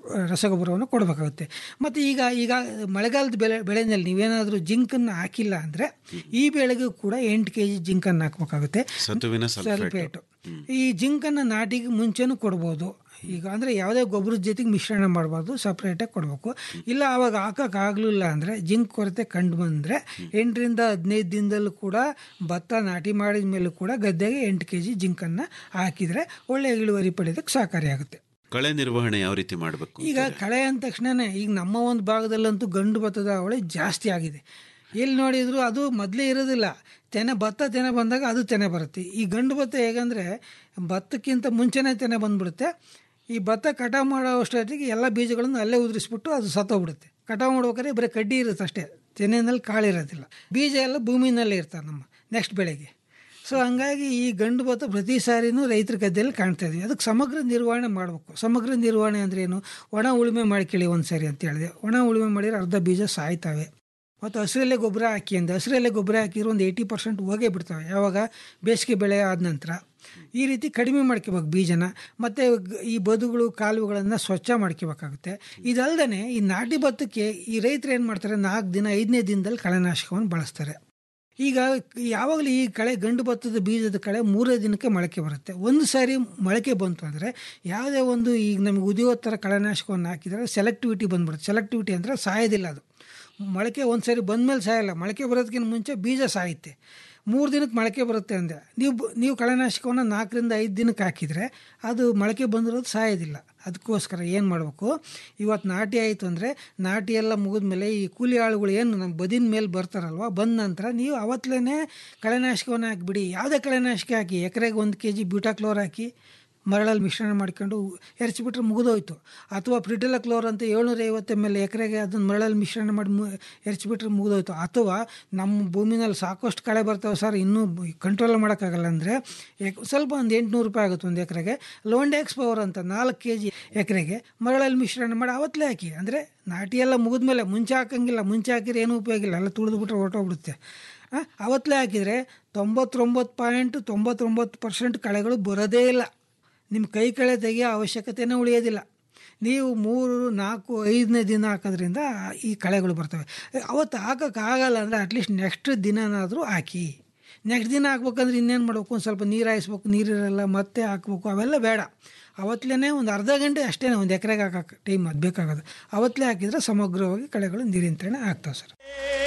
ರಸಗೊಬ್ಬರವನ್ನು ಕೊಡಬೇಕಾಗುತ್ತೆ ಮತ್ತು ಈಗ ಈಗ ಮಳೆಗಾಲದ ಬೆಳೆ ಬೆಳೆನಲ್ಲಿ ನೀವೇನಾದರೂ ಜಿಂಕನ್ನು ಹಾಕಿಲ್ಲ ಅಂದರೆ ಈ ಬೆಳೆಗೂ ಕೂಡ ಎಂಟು ಕೆ ಜಿ ಜಿಂಕನ್ನು ಹಾಕಬೇಕಾಗುತ್ತೆ
ಸತುವಿನ ಸಲ್ಫೇಟ್
ಸಲ್ಫೇಟು ಈ ಜಿಂಕನ್ನು ನಾಟಿಗೆ ಮುಂಚೆನೂ ಕೊಡ್ಬೋದು ಈಗ ಅಂದರೆ ಯಾವುದೇ ಗೊಬ್ಬರದ ಜೊತೆಗೆ ಮಿಶ್ರಣ ಮಾಡಬಾರ್ದು ಸಪ್ರೇಟಾಗಿ ಕೊಡಬೇಕು ಇಲ್ಲ ಆವಾಗ ಹಾಕೋಕ್ಕಾಗಲಿಲ್ಲ ಅಂದರೆ ಜಿಂಕ್ ಕೊರತೆ ಕಂಡು ಬಂದರೆ ಎಂಟರಿಂದ ಹದಿನೈದು ದಿನದಲ್ಲೂ ಕೂಡ ಭತ್ತ ನಾಟಿ ಮಾಡಿದ ಮೇಲೂ ಕೂಡ ಗದ್ದೆಗೆ ಎಂಟು ಕೆ ಜಿ ಜಿಂಕನ್ನು ಹಾಕಿದರೆ ಒಳ್ಳೆಯ ಇಳುವರಿ ಪಡೆಯೋದಕ್ಕೆ ಸಹಕಾರಿಯಾಗುತ್ತೆ
ಕಳೆ ನಿರ್ವಹಣೆ ಯಾವ ರೀತಿ ಮಾಡಬೇಕು
ಈಗ ಕಳೆ ಅಂದ ತಕ್ಷಣನೇ ಈಗ ನಮ್ಮ ಒಂದು ಭಾಗದಲ್ಲಂತೂ ಗಂಡು ಭತ್ತದ ಅವಳಿ ಜಾಸ್ತಿ ಆಗಿದೆ ಎಲ್ಲಿ ನೋಡಿದ್ರು ಅದು ಮೊದಲೇ ಇರೋದಿಲ್ಲ ತೆನೆ ಭತ್ತ ತೆನೆ ಬಂದಾಗ ಅದು ತೆನೆ ಬರುತ್ತೆ ಈ ಗಂಡು ಭತ್ತ ಹೇಗಂದರೆ ಭತ್ತಕ್ಕಿಂತ ಮುಂಚೆನೇ ತೆನೆ ಬಂದ್ಬಿಡುತ್ತೆ ಈ ಭತ್ತ ಕಟಾವು ಮಾಡೋ ಅಷ್ಟೊತ್ತಿಗೆ ಎಲ್ಲ ಬೀಜಗಳನ್ನು ಅಲ್ಲೇ ಉದುರಿಸ್ಬಿಟ್ಟು ಅದು ಸತ್ತೋಗ್ಬಿಡುತ್ತೆ ಕಟಾವು ಮಾಡ್ಬೇಕಾದ್ರೆ ಬರೀ ಕಡ್ಡಿ ಇರುತ್ತೆ ಅಷ್ಟೇ ತೆನೆಯಲ್ಲಿ ಕಾಳಿರೋದಿಲ್ಲ ಬೀಜ ಎಲ್ಲ ಭೂಮಿನಲ್ಲೇ ಇರ್ತಾರೆ ನಮ್ಮ ನೆಕ್ಸ್ಟ್ ಬೆಳೆಗೆ ಸೊ ಹಂಗಾಗಿ ಈ ಗಂಡು ಭತ್ತ ಪ್ರತಿ ಸಾರಿನೂ ರೈತರ ಗದ್ದೆಯಲ್ಲಿ ಕಾಣ್ತಾ ಇದ್ವಿ ಅದಕ್ಕೆ ಸಮಗ್ರ ನಿರ್ವಹಣೆ ಮಾಡಬೇಕು ಸಮಗ್ರ ನಿರ್ವಹಣೆ ಅಂದ್ರೆ ಏನು ಒಣ ಉಳುಮೆ ಮಾಡ್ಕೊಳ್ಳಿ ಒಂದು ಸರಿ ಅಂತ ಹೇಳಿದೆ ಒಣ ಉಳುಮೆ ಮಾಡಿದ್ರೆ ಅರ್ಧ ಬೀಜ ಸಾಯ್ತವೆ ಮತ್ತು ಹಸಿರಲ್ಲೇ ಗೊಬ್ಬರ ಹಾಕಿ ಅಂದೆ ಹಸಿರಲ್ಲೇ ಗೊಬ್ಬರ ಹಾಕಿದ್ರೆ ಒಂದು ಏಯ್ಟಿ ಪರ್ಸೆಂಟ್ ಹೋಗೇ ಬಿಡ್ತವೆ ಯಾವಾಗ ಬೇಸಿಗೆ ಬೆಳೆ ಆದ ನಂತರ ಈ ರೀತಿ ಕಡಿಮೆ ಮಾಡ್ಕೋಬೇಕು ಬೀಜನ ಮತ್ತು ಈ ಬದುಗಳು ಕಾಲುವೆಗಳನ್ನು ಸ್ವಚ್ಛ ಮಾಡ್ಕೋಬೇಕಾಗುತ್ತೆ ಇದಲ್ಲದೆ ಈ ನಾಟಿ ಭತ್ತಕ್ಕೆ ಈ ರೈತರು ಏನು ಮಾಡ್ತಾರೆ ನಾಲ್ಕು ದಿನ ಐದನೇ ದಿನದಲ್ಲಿ ಕಳೆನಾಶಕವನ್ನು ಬಳಸ್ತಾರೆ ಈಗ ಯಾವಾಗಲೂ ಈ ಕಳೆ ಗಂಡು ಭತ್ತದ ಬೀಜದ ಕಳೆ ಮೂರೇ ದಿನಕ್ಕೆ ಮೊಳಕೆ ಬರುತ್ತೆ ಒಂದು ಸಾರಿ ಮೊಳಕೆ ಬಂತು ಅಂದರೆ ಯಾವುದೇ ಒಂದು ಈಗ ನಮಗೆ ಉದಿಯೋ ಥರ ಕಳೆನಾಶಕವನ್ನು ಹಾಕಿದರೆ ಸೆಲೆಕ್ಟಿವಿಟಿ ಬಂದ್ಬಿಡುತ್ತೆ ಸೆಲೆಕ್ಟಿವಿಟಿ ಅಂದರೆ ಸಾಯೋದಿಲ್ಲ ಅದು ಮೊಳಕೆ ಒಂದು ಸಾರಿ ಬಂದಮೇಲೆ ಸಾಯಲ್ಲ ಮೊಳಕೆ ಬರೋದಕ್ಕಿಂತ ಮುಂಚೆ ಬೀಜ ಸಾಯುತ್ತೆ ಮೂರು ದಿನಕ್ಕೆ ಮೊಳಕೆ ಬರುತ್ತೆ ಅಂದೆ ನೀವು ಬ- ನೀವು ಕಳೆನಾಶಕವನ್ನು ನಾಲ್ಕರಿಂದ ಐದು ದಿನಕ್ಕೆ ಹಾಕಿದರೆ ಅದು ಮೊಳಕೆ ಬಂದಿರೋದು ಸಾಯೋದಿಲ್ಲ ಅದಕ್ಕೋಸ್ಕರ ಏನು ಮಾಡಬೇಕು ಇವತ್ತು ನಾಟಿ ಆಯಿತು ಅಂದರೆ ನಾಟಿ ಎಲ್ಲ ಮುಗಿದ್ಮೇಲೆ ಈ ಕೂಲಿ ಆಳುಗಳು ಏನು ನಮ್ಮ ಬದಿನ ಮೇಲೆ ಬರ್ತಾರಲ್ವ ಬಂದ ನಂತರ ನೀವು ಅವತ್ತಲೇ ಕಳೆನಾಶಕವನ್ನು ಹಾಕಿಬಿಡಿ ಯಾವುದೇ ಕಳೆನಾಶಕ ಹಾಕಿ ಎಕರೆಗೆ ಒಂದು ಕೆ ಜಿ ಬ್ಯೂಟಾಕ್ಲೋರ್ ಹಾಕಿ ಮರಳಲ್ಲಿ ಮಿಶ್ರಣ ಮಾಡ್ಕೊಂಡು ಎರಚಿಬಿಟ್ರೆ ಮುಗಿದೋಯ್ತು ಅಥವಾ ಪ್ರಿಟಲಕ್ಲೋರ್ ಅಂತ ಏಳ್ನೂರ ಐವತ್ತು ಎಮ್ ಎಲ್ ಎಕರೆಗೆ ಅದನ್ನು ಮರಳಲ್ಲಿ ಮಿಶ್ರಣ ಮಾಡಿ ಮು ಎರಚಿಬಿಟ್ರೆ ಮುಗಿದೋಯ್ತು ಅಥವಾ ನಮ್ಮ ಭೂಮಿನಲ್ಲಿ ಸಾಕಷ್ಟು ಕಳೆ ಬರ್ತವೆ ಸರ್ ಇನ್ನೂ ಕಂಟ್ರೋಲ್ ಮಾಡೋಕ್ಕಾಗಲ್ಲ ಅಂದರೆ ಸ್ವಲ್ಪ ಒಂದು ಎಂಟುನೂರು ರೂಪಾಯಿ ಆಗುತ್ತೆ ಒಂದು ಎಕರೆಗೆ ಲೋಂಡೆಕ್ಸ್ ಪವರ್ ಅಂತ ನಾಲ್ಕು ಕೆ ಜಿ ಎಕರೆಗೆ ಮರಳಲ್ಲಿ ಮಿಶ್ರಣ ಮಾಡಿ ಅವತ್ತಲೇ ಹಾಕಿ ಅಂದರೆ ನಾಟಿ ಎಲ್ಲ ಮುಗಿದ್ಮೇಲೆ ಮುಂಚೆ ಹಾಕಂಗಿಲ್ಲ ಮುಂಚೆ ಹಾಕಿದ್ರೆ ಏನೂ ಉಪಯೋಗ ಇಲ್ಲ ಎಲ್ಲ ತುಳಿದ್ಬಿಟ್ರೆ ಹೊರಟೋಗ್ಬಿಡುತ್ತೆ ಅವತ್ತಲೇ ಹಾಕಿದರೆ ತೊಂಬತ್ತೊಂಬತ್ತು ಪಾಯಿಂಟ್ ತೊಂಬತ್ತೊಂಬತ್ತು ಪರ್ಸೆಂಟ್ ಕಳೆಗಳು ಬರೋದೇ ಇಲ್ಲ ನಿಮ್ಮ ಕೈ ಕಳೆ ತೆಗೆಯೋ ಅವಶ್ಯಕತೆನೇ ಉಳಿಯೋದಿಲ್ಲ ನೀವು ಮೂರು ನಾಲ್ಕು ಐದನೇ ದಿನ ಹಾಕೋದ್ರಿಂದ ಈ ಕಳೆಗಳು ಬರ್ತವೆ ಅವತ್ತು ಹಾಕೋಕ್ಕಾಗಲ್ಲ ಅಂದರೆ ಅಟ್ಲೀಸ್ಟ್ ನೆಕ್ಸ್ಟ್ ದಿನನಾದರೂ ಹಾಕಿ ನೆಕ್ಸ್ಟ್ ದಿನ ಹಾಕ್ಬೇಕಂದ್ರೆ ಇನ್ನೇನು ಮಾಡ್ಬೇಕು ಒಂದು ಸ್ವಲ್ಪ ನೀರು ಹಾಯಿಸ್ಬೇಕು ನೀರಿರಲ್ಲ ಮತ್ತೆ ಹಾಕ್ಬೇಕು ಅವೆಲ್ಲ ಬೇಡ ಅವತ್ತಲೇ ಒಂದು ಅರ್ಧ ಗಂಟೆ ಅಷ್ಟೇ ಒಂದು ಎಕರೆಗೆ ಹಾಕಕ್ಕೆ ಟೈಮ್ ಅದು ಬೇಕಾಗೋದು ಅವತ್ತಲೇ ಹಾಕಿದರೆ ಸಮಗ್ರವಾಗಿ ಕಳೆಗಳು ನೀರಿಂತರಣೆ ಆಗ್ತಾವೆ ಸರ್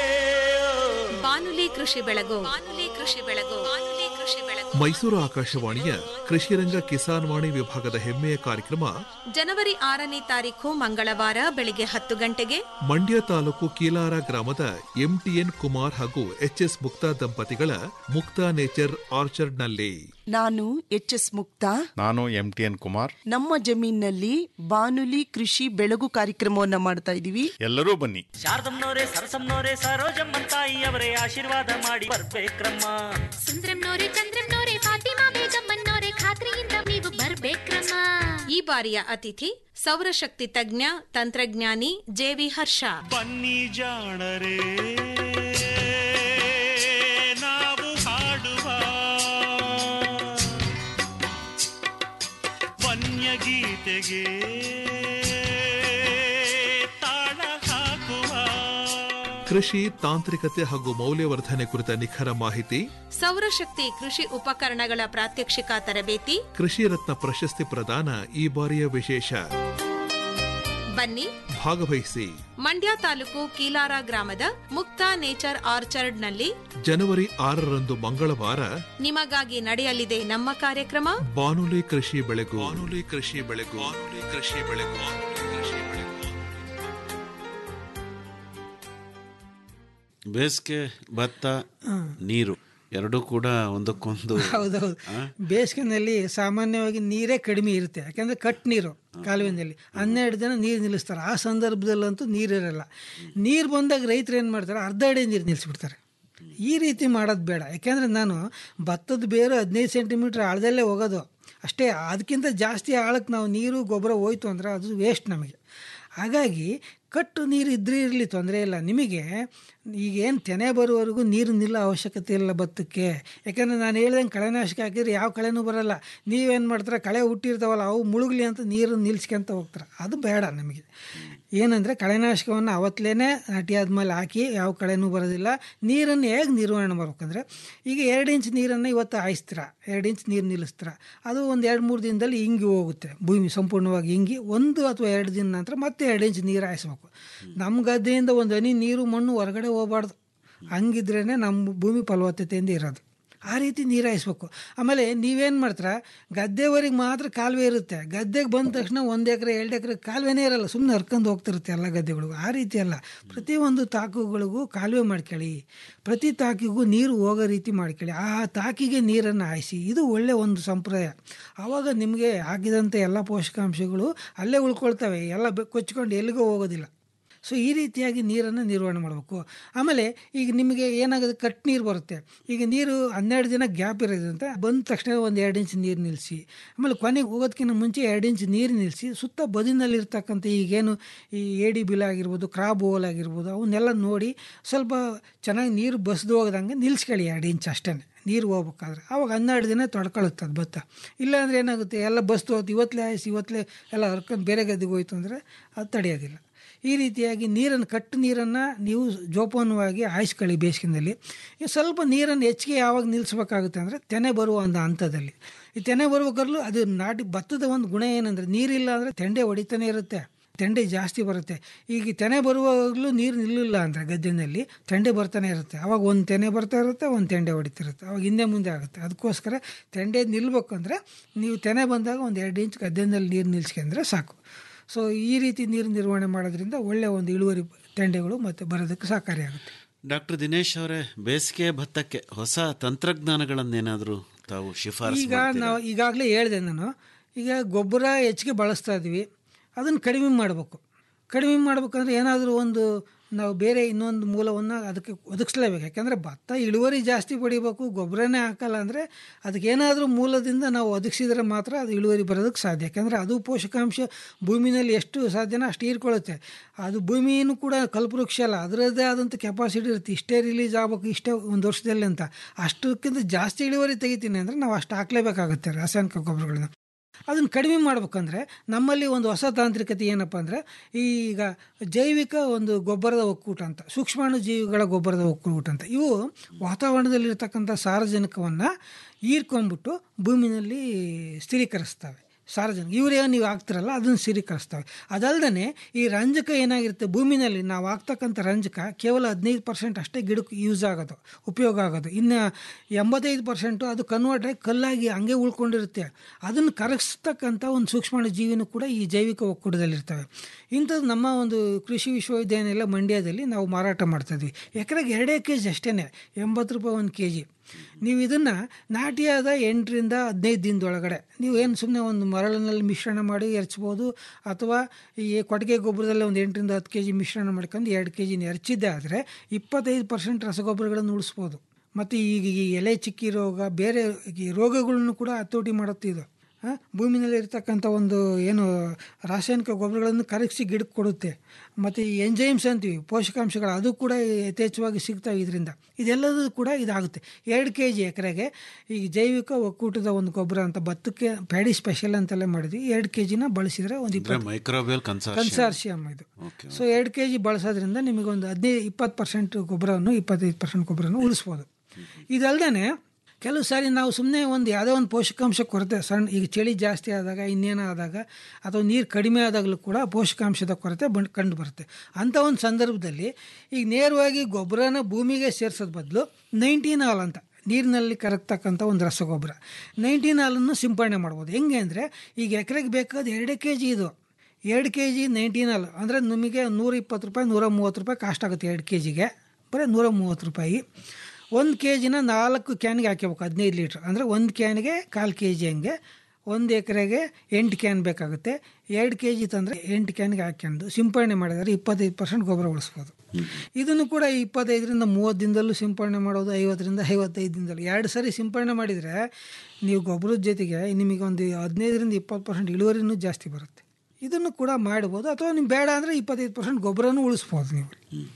ಬಾನುಲಿ ಕೃಷಿ ಬೆಳಗು ಬಾನುಲಿ ಕೃಷಿ ಬೆಳಗು ಬಾನುಲಿ ಕೃಷಿ ಬೆಳಗು
ಮೈಸೂರು ಆಕಾಶವಾಣಿಯ ಕೃಷಿರಂಗ ಕಿಸಾನ್ ವಾಣಿ ವಿಭಾಗದ ಹೆಮ್ಮೆಯ ಕಾರ್ಯಕ್ರಮ
ಜನವರಿ ಆರನೇ ತಾರೀಖು ಮಂಗಳವಾರ ಬೆಳಿಗ್ಗೆ ಹತ್ತು ಗಂಟೆಗೆ
ಮಂಡ್ಯ ತಾಲೂಕು ಕೀಲಾರ ಗ್ರಾಮದ ಎಂಟಿಎನ್ ಕುಮಾರ್ ಹಾಗೂ ಎಚ್ಎಸ್ ಮುಕ್ತಾ ದಂಪತಿಗಳ ಮುಕ್ತಾ ನೇಚರ್ ಆರ್ಚರ್ಡ್ನಲ್ಲಿ
ನಾನು ಎಚ್ ಎಸ್ ಮುಕ್ತಾ
ನಾನು ಎಂ ಟಿ ಎನ್ ಕುಮಾರ್
ನಮ್ಮ ಜಮೀನಲ್ಲಿ ಬಾನುಲಿ ಕೃಷಿ ಬೆಳಗು ಕಾರ್ಯಕ್ರಮವನ್ನ ಮಾಡ್ತಾ ಇದೀವಿ
ಎಲ್ಲರೂ ಬನ್ನಿ
ಶಾರದಮ್ಮನವರೇ ಸರಸಮ್ಮನವರೇ ಸರೋಜಮ್ಮನ್ ತಾಯಿಯವರೇ ಆಶೀರ್ವಾದ ಮಾಡಿ ಬರ್ಬೇಕ್ರಮ್ಮ
ಸುಂದ್ರಂನೋರೆ ಚಂದ್ರಂನೋರೆ ಫಾತಿಮಾ ಬೇಗಮ್ಮನೋರೆ ಖಾತ್ರಿಯಿಂದ ನೀವು ಬರ್ಬೇಕ್ರಮ್ಮ
ಈ ಬಾರಿಯ ಅತಿಥಿ ಸೌರಶಕ್ತಿ ತಜ್ಞ ತಂತ್ರಜ್ಞಾನಿ ಜೆವಿ ಹರ್ಷ
ಬನ್ನಿ ಜಾಣರೇ ನಾವು ಹಾಡುವ ವನ್ಯ ಗೀತೆಗೆ ತಾಳ ಹಾಕುವ
ಕೃಷಿ ತಾಂತ್ರಿಕತೆ ಹಾಗೂ ಮೌಲ್ಯವರ್ಧನೆ ಕುರಿತ ನಿಖರ ಮಾಹಿತಿ
ಸೌರಶಕ್ತಿ ಕೃಷಿ ಉಪಕರಣಗಳ ಪ್ರಾತ್ಯಕ್ಷಿಕ ತರಬೇತಿ
ಕೃಷಿ ರತ್ನ ಪ್ರಶಸ್ತಿ ಪ್ರದಾನ ಈ ಬಾರಿಯ ವಿಶೇಷ
ಬನ್ನಿ
ಭಾಗವಹಿಸಿ
ಮಂಡ್ಯ ತಾಲೂಕು ಕೀಲಾರ ಗ್ರಾಮದ ಮುಕ್ತಾ ನೇಚರ್ ಆರ್ಚರ್ಡ್ನಲ್ಲಿ
ಜನವರಿ ಆರರಂದು ಮಂಗಳವಾರ
ನಿಮಗಾಗಿ ನಡೆಯಲಿದೆ ನಮ್ಮ ಕಾರ್ಯಕ್ರಮ
ಬಾನುಲಿ ಕೃಷಿ ಬೆಳೆಗು ಬಾನುಲಿ ಕೃಷಿ ಬೆಳೆಗು ಬಾನುಲಿ ಕೃಷಿ ಬೆಳೆಗು ಬಾನುಲಿ ಕೃಷಿ ಬೆಳೆಗು
ಬೇಸಿಗೆ ಭತ್ತ ನೀರು ಎರಡೂ ಕೂಡ ಒಂದಕ್ಕೊಂದು
ಹೌದೌದು ಬೇಸಿಗೆನಲ್ಲಿ ಸಾಮಾನ್ಯವಾಗಿ ನೀರೇ ಕಡಿಮೆ ಇರುತ್ತೆ ಯಾಕೆಂದರೆ ಕಟ್ ನೀರು ಕಾಲುವೆನಲ್ಲಿ ಹನ್ನೆರಡು ದಿನ ನೀರು ನಿಲ್ಲಿಸ್ತಾರೆ ಆ ಸಂದರ್ಭದಲ್ಲಂತೂ ನೀರಿರಲ್ಲ ನೀರು ಬಂದಾಗ ರೈತರು ಏನು ಮಾಡ್ತಾರೆ ಅರ್ಧ ಅಡಿ ನೀರು ನಿಲ್ಲಿಸ್ಬಿಡ್ತಾರೆ ಈ ರೀತಿ ಮಾಡೋದು ಬೇಡ ಯಾಕೆಂದರೆ ನಾನು ಭತ್ತದ ಬೇರು ಹದಿನೈದು ಸೆಂಟಿಮೀಟ್ರ್ ಆಳದಲ್ಲೇ ಹೋಗೋದು ಅಷ್ಟೇ ಅದಕ್ಕಿಂತ ಜಾಸ್ತಿ ಆಳಕ್ಕೆ ನಾವು ನೀರು ಗೊಬ್ಬರ ಹೋಯ್ತು ಅಂದ್ರೆ ಅದು ವೇಸ್ಟ್ ನಮಗೆ ಹಾಗಾಗಿ ಕಟ್ಟು ನೀರು ಇದ್ರೆ ಇರಲಿ ತೊಂದರೆ ಇಲ್ಲ ನಿಮಗೆ ಈಗೇನು ತೆನೆ ಬರುವವರೆಗೂ ನೀರು ನಿಲ್ಲ ಅವಶ್ಯಕತೆ ಇಲ್ಲ ಭತ್ತಕ್ಕೆ ಯಾಕಂದರೆ ನಾನು ಹೇಳ್ದಂಗೆ ಕಳೆನಾಶಕ ಹಾಕಿದ್ರೆ ಯಾವ ಕಳೆನೂ ಬರಲ್ಲ ನೀವೇನು ಮಾಡ್ತಾರೆ ಕಳೆ ಹುಟ್ಟಿರ್ತಾವಲ್ಲ ಅವು ಮುಳುಗಲಿ ಅಂತ ನೀರು ನಿಲ್ಸ್ಕೊಂತ ಹೋಗ್ತಾರೆ ಅದು ಬೇಡ ನಮಗೆ ಏನಂದರೆ ಕಳೆನಾಶಕವನ್ನು ಅವತ್ತಲೇ ನಾಟಿ ಆದಮೇಲೆ ಹಾಕಿ ಯಾವ ಕಳೆನೂ ಬರೋದಿಲ್ಲ ನೀರನ್ನು ಹೇಗೆ ನಿರ್ವಹಣೆ ಮಾಡ್ಬೇಕಂದ್ರೆ ಈಗ ಎರಡು ಇಂಚ್ ನೀರನ್ನು ಇವತ್ತು ಹಾಯಿಸ್ತೀರ ಎರಡು ಇಂಚ್ ನೀರು ನಿಲ್ಲಿಸ್ತೀರ ಅದು ಒಂದು ಎರಡು ಮೂರು ದಿನದಲ್ಲಿ ಹಿಂಗಿ ಹೋಗುತ್ತೆ ಭೂಮಿ ಸಂಪೂರ್ಣವಾಗಿ ಹಿಂಗಿ ಒಂದು ಅಥವಾ ಎರಡು ದಿನ ನಂತರ ಮತ್ತೆ ಎರಡು ಇಂಚ್ ನೀರು ಹಾಯಿಸ್ಬೇಕು ನಮ್ಮ ಗದ್ದೆಯಿಂದ ಒಂದು ಹನಿ ನೀರು ಮಣ್ಣು ಹೊರಗಡೆ ಹೋಗಬಾರ್ದು ಹಂಗಿದ್ರೇ ನಮ್ಮ ಭೂಮಿ ಫಲವತ್ತತೆಯಿಂದ ಇರೋದು ಆ ರೀತಿ ನೀರು ಹಾಯಿಸ್ಬೇಕು ಆಮೇಲೆ ನೀವೇನು ಮಾಡ್ತೀರ ಗದ್ದೆವರೆಗೆ ಮಾತ್ರ ಕಾಲುವೆ ಇರುತ್ತೆ ಗದ್ದೆಗೆ ಬಂದ ತಕ್ಷಣ ಒಂದು ಎಕರೆ ಎರಡು ಎಕರೆ ಕಾಲುವೆನೇ ಇರಲ್ಲ ಸುಮ್ಮನೆ ಹರ್ಕೊಂಡು ಹೋಗ್ತಿರುತ್ತೆ ಎಲ್ಲ ಗದ್ದೆಗಳಿಗೂ ಆ ರೀತಿ ಅಲ್ಲ ಪ್ರತಿಯೊಂದು ತಾಕುಗಳಿಗೂ ಕಾಲುವೆ ಮಾಡ್ಕೊಳ್ಳಿ ಪ್ರತಿ ತಾಕಿಗೂ ನೀರು ಹೋಗೋ ರೀತಿ ಮಾಡ್ಕೊಳ್ಳಿ ಆ ತಾಕಿಗೆ ನೀರನ್ನು ಹಾಯಿಸಿ ಇದು ಒಳ್ಳೆ ಒಂದು ಸಂಪ್ರದಾಯ ಆವಾಗ ನಿಮಗೆ ಹಾಕಿದಂಥ ಎಲ್ಲ ಪೋಷಕಾಂಶಗಳು ಅಲ್ಲೇ ಉಳ್ಕೊಳ್ತವೆ ಎಲ್ಲ ಬೆ- ಕೊಚ್ಕೊಂಡು ಎಲ್ಲಿಗೂ ಹೋಗೋದಿಲ್ಲ ಸೊ ಈ ರೀತಿಯಾಗಿ ನೀರನ್ನು ನಿರ್ವಹಣೆ ಮಾಡಬೇಕು ಆಮೇಲೆ ಈಗ ನಿಮಗೆ ಏನಾಗುತ್ತೆ ಕಟ್ ನೀರು ಬರುತ್ತೆ ಈಗ ನೀರು ಹನ್ನೆರಡು ದಿನ ಗ್ಯಾಪ್ ಇರೋದಂತ ಬಂದ ತಕ್ಷಣ ಒಂದು ಎರಡು ಇಂಚ್ ನೀರು ನಿಲ್ಲಿಸಿ ಆಮೇಲೆ ಕೊನೆಗೆ ಹೋಗೋದಕ್ಕಿಂತ ಮುಂಚೆ ಎರಡು ಇಂಚ್ ನೀರು ನಿಲ್ಲಿಸಿ ಸುತ್ತ ಬದಿನಲ್ಲಿರ್ತಕ್ಕಂಥ ಈಗೇನು ಈ ಏಡಿ ಬಿಲ್ ಆಗಿರ್ಬೋದು ಕ್ರಾಬ್ ಹೋಲ್ ಆಗಿರ್ಬೋದು ಅವನ್ನೆಲ್ಲ ನೋಡಿ ಸ್ವಲ್ಪ ಚೆನ್ನಾಗಿ ನೀರು ಬಸ್ದು ಹೋಗದಂಗೆ ನಿಲ್ಲಿಸ್ಕೊಳ್ಳಿ ಎರಡು ಇಂಚ್ ಅಷ್ಟೇ ನೀರು ಹೋಗ್ಬೇಕಾದ್ರೆ ಆವಾಗ ಹನ್ನೆರಡು ದಿನ ತೊಡ್ಕೊಳ್ಳುತ್ತೆ ಅದು ಭತ್ತ ಇಲ್ಲಾಂದ್ರೆ ಏನಾಗುತ್ತೆ ಎಲ್ಲ ಬಸ್ತು ಹೋಯ್ತು ಇವತ್ತಲೇ ಆಯಿಸಿ ಇವತ್ತಲೇ ಎಲ್ಲ ಹರ್ಕೊಂಡು ಬೇರೆ ಗದ್ದೆಗೆ ಹೋಯ್ತು ಅಂದರೆ ಅದು ತಡೆಯೋದಿಲ್ಲ ಈ ರೀತಿಯಾಗಿ ನೀರನ್ನು ಕಟ್ಟು ನೀರನ್ನು ನೀವು ಜೋಪಾನವಾಗಿ ಹಾಯಿಸ್ಕೊಳ್ಳಿ ಬೇಸಿಗೆನಲ್ಲಿ ಈ ಸ್ವಲ್ಪ ನೀರನ್ನು ಹೆಚ್ಚಿಗೆ ಯಾವಾಗ ನಿಲ್ಲಿಸ್ಬೇಕಾಗುತ್ತೆ ಅಂದರೆ ತೆನೆ ಬರುವ ಒಂದು ಹಂತದಲ್ಲಿ ಈ ತೆನೆ ಬರ್ಬೇಕಾದ್ರೂ ಅದು ನಾಟಿ ಭತ್ತದ ಒಂದು ಗುಣ ಏನಂದರೆ ನೀರಿಲ್ಲ ಅಂದರೆ ತೆಂಡೆ ಹೊಡಿತಾನೆ ಇರುತ್ತೆ ತೆಂಡೆ ಜಾಸ್ತಿ ಬರುತ್ತೆ ಈಗ ತೆನೆ ಬರುವಾಗಲೂ ನೀರು ನಿಲ್ಲಿಲ್ಲ ಅಂದರೆ ಗದ್ದೆನಲ್ಲಿ ತೆಂಡೆ ಬರ್ತಾನೆ ಇರುತ್ತೆ ಅವಾಗ ಒಂದು ತೆನೆ ಬರ್ತಾ ಇರುತ್ತೆ ಒಂದು ತೆಂಡೆ ಹೊಡಿತಿರುತ್ತೆ ಅವಾಗ ಹಿಂದೆ ಮುಂದೆ ಆಗುತ್ತೆ ಅದಕ್ಕೋಸ್ಕರ ತೆಂಡೆ ನಿಲ್ಬೇಕು ಅಂದರೆ ನೀವು ತೆನೆ ಬಂದಾಗ ಒಂದು ಎರಡು ಇಂಚ್ ಗದ್ದೆನಲ್ಲಿ ನೀರು ನಿಲ್ಸ್ಕೊಂಡ್ರೆ ಸಾಕು ಸೊ ಈ ರೀತಿ ನೀರು ನಿರ್ವಹಣೆ ಮಾಡೋದ್ರಿಂದ ಒಳ್ಳೆಯ ಒಂದು ಇಳುವರಿ ತೆಂಡೆಗಳು ಮತ್ತು ಬರೋದಕ್ಕೆ ಸಹಕಾರಿಯಾಗುತ್ತೆ
ಡಾಕ್ಟರ್ ದಿನೇಶ್ ಅವರೇ ಬೇಸಿಗೆ ಭತ್ತಕ್ಕೆ ಹೊಸ ತಂತ್ರಜ್ಞಾನಗಳನ್ನೇನಾದರೂ ತಾವು ಶಿಫಾರಸು
ಈಗ
ಮಾಡ್ತೀರಾ?
ನಾವು ಈಗಾಗಲೇ ಹೇಳಿದೆ ನಾನು ಈಗ ಗೊಬ್ಬರ ಹೆಚ್ಚಿಗೆ ಬಳಸ್ತಾ ಇದ್ವಿ ಅದನ್ನು ಕಡಿಮೆ ಮಾಡಬೇಕು ಕಡಿಮೆ ಮಾಡ್ಬೇಕಂದ್ರೆ ಏನಾದರೂ ಒಂದು ನಾವು ಬೇರೆ ಇನ್ನೊಂದು ಮೂಲವನ್ನು ಅದಕ್ಕೆ ಒದಗಿಸ್ಲೇಬೇಕು ಯಾಕೆಂದರೆ ಭತ್ತ ಇಳುವರಿ ಜಾಸ್ತಿ ಪಡಿಬೇಕು ಗೊಬ್ಬರನೇ ಹಾಕಲ್ಲ ಅಂದರೆ ಅದಕ್ಕೆ ಏನಾದರೂ ಮೂಲದಿಂದ ನಾವು ಒದಗಿಸಿದ್ರೆ ಮಾತ್ರ ಅದು ಇಳುವರಿ ಬರೋದಕ್ಕೆ ಸಾಧ್ಯ ಯಾಕೆಂದರೆ ಅದು ಪೋಷಕಾಂಶ ಭೂಮಿನಲ್ಲಿ ಎಷ್ಟು ಸಾಧ್ಯನೋ ಅಷ್ಟು ಹೀರ್ಕೊಳ್ಳುತ್ತೆ ಅದು ಭೂಮಿನೂ ಕೂಡ ಕಲ್ಪವೃಕ್ಷ ಅಲ್ಲ ಅದರದ್ದೇ ಆದಂಥ ಕೆಪಾಸಿಟಿ ಇರುತ್ತೆ ಇಷ್ಟೇ ರಿಲೀಸ್ ಆಗಬೇಕು ಇಷ್ಟೇ ಒಂದು ವರ್ಷದಲ್ಲಿ ಅಂತ ಅಷ್ಟಕ್ಕಿಂತ ಜಾಸ್ತಿ ಇಳುವರಿ ತೆಗಿತೀನಿ ಅಂದರೆ ನಾವು ಅಷ್ಟು ಹಾಕಲೇಬೇಕಾಗುತ್ತೆ ರಾಸಾಯನಿಕ ಗೊಬ್ಬರಗಳನ್ನ ಅದನ್ನು ಕಡಿಮೆ ಮಾಡ್ಬೇಕಂದ್ರೆ ನಮ್ಮಲ್ಲಿ ಒಂದು ಹೊಸ ತಾಂತ್ರಿಕತೆ ಏನಪ್ಪ ಅಂದರೆ ಈಗ ಜೈವಿಕ ಒಂದು ಗೊಬ್ಬರದ ಒಕ್ಕೂಟ ಅಂತ ಸೂಕ್ಷ್ಮಾಣು ಜೀವಿಗಳ ಗೊಬ್ಬರದ ಒಕ್ಕೂಟ ಅಂತ ಇವು ವಾತಾವರಣದಲ್ಲಿರ್ತಕ್ಕಂಥ ಸಾರಜನಕವನ್ನು ಹೀರ್ಕೊಂಡ್ಬಿಟ್ಟು ಭೂಮಿನಲ್ಲಿ ಸ್ಥಿರೀಕರಿಸ್ತವೆ ಸಾರಜನಕ ಯೂರಿಯಾ ನೀವು ಹಾಕ್ತಿರಲ್ಲ ಅದನ್ನು ಸ್ಥಿರೀಕರಿಸ್ತವೆ ಅದಲ್ಲದೆ ಈ ರಂಜಕ ಏನಾಗಿರುತ್ತೆ ಭೂಮಿನಲ್ಲಿ ನಾವು ಹಾಕ್ತಕ್ಕಂಥ ರಂಜಕ ಕೇವಲ ಹದಿನೈದು ಪರ್ಸೆಂಟ್ ಅಷ್ಟೇ ಗಿಡಕ್ಕೆ ಯೂಸ್ ಆಗೋದು ಉಪಯೋಗ ಆಗೋದು ಇನ್ನು ಎಂಬತ್ತೈದು ಪರ್ಸೆಂಟು ಅದು ಕನ್ವರ್ಟ್ ಆಗಿ ಕಲ್ಲಾಗಿ ಹಂಗೆ ಉಳ್ಕೊಂಡಿರುತ್ತೆ ಅದನ್ನು ಕರಗಿಸ್ತಕ್ಕಂಥ ಒಂದು ಸೂಕ್ಷ್ಮಾಣು ಜೀವಿನೂ ಕೂಡ ಈ ಜೈವಿಕ ಒಕ್ಕೂಟದಲ್ಲಿರ್ತವೆ ಇಂಥದ್ದು ನಮ್ಮ ಒಂದು ಕೃಷಿ ವಿಶ್ವವಿದ್ಯಾನಿಲಯ ಮಂಡ್ಯದಲ್ಲಿ ನಾವು ಮಾರಾಟ ಮಾಡ್ತಾಯಿದ್ವಿ ಎಕರೆಗೆ ಎರಡೇ ಕೆ ಜಿ ಅಷ್ಟೇ ಎಂಬತ್ತು ರೂಪಾಯಿ ಒಂದು ಕೆ ಜಿ ನೀವು ಇದನ್ನು ನಾಟಿಯಾದ ಎಂಟರಿಂದ ಹದಿನೈದು ದಿನದೊಳಗಡೆ ನೀವು ಏನು ಸುಮ್ಮನೆ ಒಂದು ಮರಳಿನಲ್ಲಿ ಮಿಶ್ರಣ ಮಾಡಿ ಎರಚ್ಬೋದು ಅಥವಾ ಈ ಕೊಟ್ಟಿಗೆ ಗೊಬ್ಬರದಲ್ಲಿ ಒಂದು ಎಂಟರಿಂದ ಹತ್ತು ಕೆ ಜಿ ಮಿಶ್ರಣ ಮಾಡ್ಕೊಂಡು ಎರಡು ಕೆ ಜಿನ ಎರಚಿದ್ದೆ ಆದರೆ ಇಪ್ಪತ್ತೈದು ಪರ್ಸೆಂಟ್ ರಸಗೊಬ್ಬರಗಳನ್ನು ಉಳಿಸ್ಬೋದು ಮತ್ತು ಈಗ ಈ ಎಲೆ ಚಿಕ್ಕಿ ರೋಗ ಬೇರೆ ಈ ರೋಗಗಳನ್ನು ಕೂಡ ಹತೋಟಿ ಮಾಡುತ್ತೆ ಇದು ಆ, ಭೂಮಿನಲ್ಲಿ ಇರ್ತಕ್ಕಂಥ ಒಂದು ಏನು ರಾಸಾಯನಿಕ ಗೊಬ್ಬರಗಳನ್ನು ಕರಗಿಸಿ ಗಿಡಕ್ಕೆ ಕೊಡುತ್ತೆ ಮತ್ತು ಈ ಎಂಜೈಮ್ಸ್ ಅಂತೀವಿ ಪೋಷಕಾಂಶಗಳು ಅದು ಕೂಡ ಯಥೇಚ್ಛವಾಗಿ ಸಿಗ್ತವೆ ಇದರಿಂದ ಇದೆಲ್ಲದೂ ಕೂಡ ಇದಾಗುತ್ತೆ ಎರಡು ಕೆ ಜಿ ಎಕರೆಗೆ ಈ ಜೈವಿಕ ಒಕ್ಕೂಟದ ಒಂದು ಗೊಬ್ಬರ ಅಂತ ಭತ್ತಕ್ಕೆ ಪ್ಯಾಡಿ ಸ್ಪೆಷಲ್ ಅಂತೆಲ್ಲ ಮಾಡಿದ್ವಿ ಎರಡು ಕೆ ಜಿನ ಬಳಸಿದರೆ ಒಂದು
ಅಂದ್ರೆ
ಇಪ್ಪತ್ತು
ಮೈಕ್ರೋಬಿಯಲ್ ಕನ್ಸಾರ್ಷಿಯಂ
ಕನ್ಸಾರ್ಷಿಯಮ್ ಇದು ಸೊ ಎರಡು ಕೆ ಜಿ ಬಳಸೋದ್ರಿಂದ ನಿಮಗೆ ಒಂದು ಹದಿನೈದು ಇಪ್ಪತ್ತು ಪರ್ಸೆಂಟ್ ಗೊಬ್ಬರವನ್ನು ಇಪ್ಪತ್ತೈದು ಪರ್ಸೆಂಟ್ ಗೊಬ್ಬರವನ್ನು ಉಳಿಸ್ಬೋದು ಇದಲ್ದೇ ಕೆಲವು ಸಾರಿ ನಾವು ಸುಮ್ಮನೆ ಒಂದು ಯಾವುದೋ ಒಂದು ಪೋಷಕಾಂಶ ಕೊರತೆ ಸಣ್ಣ ಈಗ ಚಳಿ ಜಾಸ್ತಿ ಆದಾಗ ಇನ್ನೇನೋ ಆದಾಗ ಅಥವಾ ನೀರು ಕಡಿಮೆ ಆದಾಗಲೂ ಕೂಡ ಪೋಷಕಾಂಶದ ಕೊರತೆ ಬಂದು ಕಂಡು ಬರುತ್ತೆ ಅಂಥ ಒಂದು ಸಂದರ್ಭದಲ್ಲಿ ಈಗ ನೇರವಾಗಿ ಗೊಬ್ಬರನ ಭೂಮಿಗೆ ಸೇರಿಸೋದ್ ಬದಲು ನೈನ್ಟೀನ್ ಆಲ್ ಅಂತ ನೀರಿನಲ್ಲಿ ಕರಗ್ತಕ್ಕಂಥ ಒಂದು ರಸಗೊಬ್ಬರ ನೈನ್ಟೀನ್ ಹಾಲನ್ನು ಸಿಂಪಡಣೆ ಮಾಡ್ಬೋದು ಹೆಂಗೆ ಅಂದರೆ ಈಗ ಎಕರೆಗೆ ಬೇಕಾದ ಎರಡೇ ಕೆ ಜಿ ಇದು ಎರಡು ಕೆ ಜಿ ನೈನ್ಟೀನ್ ಹಾಲು ಅಂದರೆ ನಿಮಗೆ ನೂರ ಇಪ್ಪತ್ತು ರೂಪಾಯಿ ನೂರ ಮೂವತ್ತು ರೂಪಾಯಿ ಕಾಸ್ಟ್ ಆಗುತ್ತೆ ಎರಡು ಕೆ ಜಿಗೆ ಬರೀ ನೂರ ಮೂವತ್ತು ರೂಪಾಯಿ ಒಂದು ಕೆ ಜಿನ ನಾಲ್ಕು ಕ್ಯಾನ್ಗೆ ಹಾಕ್ಯಬೇಕು ಹದಿನೈದು ಲೀಟ್ರ್ ಅಂದರೆ ಒಂದು ಕ್ಯಾನ್ಗೆ ಕಾಲು ಕೆ ಜಿ ಹಂಗೆ ಒಂದು ಎಕರೆಗೆ ಎಂಟು ಕ್ಯಾನ್ ಬೇಕಾಗುತ್ತೆ ಎರಡು ಕೆ ಜಿ ತಂದರೆ ಎಂಟು ಕ್ಯಾನ್ಗೆ ಹಾಕ್ಯಂಡು ಸಿಂಪಡಣೆ ಮಾಡಿದರೆ ಇಪ್ಪತ್ತೈದು ಪರ್ಸೆಂಟ್ ಗೊಬ್ಬರ ಉಳಿಸ್ಬೋದು ಇದನ್ನು ಕೂಡ ಇಪ್ಪತ್ತೈದರಿಂದ ಮೂವತ್ತು ದಿನದಲ್ಲೂ ಸಿಂಪಡಣೆ ಮಾಡೋದು ಐವತ್ತರಿಂದ ಐವತ್ತೈದು ದಿನದಲ್ಲೂ ಎರಡು ಸರಿ ಸಿಂಪಡಣೆ ಮಾಡಿದರೆ ನೀವು ಗೊಬ್ಬರದ ಜೊತೆಗೆ ನಿಮಗೆ ಒಂದು ಹದಿನೈದರಿಂದ ಇಪ್ಪತ್ತು ಪರ್ಸೆಂಟ್ ಇಳುವರಿನೂ ಜಾಸ್ತಿ ಬರುತ್ತೆ ಇದನ್ನು ಕೂಡ ಮಾಡ್ಬೋದು ಅಥವಾ ನೀವು ಬೇಡ ಅಂದರೆ ಇಪ್ಪತ್ತೈದು ಪರ್ಸೆಂಟ್ ಗೊಬ್ಬರನೂ ಉಳಿಸ್ಬೋದು ನೀವು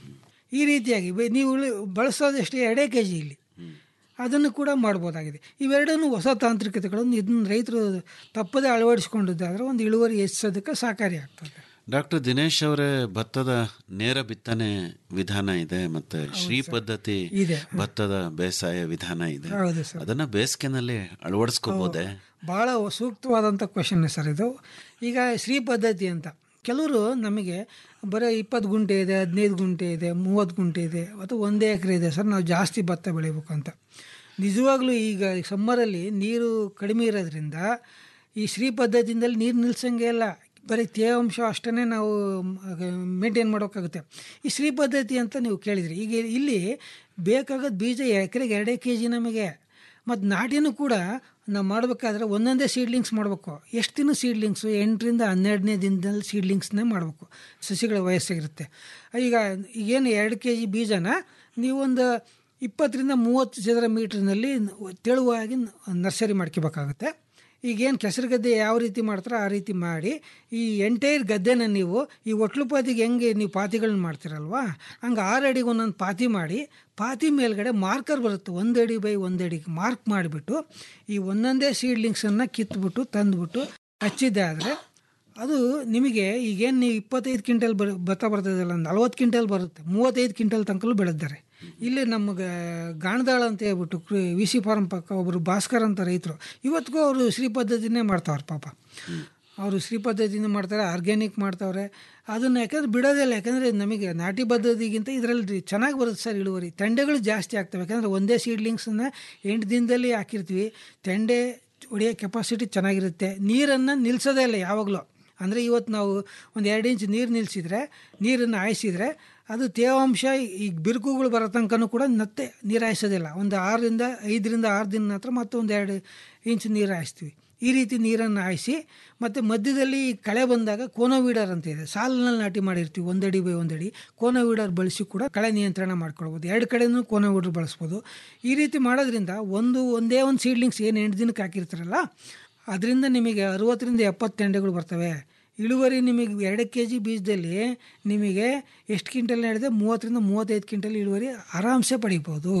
ಈ ರೀತಿಯಾಗಿ ಬೆ- ನೀವು ಉಳಿ- ಬಳಸೋದಷ್ಟೇ ಎರಡೇ ಕೆ ಜಿ ಇಲ್ಲಿ ಅದನ್ನು ಕೂಡ ಮಾಡ್ಬೋದಾಗಿದೆ ಇವೆರಡನ್ನು ಹೊಸ ತಾಂತ್ರಿಕತೆಗಳನ್ನು ಇದನ್ನು ರೈತರು ತಪ್ಪದೇ ಅಳವಡಿಸಿಕೊಂಡಿದ್ದಾದ್ರೆ ಒಂದು ಇಳುವರಿ ಹೆಚ್ಚಿಸೋದಕ್ಕೆ ಸಹಕಾರಿ ಆಗ್ತದೆ
ಡಾಕ್ಟರ್ ದಿನೇಶ್ ಅವರೇ ಭತ್ತದ ನೇರ ಬಿತ್ತನೆ ವಿಧಾನ ಇದೆ ಮತ್ತೆ ಶ್ರೀ ಪದ್ಧತಿ
ಇದೆ.
ಭತ್ತದ ಬೇಸಾಯ ವಿಧಾನ ಇದೆ
ಹೌದು ಸರ್.
ಅದನ್ನ ಬೇಸಿಗೆನಲ್ಲಿ ಅಳವಡಿಸ್ಕೋಬೋದೇ
ಭಾಳ ಸೂಕ್ತವಾದಂಥ ಕ್ವಶನ್ ಸರ್ ಇದು ಈಗ ಶ್ರೀ ಪದ್ಧತಿ ಅಂತ ಕೆಲವರು ನಮಗೆ ಬರೀ ಇಪ್ಪತ್ತು ಗುಂಟೆ ಇದೆ ಹದಿನೈದು ಗುಂಟೆ ಇದೆ ಮೂವತ್ತು ಗುಂಟೆ ಇದೆ ಅಥವಾ ಒಂದೇ ಎಕರೆ ಇದೆ ಸರ್ ನಾವು ಜಾಸ್ತಿ ಭತ್ತ ಬೆಳಿಬೇಕು ಅಂತ ನಿಜವಾಗ್ಲೂ ಈಗ ಸಮ್ಮರಲ್ಲಿ ನೀರು ಕಡಿಮೆ ಇರೋದ್ರಿಂದ ಈ ಶ್ರೀ ಪದ್ಧತಿಯಿಂದಲೇ ನೀರು ನಿಲ್ಸಂಗೆ ಇಲ್ಲ ಬರೀ ತೇವಾಂಶ ಅಷ್ಟೇ ನಾವು ಮೇಂಟೈನ್ ಮಾಡೋಕ್ಕಾಗುತ್ತೆ ಈ ಶ್ರೀ ಪದ್ಧತಿ ಅಂತ ನೀವು ಕೇಳಿದ್ರಿ ಈಗ ಇಲ್ಲಿ ಬೇಕಾಗೋದು ಬೀಜ ಎಕರೆಗೆ ಎರಡೇ ಕೆ ಜಿ ನಮಗೆ ಮತ್ತು ನಾಟಿನೂ ಕೂಡ ನಾವು ಮಾಡಬೇಕಾದ್ರೆ ಒಂದೊಂದೇ ಸೀಡ್ಲಿಂಗ್ಸ್ ಮಾಡಬೇಕು ಎಷ್ಟು ದಿನ ಸೀಡ್ಲಿಂಗ್ಸು ಎಂಟರಿಂದ ಹನ್ನೆರಡನೇ ದಿನದಲ್ಲಿ ಸೀಡ್ಲಿಂಗ್ಸ್ನೇ ಮಾಡಬೇಕು ಸಸಿಗಳ ವಯಸ್ಸಾಗಿರುತ್ತೆ ಈಗ ಈಗೇನು ಎರಡು ಕೆ ಜಿ ಬೀಜನ ನೀವೊಂದು ಇಪ್ಪತ್ತರಿಂದ ಮೂವತ್ತು ಚದರ ಮೀಟ್ರ್ನಲ್ಲಿ ತೆಳುವಾಗಿ ನರ್ಸರಿ ಮಾಡ್ಕೋಬೇಕಾಗುತ್ತೆ ಈಗೇನು ಕೆಸರು ಗದ್ದೆ ಯಾವ ರೀತಿ ಮಾಡ್ತಾರೋ ಆ ರೀತಿ ಮಾಡಿ ಈ ಎಂಟೈರ್ ಗದ್ದೆನ ನೀವು ಈ ಒಟ್ಲು ಪಾತಿಗೆ ಹೆಂಗೆ ನೀವು ಪಾತಿಗಳನ್ನ ಮಾಡ್ತೀರಲ್ವಾ ಹಂಗೆ ಆರು ಅಡಿಗೆ ಒಂದೊಂದು ಪಾತಿ ಮಾಡಿ ಪಾತಿ ಮೇಲ್ಗಡೆ ಮಾರ್ಕರ್ ಬರುತ್ತೆ ಒಂದು ಅಡಿ ಬೈ ಒಂದು ಅಡಿಗೆ ಮಾರ್ಕ್ ಮಾಡಿಬಿಟ್ಟು ಈ ಒಂದೊಂದೇ ಸೀಡ್ಲಿಂಗ್ಸನ್ನು ಕಿತ್ಬಿಟ್ಟು ತಂದುಬಿಟ್ಟು ಹಚ್ಚಿದ್ದೆ ಆದರೆ ಅದು ನಿಮಗೆ ಈಗೇನು ನೀವು ಇಪ್ಪತ್ತೈದು ಕ್ವಿಂಟಲ್ ಬರ್ ಭತ್ತ ಬರ್ತದಲ್ಲ ನಲ್ವತ್ತು ಕ್ವಿಂಟಲ್ ಬರುತ್ತೆ ಮೂವತ್ತೈದು ಕ್ವಿಂಟಲ್ ತನಕಲೂ ಬೆಳೆದಿದ್ದಾರೆ ಇಲ್ಲಿ ನಮಗೆ ಗಾಣದಾಳ ಅಂತ ಹೇಳ್ಬಿಟ್ಟು ವಿ ಸಿ ಫಾರ್ಮ್ ಪಕ್ಕ ಒಬ್ಬರು ಭಾಸ್ಕರ್ ಅಂತ ರೈತರು ಇವತ್ತಿಗೂ ಅವರು ಶ್ರೀ ಪದ್ಧತಿನೇ ಮಾಡ್ತಾವ್ರೆ ಪಾಪ ಅವರು ಶ್ರೀ ಪದ್ಧತಿಯಿಂದ ಮಾಡ್ತಾರೆ ಆರ್ಗ್ಯಾನಿಕ್ ಮಾಡ್ತಾವ್ರೆ ಅದನ್ನು ಯಾಕಂದ್ರೆ ಬಿಡೋದಿಲ್ಲ ಯಾಕಂದರೆ ನಮಗೆ ನಾಟಿ ಪದ್ಧತಿಗಿಂತ ಇದರಲ್ಲಿ ಚೆನ್ನಾಗಿ ಬರುತ್ತೆ ಸರ್ ಇಳುವರಿ ತೆಂಡೆಗಳು ಜಾಸ್ತಿ ಆಗ್ತವೆ ಯಾಕಂದರೆ ಒಂದೇ ಸೀಡ್ಲಿಂಗ್ಸನ್ನು ಎಂಟು ದಿನದಲ್ಲಿ ಹಾಕಿರ್ತೀವಿ ತೆಂಡೆ ಹೊಡೆಯೋ ಕೆಪಾಸಿಟಿ ಚೆನ್ನಾಗಿರುತ್ತೆ ನೀರನ್ನು ನಿಲ್ಲಿಸೋದೇ ಇಲ್ಲ ಯಾವಾಗಲೂ ಅಂದರೆ ಇವತ್ತು ನಾವು ಒಂದು ಎರಡು ಇಂಚ್ ನೀರು ನಿಲ್ಲಿಸಿದ್ರೆ ನೀರನ್ನು ಹಾಯಿಸಿದರೆ ಅದು ತೇವಾಂಶ ಈ ಬಿರುಕುಗಳು ಬರೋ ತನಕನೂ ಕೂಡ ಮತ್ತೆ ನೀರು ಹಾಯಿಸೋದಿಲ್ಲ ಒಂದು ಆರರಿಂದ ಐದರಿಂದ ಆರು ದಿನ ನಂತರ ಮತ್ತೊಂದು ಎರಡು ಇಂಚ್ ನೀರು ಹಾಯಿಸ್ತೀವಿ ಈ ರೀತಿ ನೀರನ್ನು ಹಾಯಿಸಿ ಮತ್ತು ಮಧ್ಯದಲ್ಲಿ ಕಳೆ ಬಂದಾಗ ಕೋನೋವೀಡರ್ ಅಂತ ಇದೆ ಸಾಲಿನಲ್ಲಿ ನಾಟಿ ಮಾಡಿರ್ತೀವಿ ಒಂದಡಿ ಬೈ ಒಂದಡಿ ಕೋನೋವೀಡರ್ ಬಳಸಿ ಕೂಡ ಕಳೆ ನಿಯಂತ್ರಣ ಮಾಡ್ಕೊಳ್ಬೋದು ಎರಡು ಕಡೆನೂ ಕೋನೋವೀಡರ್ ಬಳಸ್ಬೋದು ಈ ರೀತಿ ಮಾಡೋದ್ರಿಂದ ಒಂದು ಒಂದೇ ಒಂದು ಸೀಡ್ಲಿಂಗ್ಸ್ ಏನು ಎಂಟು ದಿನಕ್ಕೆ ಹಾಕಿರ್ತಾರಲ್ಲ ಅದರಿಂದ ನಿಮಗೆ ಅರುವತ್ತರಿಂದ ಎಪ್ಪತ್ತು ತೆಂಡೆಗಳು ಬರ್ತವೆ ಇಳುವರಿ ನಿಮಗೆ ಎರಡು ಕೆ ಜಿ ಬೀಜದಲ್ಲಿ ನಿಮಗೆ ಎಷ್ಟು ಕ್ವಿಂಟಲ್ ನಡೆದೆ ಮೂವತ್ತರಿಂದ ಮೂವತ್ತೈದು ಕ್ವಿಂಟಲ್ ಇಳುವರಿ ಆರಾಮ್ಸೆ ಪಡಿಬೋದು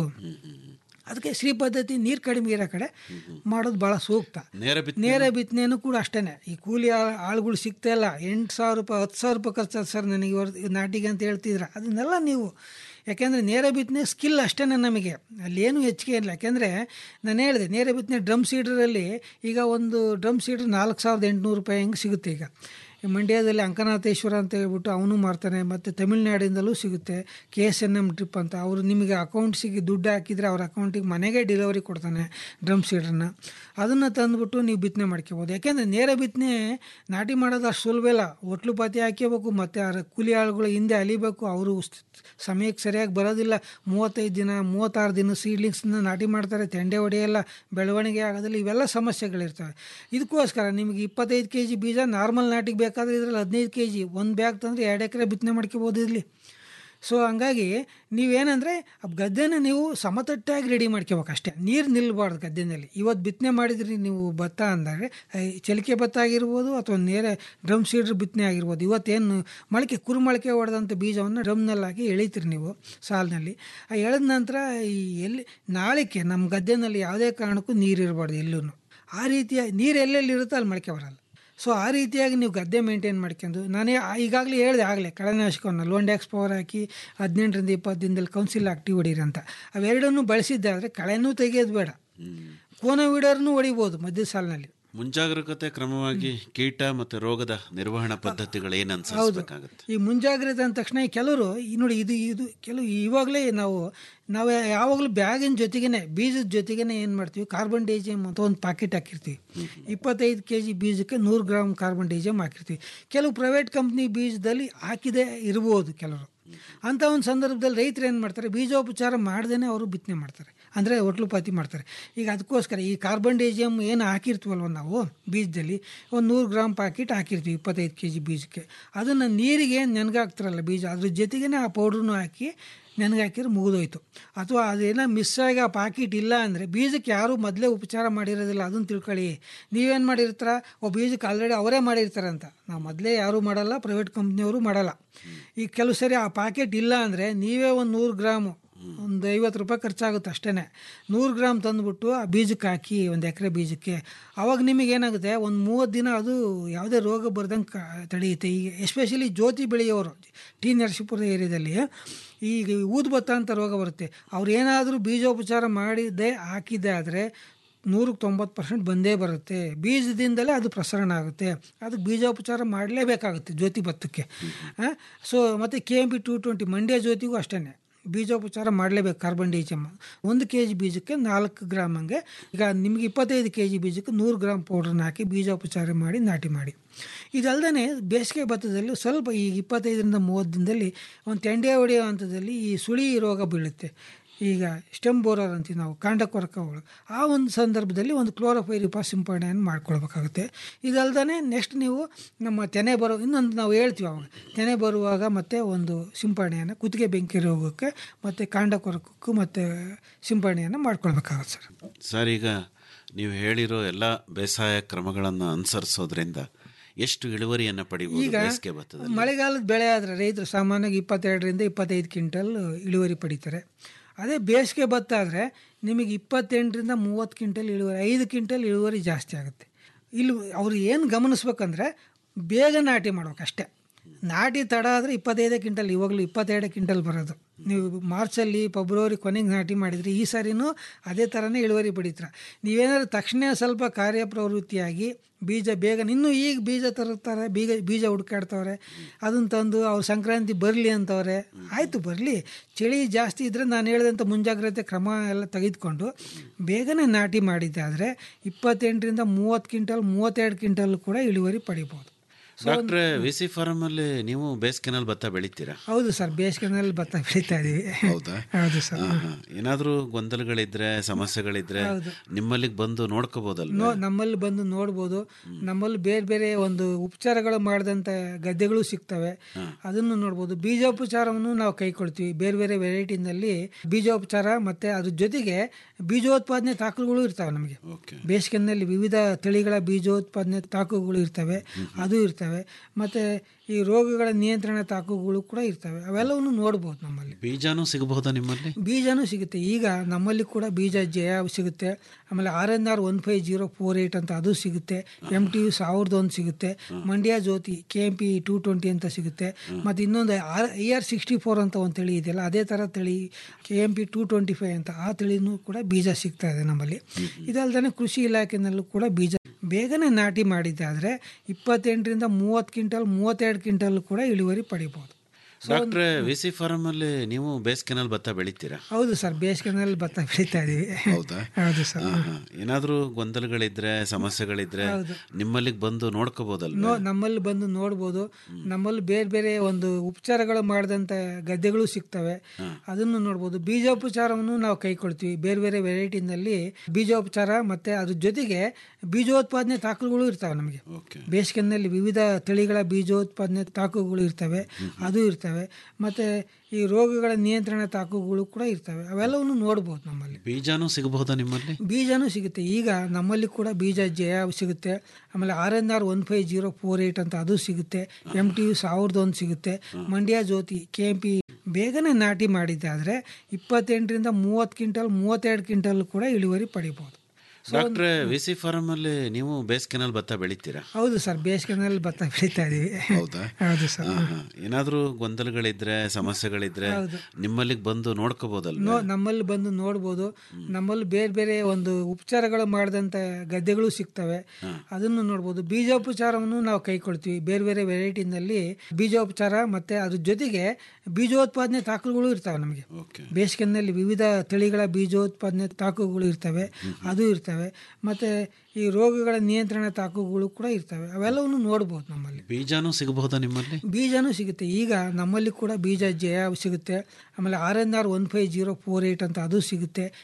ಅದಕ್ಕೆ ಶ್ರೀ ಪದ್ಧತಿ ನೀರು ಕಡಿಮೆ ಇರೋ ಕಡೆ ಮಾಡೋದು ಭಾಳ ಸೂಕ್ತ
ನೇರ ಬಿತ್ತನೆ
ನೇರ ಬಿತ್ತನೆನೂ ಕೂಡ ಅಷ್ಟೇ ಈ ಕೂಲಿ ಆ- ಆಳುಗಳು ಸಿಗ್ತಾ ಇಲ್ಲ ಎಂಟು ಸಾವಿರ ರೂಪಾಯಿ ಹತ್ತು ಸಾವಿರ ರೂಪಾಯಿ ಖರ್ಚು ಸರ್ ನನಗೆ ಇವ್ರ ನಾಟಿಗೆ ಅಂತ ಹೇಳ್ತಿದ್ರ ಅದನ್ನೆಲ್ಲ ನೀವು ಯಾಕೆಂದರೆ ನೇರ ಬಿತ್ತನೆ ಸ್ಕಿಲ್ ಅಷ್ಟೇ ನಮಗೆ ಅಲ್ಲೇನು ಹೆಚ್ಚಿಗೆ ಇಲ್ಲ ಯಾಕೆಂದರೆ ನಾನು ಹೇಳಿದೆ ನೇರ ಬಿತ್ತನೆ ಡ್ರಮ್ ಸೀಡ್ರಲ್ಲಿ ಈಗ ಒಂದು ಡ್ರಮ್ ಸೀಡ್ರ್ ನಾಲ್ಕು ಸಾವಿರದ ಎಂಟುನೂರು ರೂಪಾಯಿ ಹೆಂಗೆ ಸಿಗುತ್ತೆ ಈಗ ಈ ಮಂಡ್ಯದಲ್ಲಿ ಅಂಕನಾಥೇಶ್ವರ ಅಂತ ಹೇಳ್ಬಿಟ್ಟು ಅವನು ಮಾರ್ತಾನೆ ಮತ್ತು ತಮಿಳ್ನಾಡಿಂದಲೂ ಸಿಗುತ್ತೆ K S N M trip ಅಂತ ಅವರು ನಿಮಗೆ ಅಕೌಂಟ್ಸಿಗೆ ದುಡ್ಡು ಹಾಕಿದರೆ ಅವ್ರ ಅಕೌಂಟಿಗೆ ಮನೆಗೆ ಡೆಲಿವರಿ ಕೊಡ್ತಾನೆ ಡ್ರಮ್ ಸೀಡ್ರನ್ನ ಅದನ್ನು ತಂದುಬಿಟ್ಟು ನೀವು ಬಿತ್ತನೆ ಮಾಡ್ಕೋಬೋದು ಯಾಕೆಂದರೆ ನೇರ ಬಿತ್ತನೆ ನಾಟಿ ಮಾಡೋದು ಅಷ್ಟು ಸುಲಭ ಇಲ್ಲ ಒಟ್ಲು ಪಾತಿ ಹಾಕ್ಕೋಬೇಕು ಮತ್ತು ಆ ಕೂಲಿ ಆಳುಗಳು ಹಿಂದೆ ಅಲಿಬೇಕು ಅವರು ಸಮಯಕ್ಕೆ ಸರಿಯಾಗಿ ಬರೋದಿಲ್ಲ ಮೂವತ್ತೈದು ದಿನ ಮೂವತ್ತಾರು ದಿನ ಸೀಡ್ಲಿಂಗ್ಸ್ನ ನಾಟಿ ಮಾಡ್ತಾರೆ ತೆಂಡೆ ಹೊಡೆಯಲ್ಲ ಬೆಳವಣಿಗೆ ಆಗೋದಿಲ್ಲ ಇವೆಲ್ಲ ಸಮಸ್ಯೆಗಳಿರ್ತವೆ ಇದಕ್ಕೋಸ್ಕರ ನಿಮಗೆ ಇಪ್ಪತ್ತೈದು ಕೆ ಜಿ ಬೀಜ ನಾರ್ಮಲ್ ನಾಟಿಗೆ ಬೇಕಾದರೆ ಇದರಲ್ಲಿ ಹದಿನೈದು ಕೆ ಜಿ ಒಂದು ಬ್ಯಾಗ್ ತಂದರೆ ಎರಡು ಎಕರೆ ಬಿತ್ತನೆ ಮಾಡ್ಕೋಬೋದು ಇಲ್ಲಿ ಸೊ ಹಂಗಾಗಿ ನೀವೇನಂದರೆ ಗದ್ದೆನ ನೀವು ಸಮತಟ್ಟಾಗಿ ರೆಡಿ ಮಾಡ್ಕೋಬೇಕು ಅಷ್ಟೇ ನೀರು ನಿಲ್ಲಬಾರ್ದು ಗದ್ದೆನಲ್ಲಿ ಇವತ್ತು ಬಿತ್ತನೆ ಮಾಡಿದ್ರಿ ನೀವು ಭತ್ತ ಅಂದಾಗ ಐ, ಚಲಿಕೆ ಭತ್ತ ಆಗಿರ್ಬೋದು ಅಥವಾ ನೇರ ಡ್ರಮ್ ಸೀಡ್ರ್ ಬಿತ್ತನೆ ಆಗಿರ್ಬೋದು ಇವತ್ತೇನು ಮೊಳಕೆ ಕುರುಮೊಳಕೆ ಹೊಡೆದಂಥ ಬೀಜವನ್ನು ಡ್ರಮ್ನಲ್ಲಿ ಹಾಕಿ ಎಳಿತೀರಿ ನೀವು ಸಾಲಿನಲ್ಲಿ ಆ ಎಳೆದ ನಂತರ ಈ ಎಲ್ಲಿ ನಾಳೆಗೆ ನಮ್ಮ ಗದ್ದೆನಲ್ಲಿ ಯಾವುದೇ ಕಾರಣಕ್ಕೂ ನೀರು ಇರಬಾರ್ದು ಎಲ್ಲೂ ಆ ರೀತಿಯ ನೀರು ಎಲ್ಲೆಲ್ಲಿ ಇರುತ್ತೋ ಅಲ್ಲಿ ಮೊಳಕೆ ಬರಲ್ಲ ಸೊ ಆ ರೀತಿಯಾಗಿ ನೀವು ಗದ್ದೆ ಮೇಂಟೈನ್ ಮಾಡ್ಕೊಂಡು ನಾನೇ ಆ- ಈಗಾಗಲೇ ಹೇಳಿದೆ ಆಗಲೇ ಕಳೆನಾಶಕವನ್ನು ಲೋಂಡ್ಯಾಕ್ಸ್ ಪವರ್ ಹಾಕಿ ಹದಿನೆಂಟರಿಂದ ಇಪ್ಪತ್ತು ದಿನದಲ್ಲಿ ಕೌನ್ಸಿಲ್ ಆಕ್ಟಿವ್ ಹೊಡೀರಿ ಅಂತ ಅವೆರಡನ್ನೂ ಬಳಸಿದ್ದಾದರೆ ಕಳೆನೂ ತೆಗೆಯೋದು ಬೇಡ ಕೋನೋವಿಡರ್ನೂ ಹೊಡಿಬೋದು ಮಧ್ಯ ಸಾಲಿನಲ್ಲಿ
ಮುಂಜಾಗ್ರತೆ ಕ್ರಮವಾಗಿ ಕೀಟ ಮತ್ತು ರೋಗದ ನಿರ್ವಹಣಾ ಪದ್ಧತಿಗಳು ಏನು ಅನುಸರಿಸಬೇಕಾಗುತ್ತೆ
ಈ ಮುಂಜಾಗ್ರತೆ ಅಂದ ತಕ್ಷಣ ಈ ಕೆಲವರು ಈ ನೋಡಿ ಇದು ಇದು ಕೆಲವು ಇವಾಗಲೇ ನಾವು ನಾವು ಯಾವಾಗಲೂ ಬ್ಯಾಗಿನ ಜೊತೆಗೇನೆ ಬೀಜದ ಜೊತೆಗೇನೆ ಏನು ಮಾಡ್ತೀವಿ ಕಾರ್ಬನ್ ಡೈಜಿಯಮ್ ಅಂತ ಒಂದು ಪ್ಯಾಕೆಟ್ ಹಾಕಿರ್ತೀವಿ ಇಪ್ಪತ್ತೈದು ಕೆ ಜಿ ಬೀಜಕ್ಕೆ ನೂರು ಗ್ರಾಮ್ ಕಾರ್ಬನ್ ಡೈಜಿಯಮ್ ಹಾಕಿರ್ತೀವಿ ಕೆಲವು ಪ್ರೈವೇಟ್ ಕಂಪ್ನಿ ಬೀಜದಲ್ಲಿ ಹಾಕಿದೆ ಇರ್ಬೋದು ಕೆಲವರು ಅಂಥ ಒಂದು ಸಂದರ್ಭದಲ್ಲಿ ರೈತರು ಏನು ಮಾಡ್ತಾರೆ ಬೀಜೋಪಚಾರ ಮಾಡ್ದೇ ಅವರು ಬಿತ್ತನೆ ಮಾಡ್ತಾರೆ ಅಂದರೆ ಒಟ್ಲುಪಾತಿ ಮಾಡ್ತಾರೆ ಈಗ ಅದಕ್ಕೋಸ್ಕರ ಈ ಕಾರ್ಬನ್ ಡೈಜಿಯಮ್ ಏನು ಹಾಕಿರ್ತೀವಲ್ವ ನಾವು ಬೀಜದಲ್ಲಿ ಒಂದು ನೂರು ಗ್ರಾಮ್ ಪ್ಯಾಕೆಟ್ ಹಾಕಿರ್ತೀವಿ ಇಪ್ಪತ್ತೈದು ಕೆ ಜಿ ಬೀಜಕ್ಕೆ ಅದನ್ನು ನೀರಿಗೆ ನೆನಗಾಕ್ತಾರಲ್ಲ ಬೀಜ ಅದ್ರ ಜೊತೆಗೇ ಆ ಪೌಡ್ರನ್ನೂ ಹಾಕಿ ನೆನಗೆ ಹಾಕಿದ್ರೆ ಮುಗಿದೋಯ್ತು ಅಥವಾ ಅದೇನೋ ಮಿಸ್ ಆಗಿ ಆ ಪಾಕಿಟ್ ಇಲ್ಲ ಅಂದರೆ ಬೀಜಕ್ಕೆ ಯಾರೂ ಮೊದಲೇ ಉಪಚಾರ ಮಾಡಿರೋದಿಲ್ಲ ಅದನ್ನು ತಿಳ್ಕೊಳ್ಳಿ ನೀವೇನು ಮಾಡಿರ್ತಾರ ಓ ಬೀಜಕ್ಕೆ ಆಲ್ರೆಡಿ ಅವರೇ ಮಾಡಿರ್ತಾರಂತ ನಾವು ಮೊದಲೇ ಯಾರೂ ಮಾಡಲ್ಲ ಪ್ರೈವೇಟ್ ಕಂಪ್ನಿಯವರು ಮಾಡಲ್ಲ ಈಗ ಕೆಲವು ಸರಿ ಆ ಪ್ಯಾಕೆಟ್ ಇಲ್ಲ ಅಂದರೆ ನೀವೇ ಒಂದು ನೂರು ಗ್ರಾಮು ಒಂದು ಐವತ್ತು ರೂಪಾಯಿ ಖರ್ಚಾಗುತ್ತೆ ಅಷ್ಟೇ ನೂರು ಗ್ರಾಮ್ ತಂದುಬಿಟ್ಟು ಆ ಬೀಜಕ್ಕೆ ಹಾಕಿ ಒಂದು ಎಕರೆ ಬೀಜಕ್ಕೆ ಆವಾಗ ನಿಮಗೆ ಏನಾಗುತ್ತೆ ಒಂದು ಮೂವತ್ತು ದಿನ ಅದು ಯಾವುದೇ ರೋಗ ಬರ್ದಂಗೆ ಕ ತಡೆಯುತ್ತೆ ಈಗ ಎಸ್ಪೆಷಲಿ ಜ್ಯೋತಿ ಬೆಳೆಯೋರು ಟಿ ನರಸೀಪುರ ಏರಿಯಾದಲ್ಲಿ ಈಗ ಊದ್ಬತ್ತ ಅಂತ ರೋಗ ಬರುತ್ತೆ ಅವ್ರು ಏನಾದರೂ ಬೀಜೋಪಚಾರ ಮಾಡಿದ್ದೇ ಹಾಕಿದ್ದೆ ಆದರೆ ನೂರಕ್ಕೆ ತೊಂಬತ್ತು ಪರ್ಸೆಂಟ್ ಬಂದೇ ಬರುತ್ತೆ ಬೀಜದಿಂದಲೇ ಅದು ಪ್ರಸರಣ ಆಗುತ್ತೆ ಅದಕ್ಕೆ ಬೀಜೋಪಚಾರ ಮಾಡಲೇಬೇಕಾಗುತ್ತೆ ಜ್ಯೋತಿ ಭತ್ತಕ್ಕೆ ಸೊ ಮತ್ತು K M B two twenty Mandya ಜ್ಯೋತಿಗೂ ಅಷ್ಟೇ ಬೀಜೋಪಚಾರ ಮಾಡಲೇಬೇಕು ಕಾರ್ಬನ್ ಡೈಜಿಯಮ್ ಒಂದು ಕೆ ಜಿ ಬೀಜಕ್ಕೆ ನಾಲ್ಕು ಗ್ರಾಮ್ ಹಂಗೆ ಈಗ ನಿಮಗೆ ಇಪ್ಪತ್ತೈದು ಕೆ ಜಿ ಬೀಜಕ್ಕೆ ನೂರು ಗ್ರಾಮ್ ಪೌಡ್ರನ್ನ ಹಾಕಿ ಬೀಜೋಪಚಾರ ಮಾಡಿ ನಾಟಿ ಮಾಡಿ ಇದಲ್ದೇ ಬೇಸಿಗೆ ಭತ್ತದಲ್ಲಿ ಸ್ವಲ್ಪ ಈ ಇಪ್ಪತ್ತೈದರಿಂದ ಮೂವತ್ತು ದಿನದಲ್ಲಿ ಒಂದು ತೆಂಡೆ ಹೊಡೆಯೋ ಹಂತದಲ್ಲಿ ಈ ಸುಳಿ ರೋಗ ಬೀಳುತ್ತೆ ಈಗ ಸ್ಟೆಮ್ ಬೋರರ್ ಅಂತೀವಿ ನಾವು ಕಾಂಡ ಕೊರಕ ಒಳಗೆ ಆ ಒಂದು ಸಂದರ್ಭದಲ್ಲಿ ಒಂದು ಕ್ಲೋರೋಫೈರಿಪ ಸಿಂಪಡಣೆಯನ್ನು ಮಾಡ್ಕೊಳ್ಬೇಕಾಗುತ್ತೆ ಇದಲ್ದೇ ನೆಕ್ಸ್ಟ್ ನೀವು ನಮ್ಮ ತೆನೆ ಬರೋ ಇನ್ನೊಂದು ನಾವು ಹೇಳ್ತೀವಿ ಅವಾಗ ತೆನೆ ಬರುವಾಗ ಮತ್ತೆ ಒಂದು ಸಿಂಪಡಣೆಯನ್ನು ಕುತ್ತಿಗೆ ಬೆಂಕಿ ರೋಗಕ್ಕೆ ಮತ್ತು ಕಾಂಡ ಕೊರಕಕ್ಕೂ ಮತ್ತು ಸಿಂಪಡಣೆಯನ್ನು ಮಾಡ್ಕೊಳ್ಬೇಕಾಗುತ್ತೆ ಸರ್
ಸರ್ ಈಗ ನೀವು ಹೇಳಿರೋ ಎಲ್ಲ ಬೇಸಾಯ ಕ್ರಮಗಳನ್ನು ಅನುಸರಿಸೋದ್ರಿಂದ ಎಷ್ಟು ಇಳುವರಿಯನ್ನು ಪಡಿಬೋದು
ಈಗ
ಬೇಸಿಗೆ ಭತ್ತದಲ್ಲಿ
ಮಳೆಗಾಲದ ಬೆಳೆ ಆದರೆ ರೈತರು ಸಾಮಾನ್ಯವಾಗಿ ಇಪ್ಪತ್ತೆರಡರಿಂದ ಇಪ್ಪತ್ತೈದು ಕ್ವಿಂಟಲ್ ಇಳುವರಿ ಪಡಿತಾರೆ ಅದೇ ಬೇಸಿಗೆ ಭತ್ತ ಆದರೆ ನಿಮಗೆ ಇಪ್ಪತ್ತೆಂಟರಿಂದ ಮೂವತ್ತು ಕ್ವಿಂಟಲ್ ಇಳುವರಿ ಐದು ಕ್ವಿಂಟಲ್ ಇಳುವರಿ ಜಾಸ್ತಿ ಆಗುತ್ತೆ ಇಲ್ಲಿ ಅವ್ರು ಏನು ಗಮನಿಸ್ಬೇಕಂದ್ರೆ ಬೇಗ ನಾಟಿ ಮಾಡ್ಬೇಕು ಅಷ್ಟೇ ನಾಟಿ ತಡ ಆದರೆ ಇಪ್ಪತ್ತೈದು ಕ್ವಿಂಟಲ್ ಇವಾಗಲೂ ಇಪ್ಪತ್ತೆರಡು ಕ್ವಿಂಟಲ್ ಬರೋದು ನೀವು ಮಾರ್ಚಲ್ಲಿ ಫೆಬ್ರವರಿ ಕೊನೆಗೆ ನಾಟಿ ಮಾಡಿದರೆ ಈ ಸಾರಿನೂ ಅದೇ ಥರನೇ ಇಳುವರಿ ಪಡಿತೀರ ನೀವೇನಾದ್ರು ತಕ್ಷಣ ಸ್ವಲ್ಪ ಕಾರ್ಯಪ್ರವೃತ್ತಿಯಾಗಿ ಬೀಜ ಬೇಗ ಇನ್ನೂ ಈಗ ಬೀಜ ತರುತ್ತಾರೆ ಬೀಜ ಬೀಜ ಹುಡ್ಕಾಡ್ತವ್ರೆ ಅದನ್ನು ತಂದು ಅವ್ರು ಸಂಕ್ರಾಂತಿ ಬರಲಿ ಅಂತವ್ರೆ ಆಯಿತು ಬರಲಿ ಚಳಿ ಜಾಸ್ತಿ ಇದ್ದರೆ ನಾನು ಹೇಳಿದಂಥ ಮುಂಜಾಗ್ರತೆ ಕ್ರಮ ಎಲ್ಲ ತೆಗೆದುಕೊಂಡು ಬೇಗನೆ ನಾಟಿ ಮಾಡಿದ್ದಾದರೆ ಇಪ್ಪತ್ತೆಂಟರಿಂದ ಮೂವತ್ತು ಕ್ವಿಂಟಲ್ ಮೂವತ್ತೆರಡು ಕ್ವಿಂಟಲ್ ಕೂಡ ಇಳುವರಿ ಪಡಿಬೋದು
ಡಾಕ್ಟ್ರೆ ವಿ ಸಿ ಫಾರಮಲ್ಲಿ ನೀವು ಬೇಸಿಗೆನಲ್ಲಿ ಭತ್ತ ಬೆಳಿತೀರಾ
ಹೌದು ಸರ್ ಬೇಸಿಗೆನಲ್ಲಿ ಭತ್ತ ಬೆಳೀತಾ ಇದ್ದೀವಿ
ಹೌದಾ
ಹೌದು ಸರ್
ಏನಾದರೂ ಗೊಂದಲಗಳಿದ್ರೆ ಸಮಸ್ಯೆಗಳಿದ್ರೆ
ಹೌದು.
ನಿಮ್ಮಲ್ಲಿಗೆ ಬಂದು ನೋಡ್ಕೋಬೋದಲ್ವ
ನೋ ನಮ್ಮಲ್ಲಿ ಬಂದು ನೋಡ್ಬೋದು ನಮ್ಮಲ್ಲಿ ಬೇರೆ ಬೇರೆ ಒಂದು ಉಪಚಾರಗಳು ಮಾಡಿದಂಥ ಗದ್ದೆಗಳು ಸಿಗ್ತವೆ ಅದನ್ನು ನೋಡ್ಬೋದು ಬೀಜೋಪಚಾರವನ್ನು ನಾವು ಕೈಕೊಳ್ತೀವಿ ಬೇರೆ ಬೇರೆ ವೆರೈಟಿನಲ್ಲಿ ಬೀಜೋಪಚಾರ ಮತ್ತು ಅದ್ರ ಜೊತೆಗೆ ಬೀಜೋತ್ಪಾದನೆ ತಾಕುಗಳು ಇರ್ತವೆ ನಮಗೆ ಬೇಸಿಗೆನಲ್ಲಿ ವಿವಿಧ ತಳಿಗಳ ಬೀಜೋತ್ಪಾದನೆ ತಾಕುಗಳು ಇರ್ತವೆ ಅದು ಇರ್ತವೆ ಮತ್ತು ಈ ರೋಗಗಳ ನಿಯಂತ್ರಣ ತಾಕುಗಳು ಕೂಡ ಇರ್ತವೆ ಅವೆಲ್ಲವನ್ನು ನೋಡ್ಬೋದು ನಮ್ಮಲ್ಲಿ
ಬೀಜನೂ ಸಿಗಬಹುದಾ ನಿಮ್ಮಲ್ಲಿ
ಬೀಜನೂ ಸಿಗುತ್ತೆ ಈಗ ನಮ್ಮಲ್ಲಿ ಕೂಡ ಬೀಜ ಜಯ ಸಿಗುತ್ತೆ ಆಮೇಲೆ R N R one five zero four eight ಅಂತ ಅದು ಸಿಗುತ್ತೆ ಎಮ್ ಟಿ ಯು ಸಾವಿರದ ಒಂದು ಸಿಗುತ್ತೆ Mandya Jyothi K M P two twenty ಅಂತ ಸಿಗುತ್ತೆ ಮತ್ತು ಇನ್ನೊಂದು R I R sixty four ಅಂತ ಒಂದು ತಳಿ ಇದೆಯಲ್ಲ ಅದೇ ಥರ ತಳಿ K M P two twenty five ಅಂತ ಆ ತಳಿನೂ ಕೂಡ ಬೀಜ ಸಿಗ್ತಾ ಇದೆ ನಮ್ಮಲ್ಲಿ ಇದಲ್ದೇ ಕೃಷಿ ಇಲಾಖೆನಲ್ಲೂ ಕೂಡ ಬೀಜ ಬೇಗನೆ ನಾಟಿ ಮಾಡಿದ್ದಾದರೆ ಇಪ್ಪತ್ತೆಂಟರಿಂದ ಮೂವತ್ತು ಕ್ವಿಂಟಲ್ ಮೂವತ್ತೆರಡು ಕ್ವಿಂಟಲ್ ಕೂಡ ಇಳುವರಿ ಪಡಿಬೋದು
ಡಾಕ್ಟ್ರೆ ವಿ ಸಿ ಫಾರಮಲ್ಲಿ ನೀವು ಬೇಸಿಗೆನಲ್ಲಿ ಭತ್ತ ಬೆಳಿತೀರಾ
ಹೌದು ಸರ್ ಬೇಸಿಗೆನಲ್ಲಿ ಭತ್ತ ಬೆಳೀತಾ ಇದ್ದೀವಿ
ಹೌದಾ
ಹೌದು ಸರ್
ಏನಾದರೂ ಗೊಂದಲಗಳಿದ್ರೆ ಸಮಸ್ಯೆಗಳಿದ್ರೆ
ಹೌದು.
ನಿಮ್ಮಲ್ಲಿಗೆ ಬಂದು ನೋಡ್ಕೋಬೋದಲ್ವ
ನೋ ನಮ್ಮಲ್ಲಿ ಬಂದು ನೋಡ್ಬೋದು ನಮ್ಮಲ್ಲಿ ಬೇರೆ ಬೇರೆ ಒಂದು ಉಪಚಾರಗಳು ಮಾಡಿದಂಥ ಗದ್ದೆಗಳು ಸಿಗ್ತವೆ ಅದನ್ನು ನೋಡ್ಬೋದು ಬೀಜೋಪಚಾರವನ್ನು ನಾವು ಕೈಕೊಳ್ತೀವಿ ಬೇರೆ ಬೇರೆ ವೆರೈಟಿನಲ್ಲಿ ಬೀಜೋಪಚಾರ ಮತ್ತು ಅದ್ರ ಜೊತೆಗೆ ಬೀಜೋತ್ಪಾದನೆ ತಾಕುಗಳು ಇರ್ತವೆ ನಮಗೆ ಬೇಸಿಗೆನಲ್ಲಿ ವಿವಿಧ ತಳಿಗಳ ಬೀಜೋತ್ಪಾದನೆ ತಾಕುಗಳು ಇರ್ತವೆ ಅದು ಇರ್ತವೆ ಮತ್ತು ಈ ರೋಗಗಳ ನಿಯಂತ್ರಣ ತಾಕುಗಳು ಕೂಡ ಇರ್ತವೆ ಅವೆಲ್ಲವನ್ನು ನೋಡ್ಬೋದು ನಮ್ಮಲ್ಲಿ
ಬೀಜನೂ ಸಿಗಬಹುದಾ ನಿಮ್ಮಲ್ಲಿ
ಬೀಜನೂ ಸಿಗುತ್ತೆ ಈಗ ನಮ್ಮಲ್ಲಿ ಕೂಡ ಬೀಜ ಜಯ ಸಿಗುತ್ತೆ ಆಮೇಲೆ R N R one five zero four eight ಅಂತ ಅದು ಸಿಗುತ್ತೆ ಎಮ್ ಟಿ ಯು ಸಾವಿರದ ಒಂದು ಸಿಗುತ್ತೆ Mandya Jyothi K M P ಬೇಗನೆ ನಾಟಿ ಮಾಡಿದ್ದಾದರೆ ಇಪ್ಪತ್ತೆಂಟರಿಂದ ಮೂವತ್ತು ಕ್ವಿಂಟಲ್ ಮೂವತ್ತೆರಡು ಕ್ವಿಂಟಲ್ ಕೂಡ ಇಳುವರಿ ಪಡಿಬೋದು
ಡಾಕ್ಟ್ರೆ ವಿ ಸಿ ಫಾರಮಲ್ಲಿ ನೀವು ಬೇಸಿಗೆನಲ್ಲಿ ಭತ್ತ ಬೆಳಿತೀರಾ
ಹೌದು ಸರ್ ಬೇಸಿಗೆನಲ್ಲಿ ಭತ್ತ ಬೆಳೀತಾ ಇದ್ದೀವಿ
ಹೌದಾ
ಹೌದು ಸರ್
ಏನಾದರೂ ಗೊಂದಲಗಳಿದ್ರೆ ಸಮಸ್ಯೆಗಳಿದ್ರೆ
ಹೌದು.
ನಿಮ್ಮಲ್ಲಿಗೆ ಬಂದು ನೋಡ್ಕೋಬೋದಲ್ವ
ನೋ ನಮ್ಮಲ್ಲಿ ಬಂದು ನೋಡ್ಬೋದು ನಮ್ಮಲ್ಲಿ ಬೇರೆ ಬೇರೆ ಒಂದು ಉಪಚಾರಗಳು ಮಾಡಿದಂಥ ಗದ್ದೆಗಳು ಸಿಗ್ತವೆ ಅದನ್ನು ನೋಡ್ಬೋದು ಬೀಜೋಪಚಾರವನ್ನು ನಾವು ಕೈಕೊಳ್ತೀವಿ ಬೇರೆ ಬೇರೆ ವೆರೈಟಿನಲ್ಲಿ ಬೀಜೋಪಚಾರ ಮತ್ತು ಅದ್ರ ಜೊತೆಗೆ ಬೀಜೋತ್ಪಾದನೆ ತಾಕುಗಳು ಇರ್ತವೆ ನಮಗೆ ಬೇಸಿಗೆನಲ್ಲಿ ವಿವಿಧ ತಳಿಗಳ ಬೀಜೋತ್ಪಾದನೆ ತಾಕುಗಳು ಇರ್ತವೆ ಅದು ಇರ್ತವೆ ಮತ್ತು ಈ ರೋಗಗಳ ನಿಯಂತ್ರಣ ತಾಕುಗಳು ಕೂಡ ಇರ್ತವೆ ಅವೆಲ್ಲವನ್ನು ನೋಡ್ಬೋದು ನಮ್ಮಲ್ಲಿ
ಬೀಜನೂ ಸಿಗಬಹುದಾ ನಿಮ್ಮಲ್ಲಿ
ಬೀಜನೂ ಸಿಗುತ್ತೆ ಈಗ ನಮ್ಮಲ್ಲಿ ಕೂಡ ಬೀಜ ಜಯ ಸಿಗುತ್ತೆ ಆಮೇಲೆ R N R one five zero four eight ಅಂತ ಅದು ಸಿಗುತ್ತೆ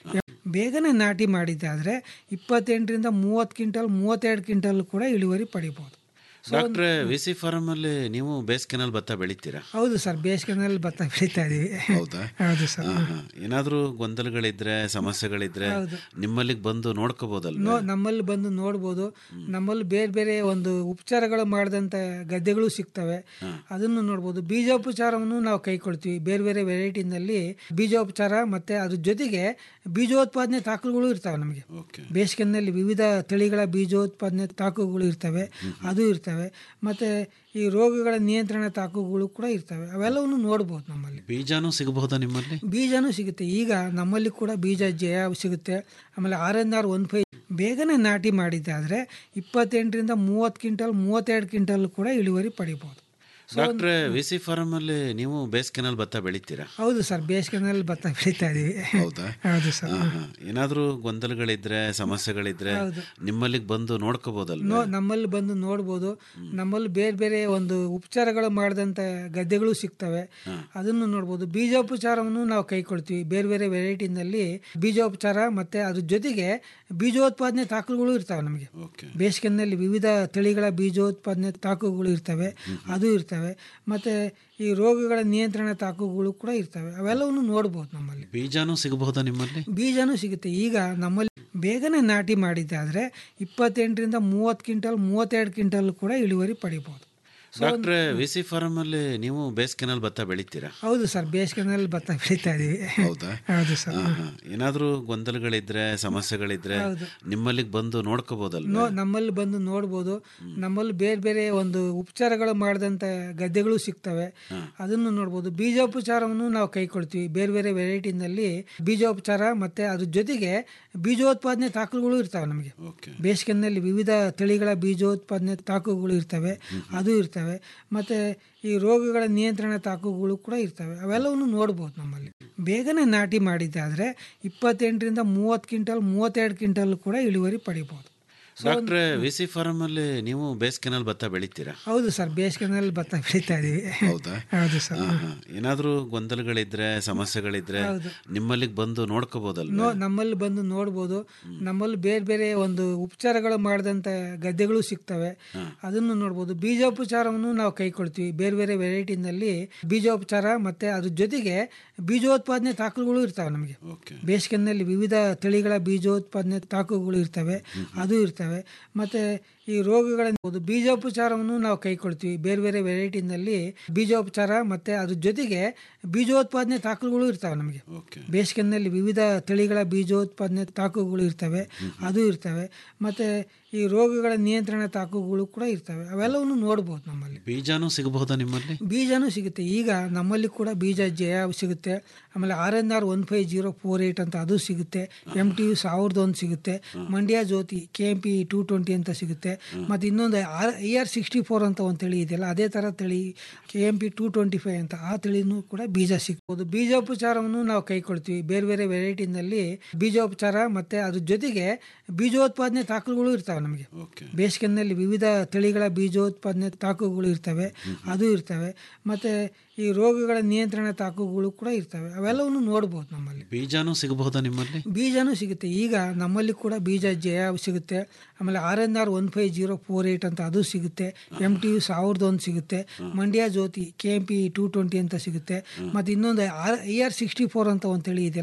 ಬೇಗನೆ ನಾಟಿ ಮಾಡಿದ್ದಾದರೆ ಇಪ್ಪತ್ತೆಂಟರಿಂದ ಮೂವತ್ತು ಕ್ವಿಂಟಲ್ ಮೂವತ್ತೆರಡು ಕ್ವಿಂಟಲ್ ಕೂಡ ಇಳುವರಿ ಪಡಿಬೋದು
ಡಾಕ್ಟ್ರೆ ವಿ ಸಿ ಫಾರಂ ಅಲ್ಲಿ ನೀವು ಬೇಸಿಗೆನಲ್ಲಿ ಭತ್ತ ಬೆಳಿತೀರಾ
ಹೌದು ಸರ್ ಬೇಸಿಗೆನಲ್ಲಿ ಭತ್ತ ಬೆಳೀತಾ ಇದೀವಿ
ಹೌದಾ
ಹೌದು ಸರ್
ಹಾ, ಹಾ. ಏನಾದ್ರೂ ಗೊಂದಲಗಳಿದ್ರೆ ಸಮಸ್ಯೆಗಳಿದ್ರೆ
ಹೌದು.
ನಿಮ್ಮಲ್ಲಿಗೆ ಬಂದು ನೋಡ್ಕೋಬಹುದಲ್ವ
ನೋ ನಮ್ಮಲ್ಲಿ ಬಂದು ನೋಡ್ಬೋದು ನಮ್ಮಲ್ಲಿ ಬೇರೆ ಬೇರೆ ಒಂದು ಉಪಚಾರಗಳು ಮಾಡಿದಂಥ ಗದ್ದೆಗಳು ಸಿಗ್ತವೆ ಅದನ್ನು ನೋಡ್ಬೋದು ಬೀಜೋಪಚಾರವನ್ನು ನಾವು ಕೈಕೊಳ್ತೀವಿ ಬೇರೆ ಬೇರೆ ವೆರೈಟಿನಲ್ಲಿ ಬೀಜೋಪಚಾರ ಮತ್ತು ಅದ್ರ ಜೊತೆಗೆ ಬೀಜೋತ್ಪಾದನೆ ತಾಕುಗಳು ಇರ್ತವೆ ನಮಗೆ ಬೇಸಿಗೆನಲ್ಲಿ ವಿವಿಧ ತಳಿಗಳ ಬೀಜೋತ್ಪಾದನೆ ತಾಕುಗಳು ಇರ್ತವೆ ಅದು ಇರ್ತವೆ ಮತ್ತು ಈ ರೋಗಗಳ ನಿಯಂತ್ರಣ ತಾಕುಗಳು ಕೂಡ ಇರ್ತವೆ ಅವೆಲ್ಲವನ್ನು ನೋಡ್ಬೋದು ನಮ್ಮಲ್ಲಿ
ಬೀಜನೂ ಸಿಗಬಹುದಾ ನಿಮ್ಮಲ್ಲಿ
ಬೀಜನೂ ಸಿಗುತ್ತೆ ಈಗ ನಮ್ಮಲ್ಲಿ ಕೂಡ ಬೀಜ ಜಯ ಸಿಗುತ್ತೆ ಆಮೇಲೆ R N R one five ಬೇಗನೆ ನಾಟಿ ಮಾಡಿದ್ದಾದರೆ ಇಪ್ಪತ್ತೆಂಟರಿಂದ ಮೂವತ್ತು ಕ್ವಿಂಟಲ್ ಮೂವತ್ತೆರಡು ಕ್ವಿಂಟಲ್ ಕೂಡ ಇಳುವರಿ ಪಡಿಬೋದು
ಡಾಕ್ಟ್ರೆ ವಿ ಸಿ ಫಾರಂ ಅಲ್ಲಿ ನೀವು ಬೇಸಿಗೆನಲ್ಲಿ ಭತ್ತ ಬೆಳಿತೀರಾ
ಹೌದು ಸರ್ ಬೇಸಿಗೆನಲ್ಲಿ ಭತ್ತ ಬೆಳೀತಾ ಇದೀವಿ
ಹೌದಾ
ಹೌದು ಸರ್
ಹಾ, ಹಾ. ಏನಾದ್ರೂ ಗೊಂದಲಗಳಿದ್ರೆ ಸಮಸ್ಯೆಗಳಿದ್ರೆ
ಹೌದು.
ನಿಮ್ಮಲ್ಲಿಗೆ ಬಂದು ನೋಡ್ಕೋಬಹುದಲ್ವ
ನೋ ನಮ್ಮಲ್ಲಿ ಬಂದು ನೋಡ್ಬೋದು ನಮ್ಮಲ್ಲಿ ಬೇರೆ ಬೇರೆ ಒಂದು ಉಪಚಾರಗಳು ಮಾಡಿದಂಥ ಗದ್ದೆಗಳು ಸಿಗ್ತವೆ ಅದನ್ನು ನೋಡ್ಬೋದು ಬೀಜೋಪಚಾರವನ್ನು ನಾವು ಕೈಕೊಳ್ತೀವಿ ಬೇರೆ ಬೇರೆ ವೆರೈಟಿನಲ್ಲಿ ಬೀಜೋಪಚಾರ ಮತ್ತು ಅದ್ರ ಜೊತೆಗೆ ಬೀಜೋತ್ಪಾದನೆ ತಾಕುಗಳು ಇರ್ತವೆ ನಮಗೆ ಬೇಸಿಗೆನಲ್ಲಿ ವಿವಿಧ ತಳಿಗಳ ಬೀಜೋತ್ಪಾದನೆ ತಾಕುಗಳು ಇರ್ತವೆ ಅದು ಇರ್ತವೆ ಮತ್ತು ಈ ರೋಗಗಳ ನಿಯಂತ್ರಣ ತಾಕುಗಳು ಕೂಡ ಇರ್ತವೆ ಅವೆಲ್ಲವನ್ನು ನೋಡ್ಬೋದು ನಮ್ಮಲ್ಲಿ
ಬೀಜನೂ ಸಿಗಬಹುದಾ ನಿಮ್ಮಲ್ಲಿ
ಬೀಜನೂ ಸಿಗುತ್ತೆ ಈಗ ನಮ್ಮಲ್ಲಿ ಬೇಗನೆ ನಾಟಿ ಮಾಡಿದ್ದಾದರೆ ಇಪ್ಪತ್ತೆಂಟರಿಂದ ಮೂವತ್ತು ಕ್ವಿಂಟಲ್ ಮೂವತ್ತೆರಡು ಕ್ವಿಂಟಲ್ ಕೂಡ ಇಳುವರಿ ಪಡಿಬೋದು
ಡಾಕ್ಟ್ರೆ ವಿ ಸಿ ಫಾರಂ ಅಲ್ಲಿ ನೀವು ಬೇಸಿಗೆನಲ್ಲಿ ಭತ್ತ ಬೆಳಿತೀರಾ
ಹೌದು ಸರ್ ಬೇಸಿಗೆನಲ್ಲಿ ಭತ್ತ ಬೆಳೀತಾ ಇದೀವಿ
ಹೌದಾ
ಹೌದು ಸರ್
ಹಾ, ಹಾ. ಏನಾದ್ರೂ ಗೊಂದಲಗಳಿದ್ರೆ ಸಮಸ್ಯೆಗಳಿದ್ರೆ
ಹೌದು.
ನಿಮ್ಮಲ್ಲಿಗೆ ಬಂದು ನೋಡ್ಕೋಬಹುದಲ್ವ
ನೋ ನಮ್ಮಲ್ಲಿ ಬಂದು ನೋಡ್ಬೋದು ನಮ್ಮಲ್ಲಿ ಬೇರೆ ಬೇರೆ ಒಂದು ಉಪಚಾರಗಳು ಮಾಡಿದಂಥ ಗದ್ದೆಗಳು ಸಿಗ್ತವೆ ಅದನ್ನು ನೋಡ್ಬೋದು ಬೀಜೋಪಚಾರವನ್ನು ನಾವು ಕೈಕೊಳ್ತೀವಿ ಬೇರೆ ಬೇರೆ ವೆರೈಟಿನಲ್ಲಿ ಬೀಜೋಪಚಾರ ಮತ್ತು ಅದ್ರ ಜೊತೆಗೆ ಬೀಜೋತ್ಪಾದನೆ ತಾಕುಗಳು ಇರ್ತವೆ ನಮಗೆ ಬೇಸಿಗೆನಲ್ಲಿ ವಿವಿಧ ತಳಿಗಳ ಬೀಜೋತ್ಪಾದನೆ ತಾಕುಗಳು ಇರ್ತವೆ ಅದು ಇರ್ತವೆ ಮತ್ತು ಈ ರೋಗಗಳ ನಿಯಂತ್ರಣ ತಾಕುಗಳು ಕೂಡ ಇರ್ತವೆ ಅವೆಲ್ಲವನ್ನು ನೋಡ್ಬೋದು ನಮ್ಮಲ್ಲಿ ಬೇಗನೆ ನಾಟಿ ಮಾಡಿದ್ದಾದರೆ ಇಪ್ಪತ್ತೆಂಟರಿಂದ ಮೂವತ್ತು ಕ್ವಿಂಟಲ್ ಮೂವತ್ತೆರಡು ಕ್ವಿಂಟಲ್ ಕೂಡ ಇಳುವರಿ ಪಡಿಬೋದು
ಡಾಕ್ಟ್ರೆ ವಿ ಸಿ ಫಾರಂ ಅಲ್ಲಿ ನೀವು ಬೇಸಿಗೆನಲ್ಲಿ ಭತ್ತ ಬೆಳಿತೀರಾ
ಹೌದು ಸರ್ ಬೇಸಿಗೆನಲ್ಲಿ ಭತ್ತ ಬೆಳೀತಾ ಇದೀವಿ
ಹೌದಾ
ಹೌದು ಸರ್
ಹಾ, ಹಾ. ಏನಾದ್ರೂ ಗೊಂದಲಗಳಿದ್ರೆ ಸಮಸ್ಯೆಗಳಿದ್ರೆ
ಹೌದು.
ನಿಮ್ಮಲ್ಲಿಗೆ ಬಂದು ನೋಡ್ಕೋಬಹುದಲ್ವ
ನೋ ನಮ್ಮಲ್ಲಿ ಬಂದು ನೋಡ್ಬೋದು ನಮ್ಮಲ್ಲಿ ಬೇರೆ ಬೇರೆ ಒಂದು ಉಪಚಾರಗಳು ಮಾಡಿದಂಥ ಗದ್ದೆಗಳು ಸಿಗ್ತವೆ ಅದನ್ನು ನೋಡ್ಬೋದು ಬೀಜೋಪಚಾರವನ್ನು ನಾವು ಕೈಕೊಳ್ತೀವಿ ಬೇರೆ ಬೇರೆ ವೆರೈಟಿನಲ್ಲಿ ಬೀಜೋಪಚಾರ ಮತ್ತು ಅದ್ರ ಜೊತೆಗೆ ಬೀಜೋತ್ಪಾದನೆ ತಾಕುಗಳು ಇರ್ತವೆ ನಮಗೆ ಬೇಸಿಗೆನಲ್ಲಿ ವಿವಿಧ ತಳಿಗಳ ಬೀಜೋತ್ಪಾದನೆ ತಾಕುಗಳು ಇರ್ತವೆ ಅದು ಇರ್ತವೆ ಮತ್ತು ಈ ರೋಗಗಳ ಒಂದು ಬೀಜೋಪಚಾರವನ್ನು ನಾವು ಕೈಕೊಳ್ತೀವಿ ಬೇರೆ ಬೇರೆ ವೆರೈಟಿನಲ್ಲಿ ಬೀಜೋಪಚಾರ ಮತ್ತು ಅದ್ರ ಜೊತೆಗೆ ಬೀಜೋತ್ಪಾದನೆ ತಾಕುಗಳು ಇರ್ತವೆ ನಮಗೆ ಬೇಸಿಗೆನಲ್ಲಿ ವಿವಿಧ ತಳಿಗಳ ಬೀಜೋತ್ಪಾದನೆ ತಾಕುಗಳು ಇರ್ತವೆ ಅದು ಇರ್ತವೆ ಮತ್ತು ಈ ರೋಗಗಳ ನಿಯಂತ್ರಣ ತಾಕುಗಳು ಕೂಡ ಇರ್ತವೆ ಅವೆಲ್ಲವನ್ನು ನೋಡ್ಬೋದು ನಮ್ಮಲ್ಲಿ
ಬೀಜನೂ ಸಿಗಬಹುದಾ ನಿಮ್ಮಲ್ಲಿ
ಬೀಜನೂ ಸಿಗುತ್ತೆ ಈಗ ನಮ್ಮಲ್ಲಿ ಕೂಡ ಬೀಜ ಜಯ ಸಿಗುತ್ತೆ ಆಮೇಲೆ R N R one five zero four eight ಅಂತ ಅದು ಸಿಗುತ್ತೆ ಎಮ್ ಟಿ ಯು ಸಾವಿರದ ಒಂದು ಸಿಗುತ್ತೆ Mandya Jyothi K M P two twenty ಅಂತ ಸಿಗುತ್ತೆ ಮತ್ತು ಇನ್ನೊಂದು R I R sixty four ಅಂತ ಒಂದು ತಳಿ ಇದೆಯಲ್ಲ ಅದೇ ಥರ ತಳಿ K M P two twenty five ಅಂತ ಆ ತಳಿನೂ ಕೂಡ ಬೀಜ ಸಿಗ್ಬೋದು ಬೀಜೋಪಚಾರವನ್ನು ನಾವು ಕೈಕೊಳ್ತೀವಿ ಬೇರೆ ಬೇರೆ ವೆರೈಟಿನಲ್ಲಿ ಬೀಜೋಪಚಾರ ಮತ್ತು ಅದ್ರ ಜೊತೆಗೆ ಬೀಜೋತ್ಪಾದನೆ ತಾಕುಗಳು ಇರ್ತವೆ ನಮಗೆ ಬೇಸಿಗೆನಲ್ಲಿ ವಿವಿಧ ತಳಿಗಳ ಬೀಜೋತ್ಪಾದನೆ ತಾಕುಗಳು ಇರ್ತವೆ ಅದು ಇರ್ತವೆ ಮತ್ತು ಈ ರೋಗಗಳ ನಿಯಂತ್ರಣ ತಾಕುಗಳು ಕೂಡ ಇರ್ತವೆ ಅವೆಲ್ಲವನ್ನು ನೋಡ್ಬೋದು ನಮ್ಮಲ್ಲಿ
ಬೀಜನೂ ಸಿಗಬಹುದಾ ನಿಮ್ಮಲ್ಲಿ
ಬೀಜನೂ ಸಿಗುತ್ತೆ ಈಗ ನಮ್ಮಲ್ಲಿ ಕೂಡ ಬೀಜ ಜಯ ಸಿಗುತ್ತೆ ಆಮೇಲೆ R N R one five zero four eight ಅಂತ ಅದು ಸಿಗುತ್ತೆ ಎಮ್ ಟಿ ಯು ಸಾವಿರದ ಒಂದು ಸಿಗುತ್ತೆ Mandya Jyothi K M P two twenty ಅಂತ ಸಿಗುತ್ತೆ ಮತ್ತು ಇನ್ನೊಂದು R I R sixty four ಅಂತ ಒಂದು ತಳಿ ಇದೆಯಲ್ಲ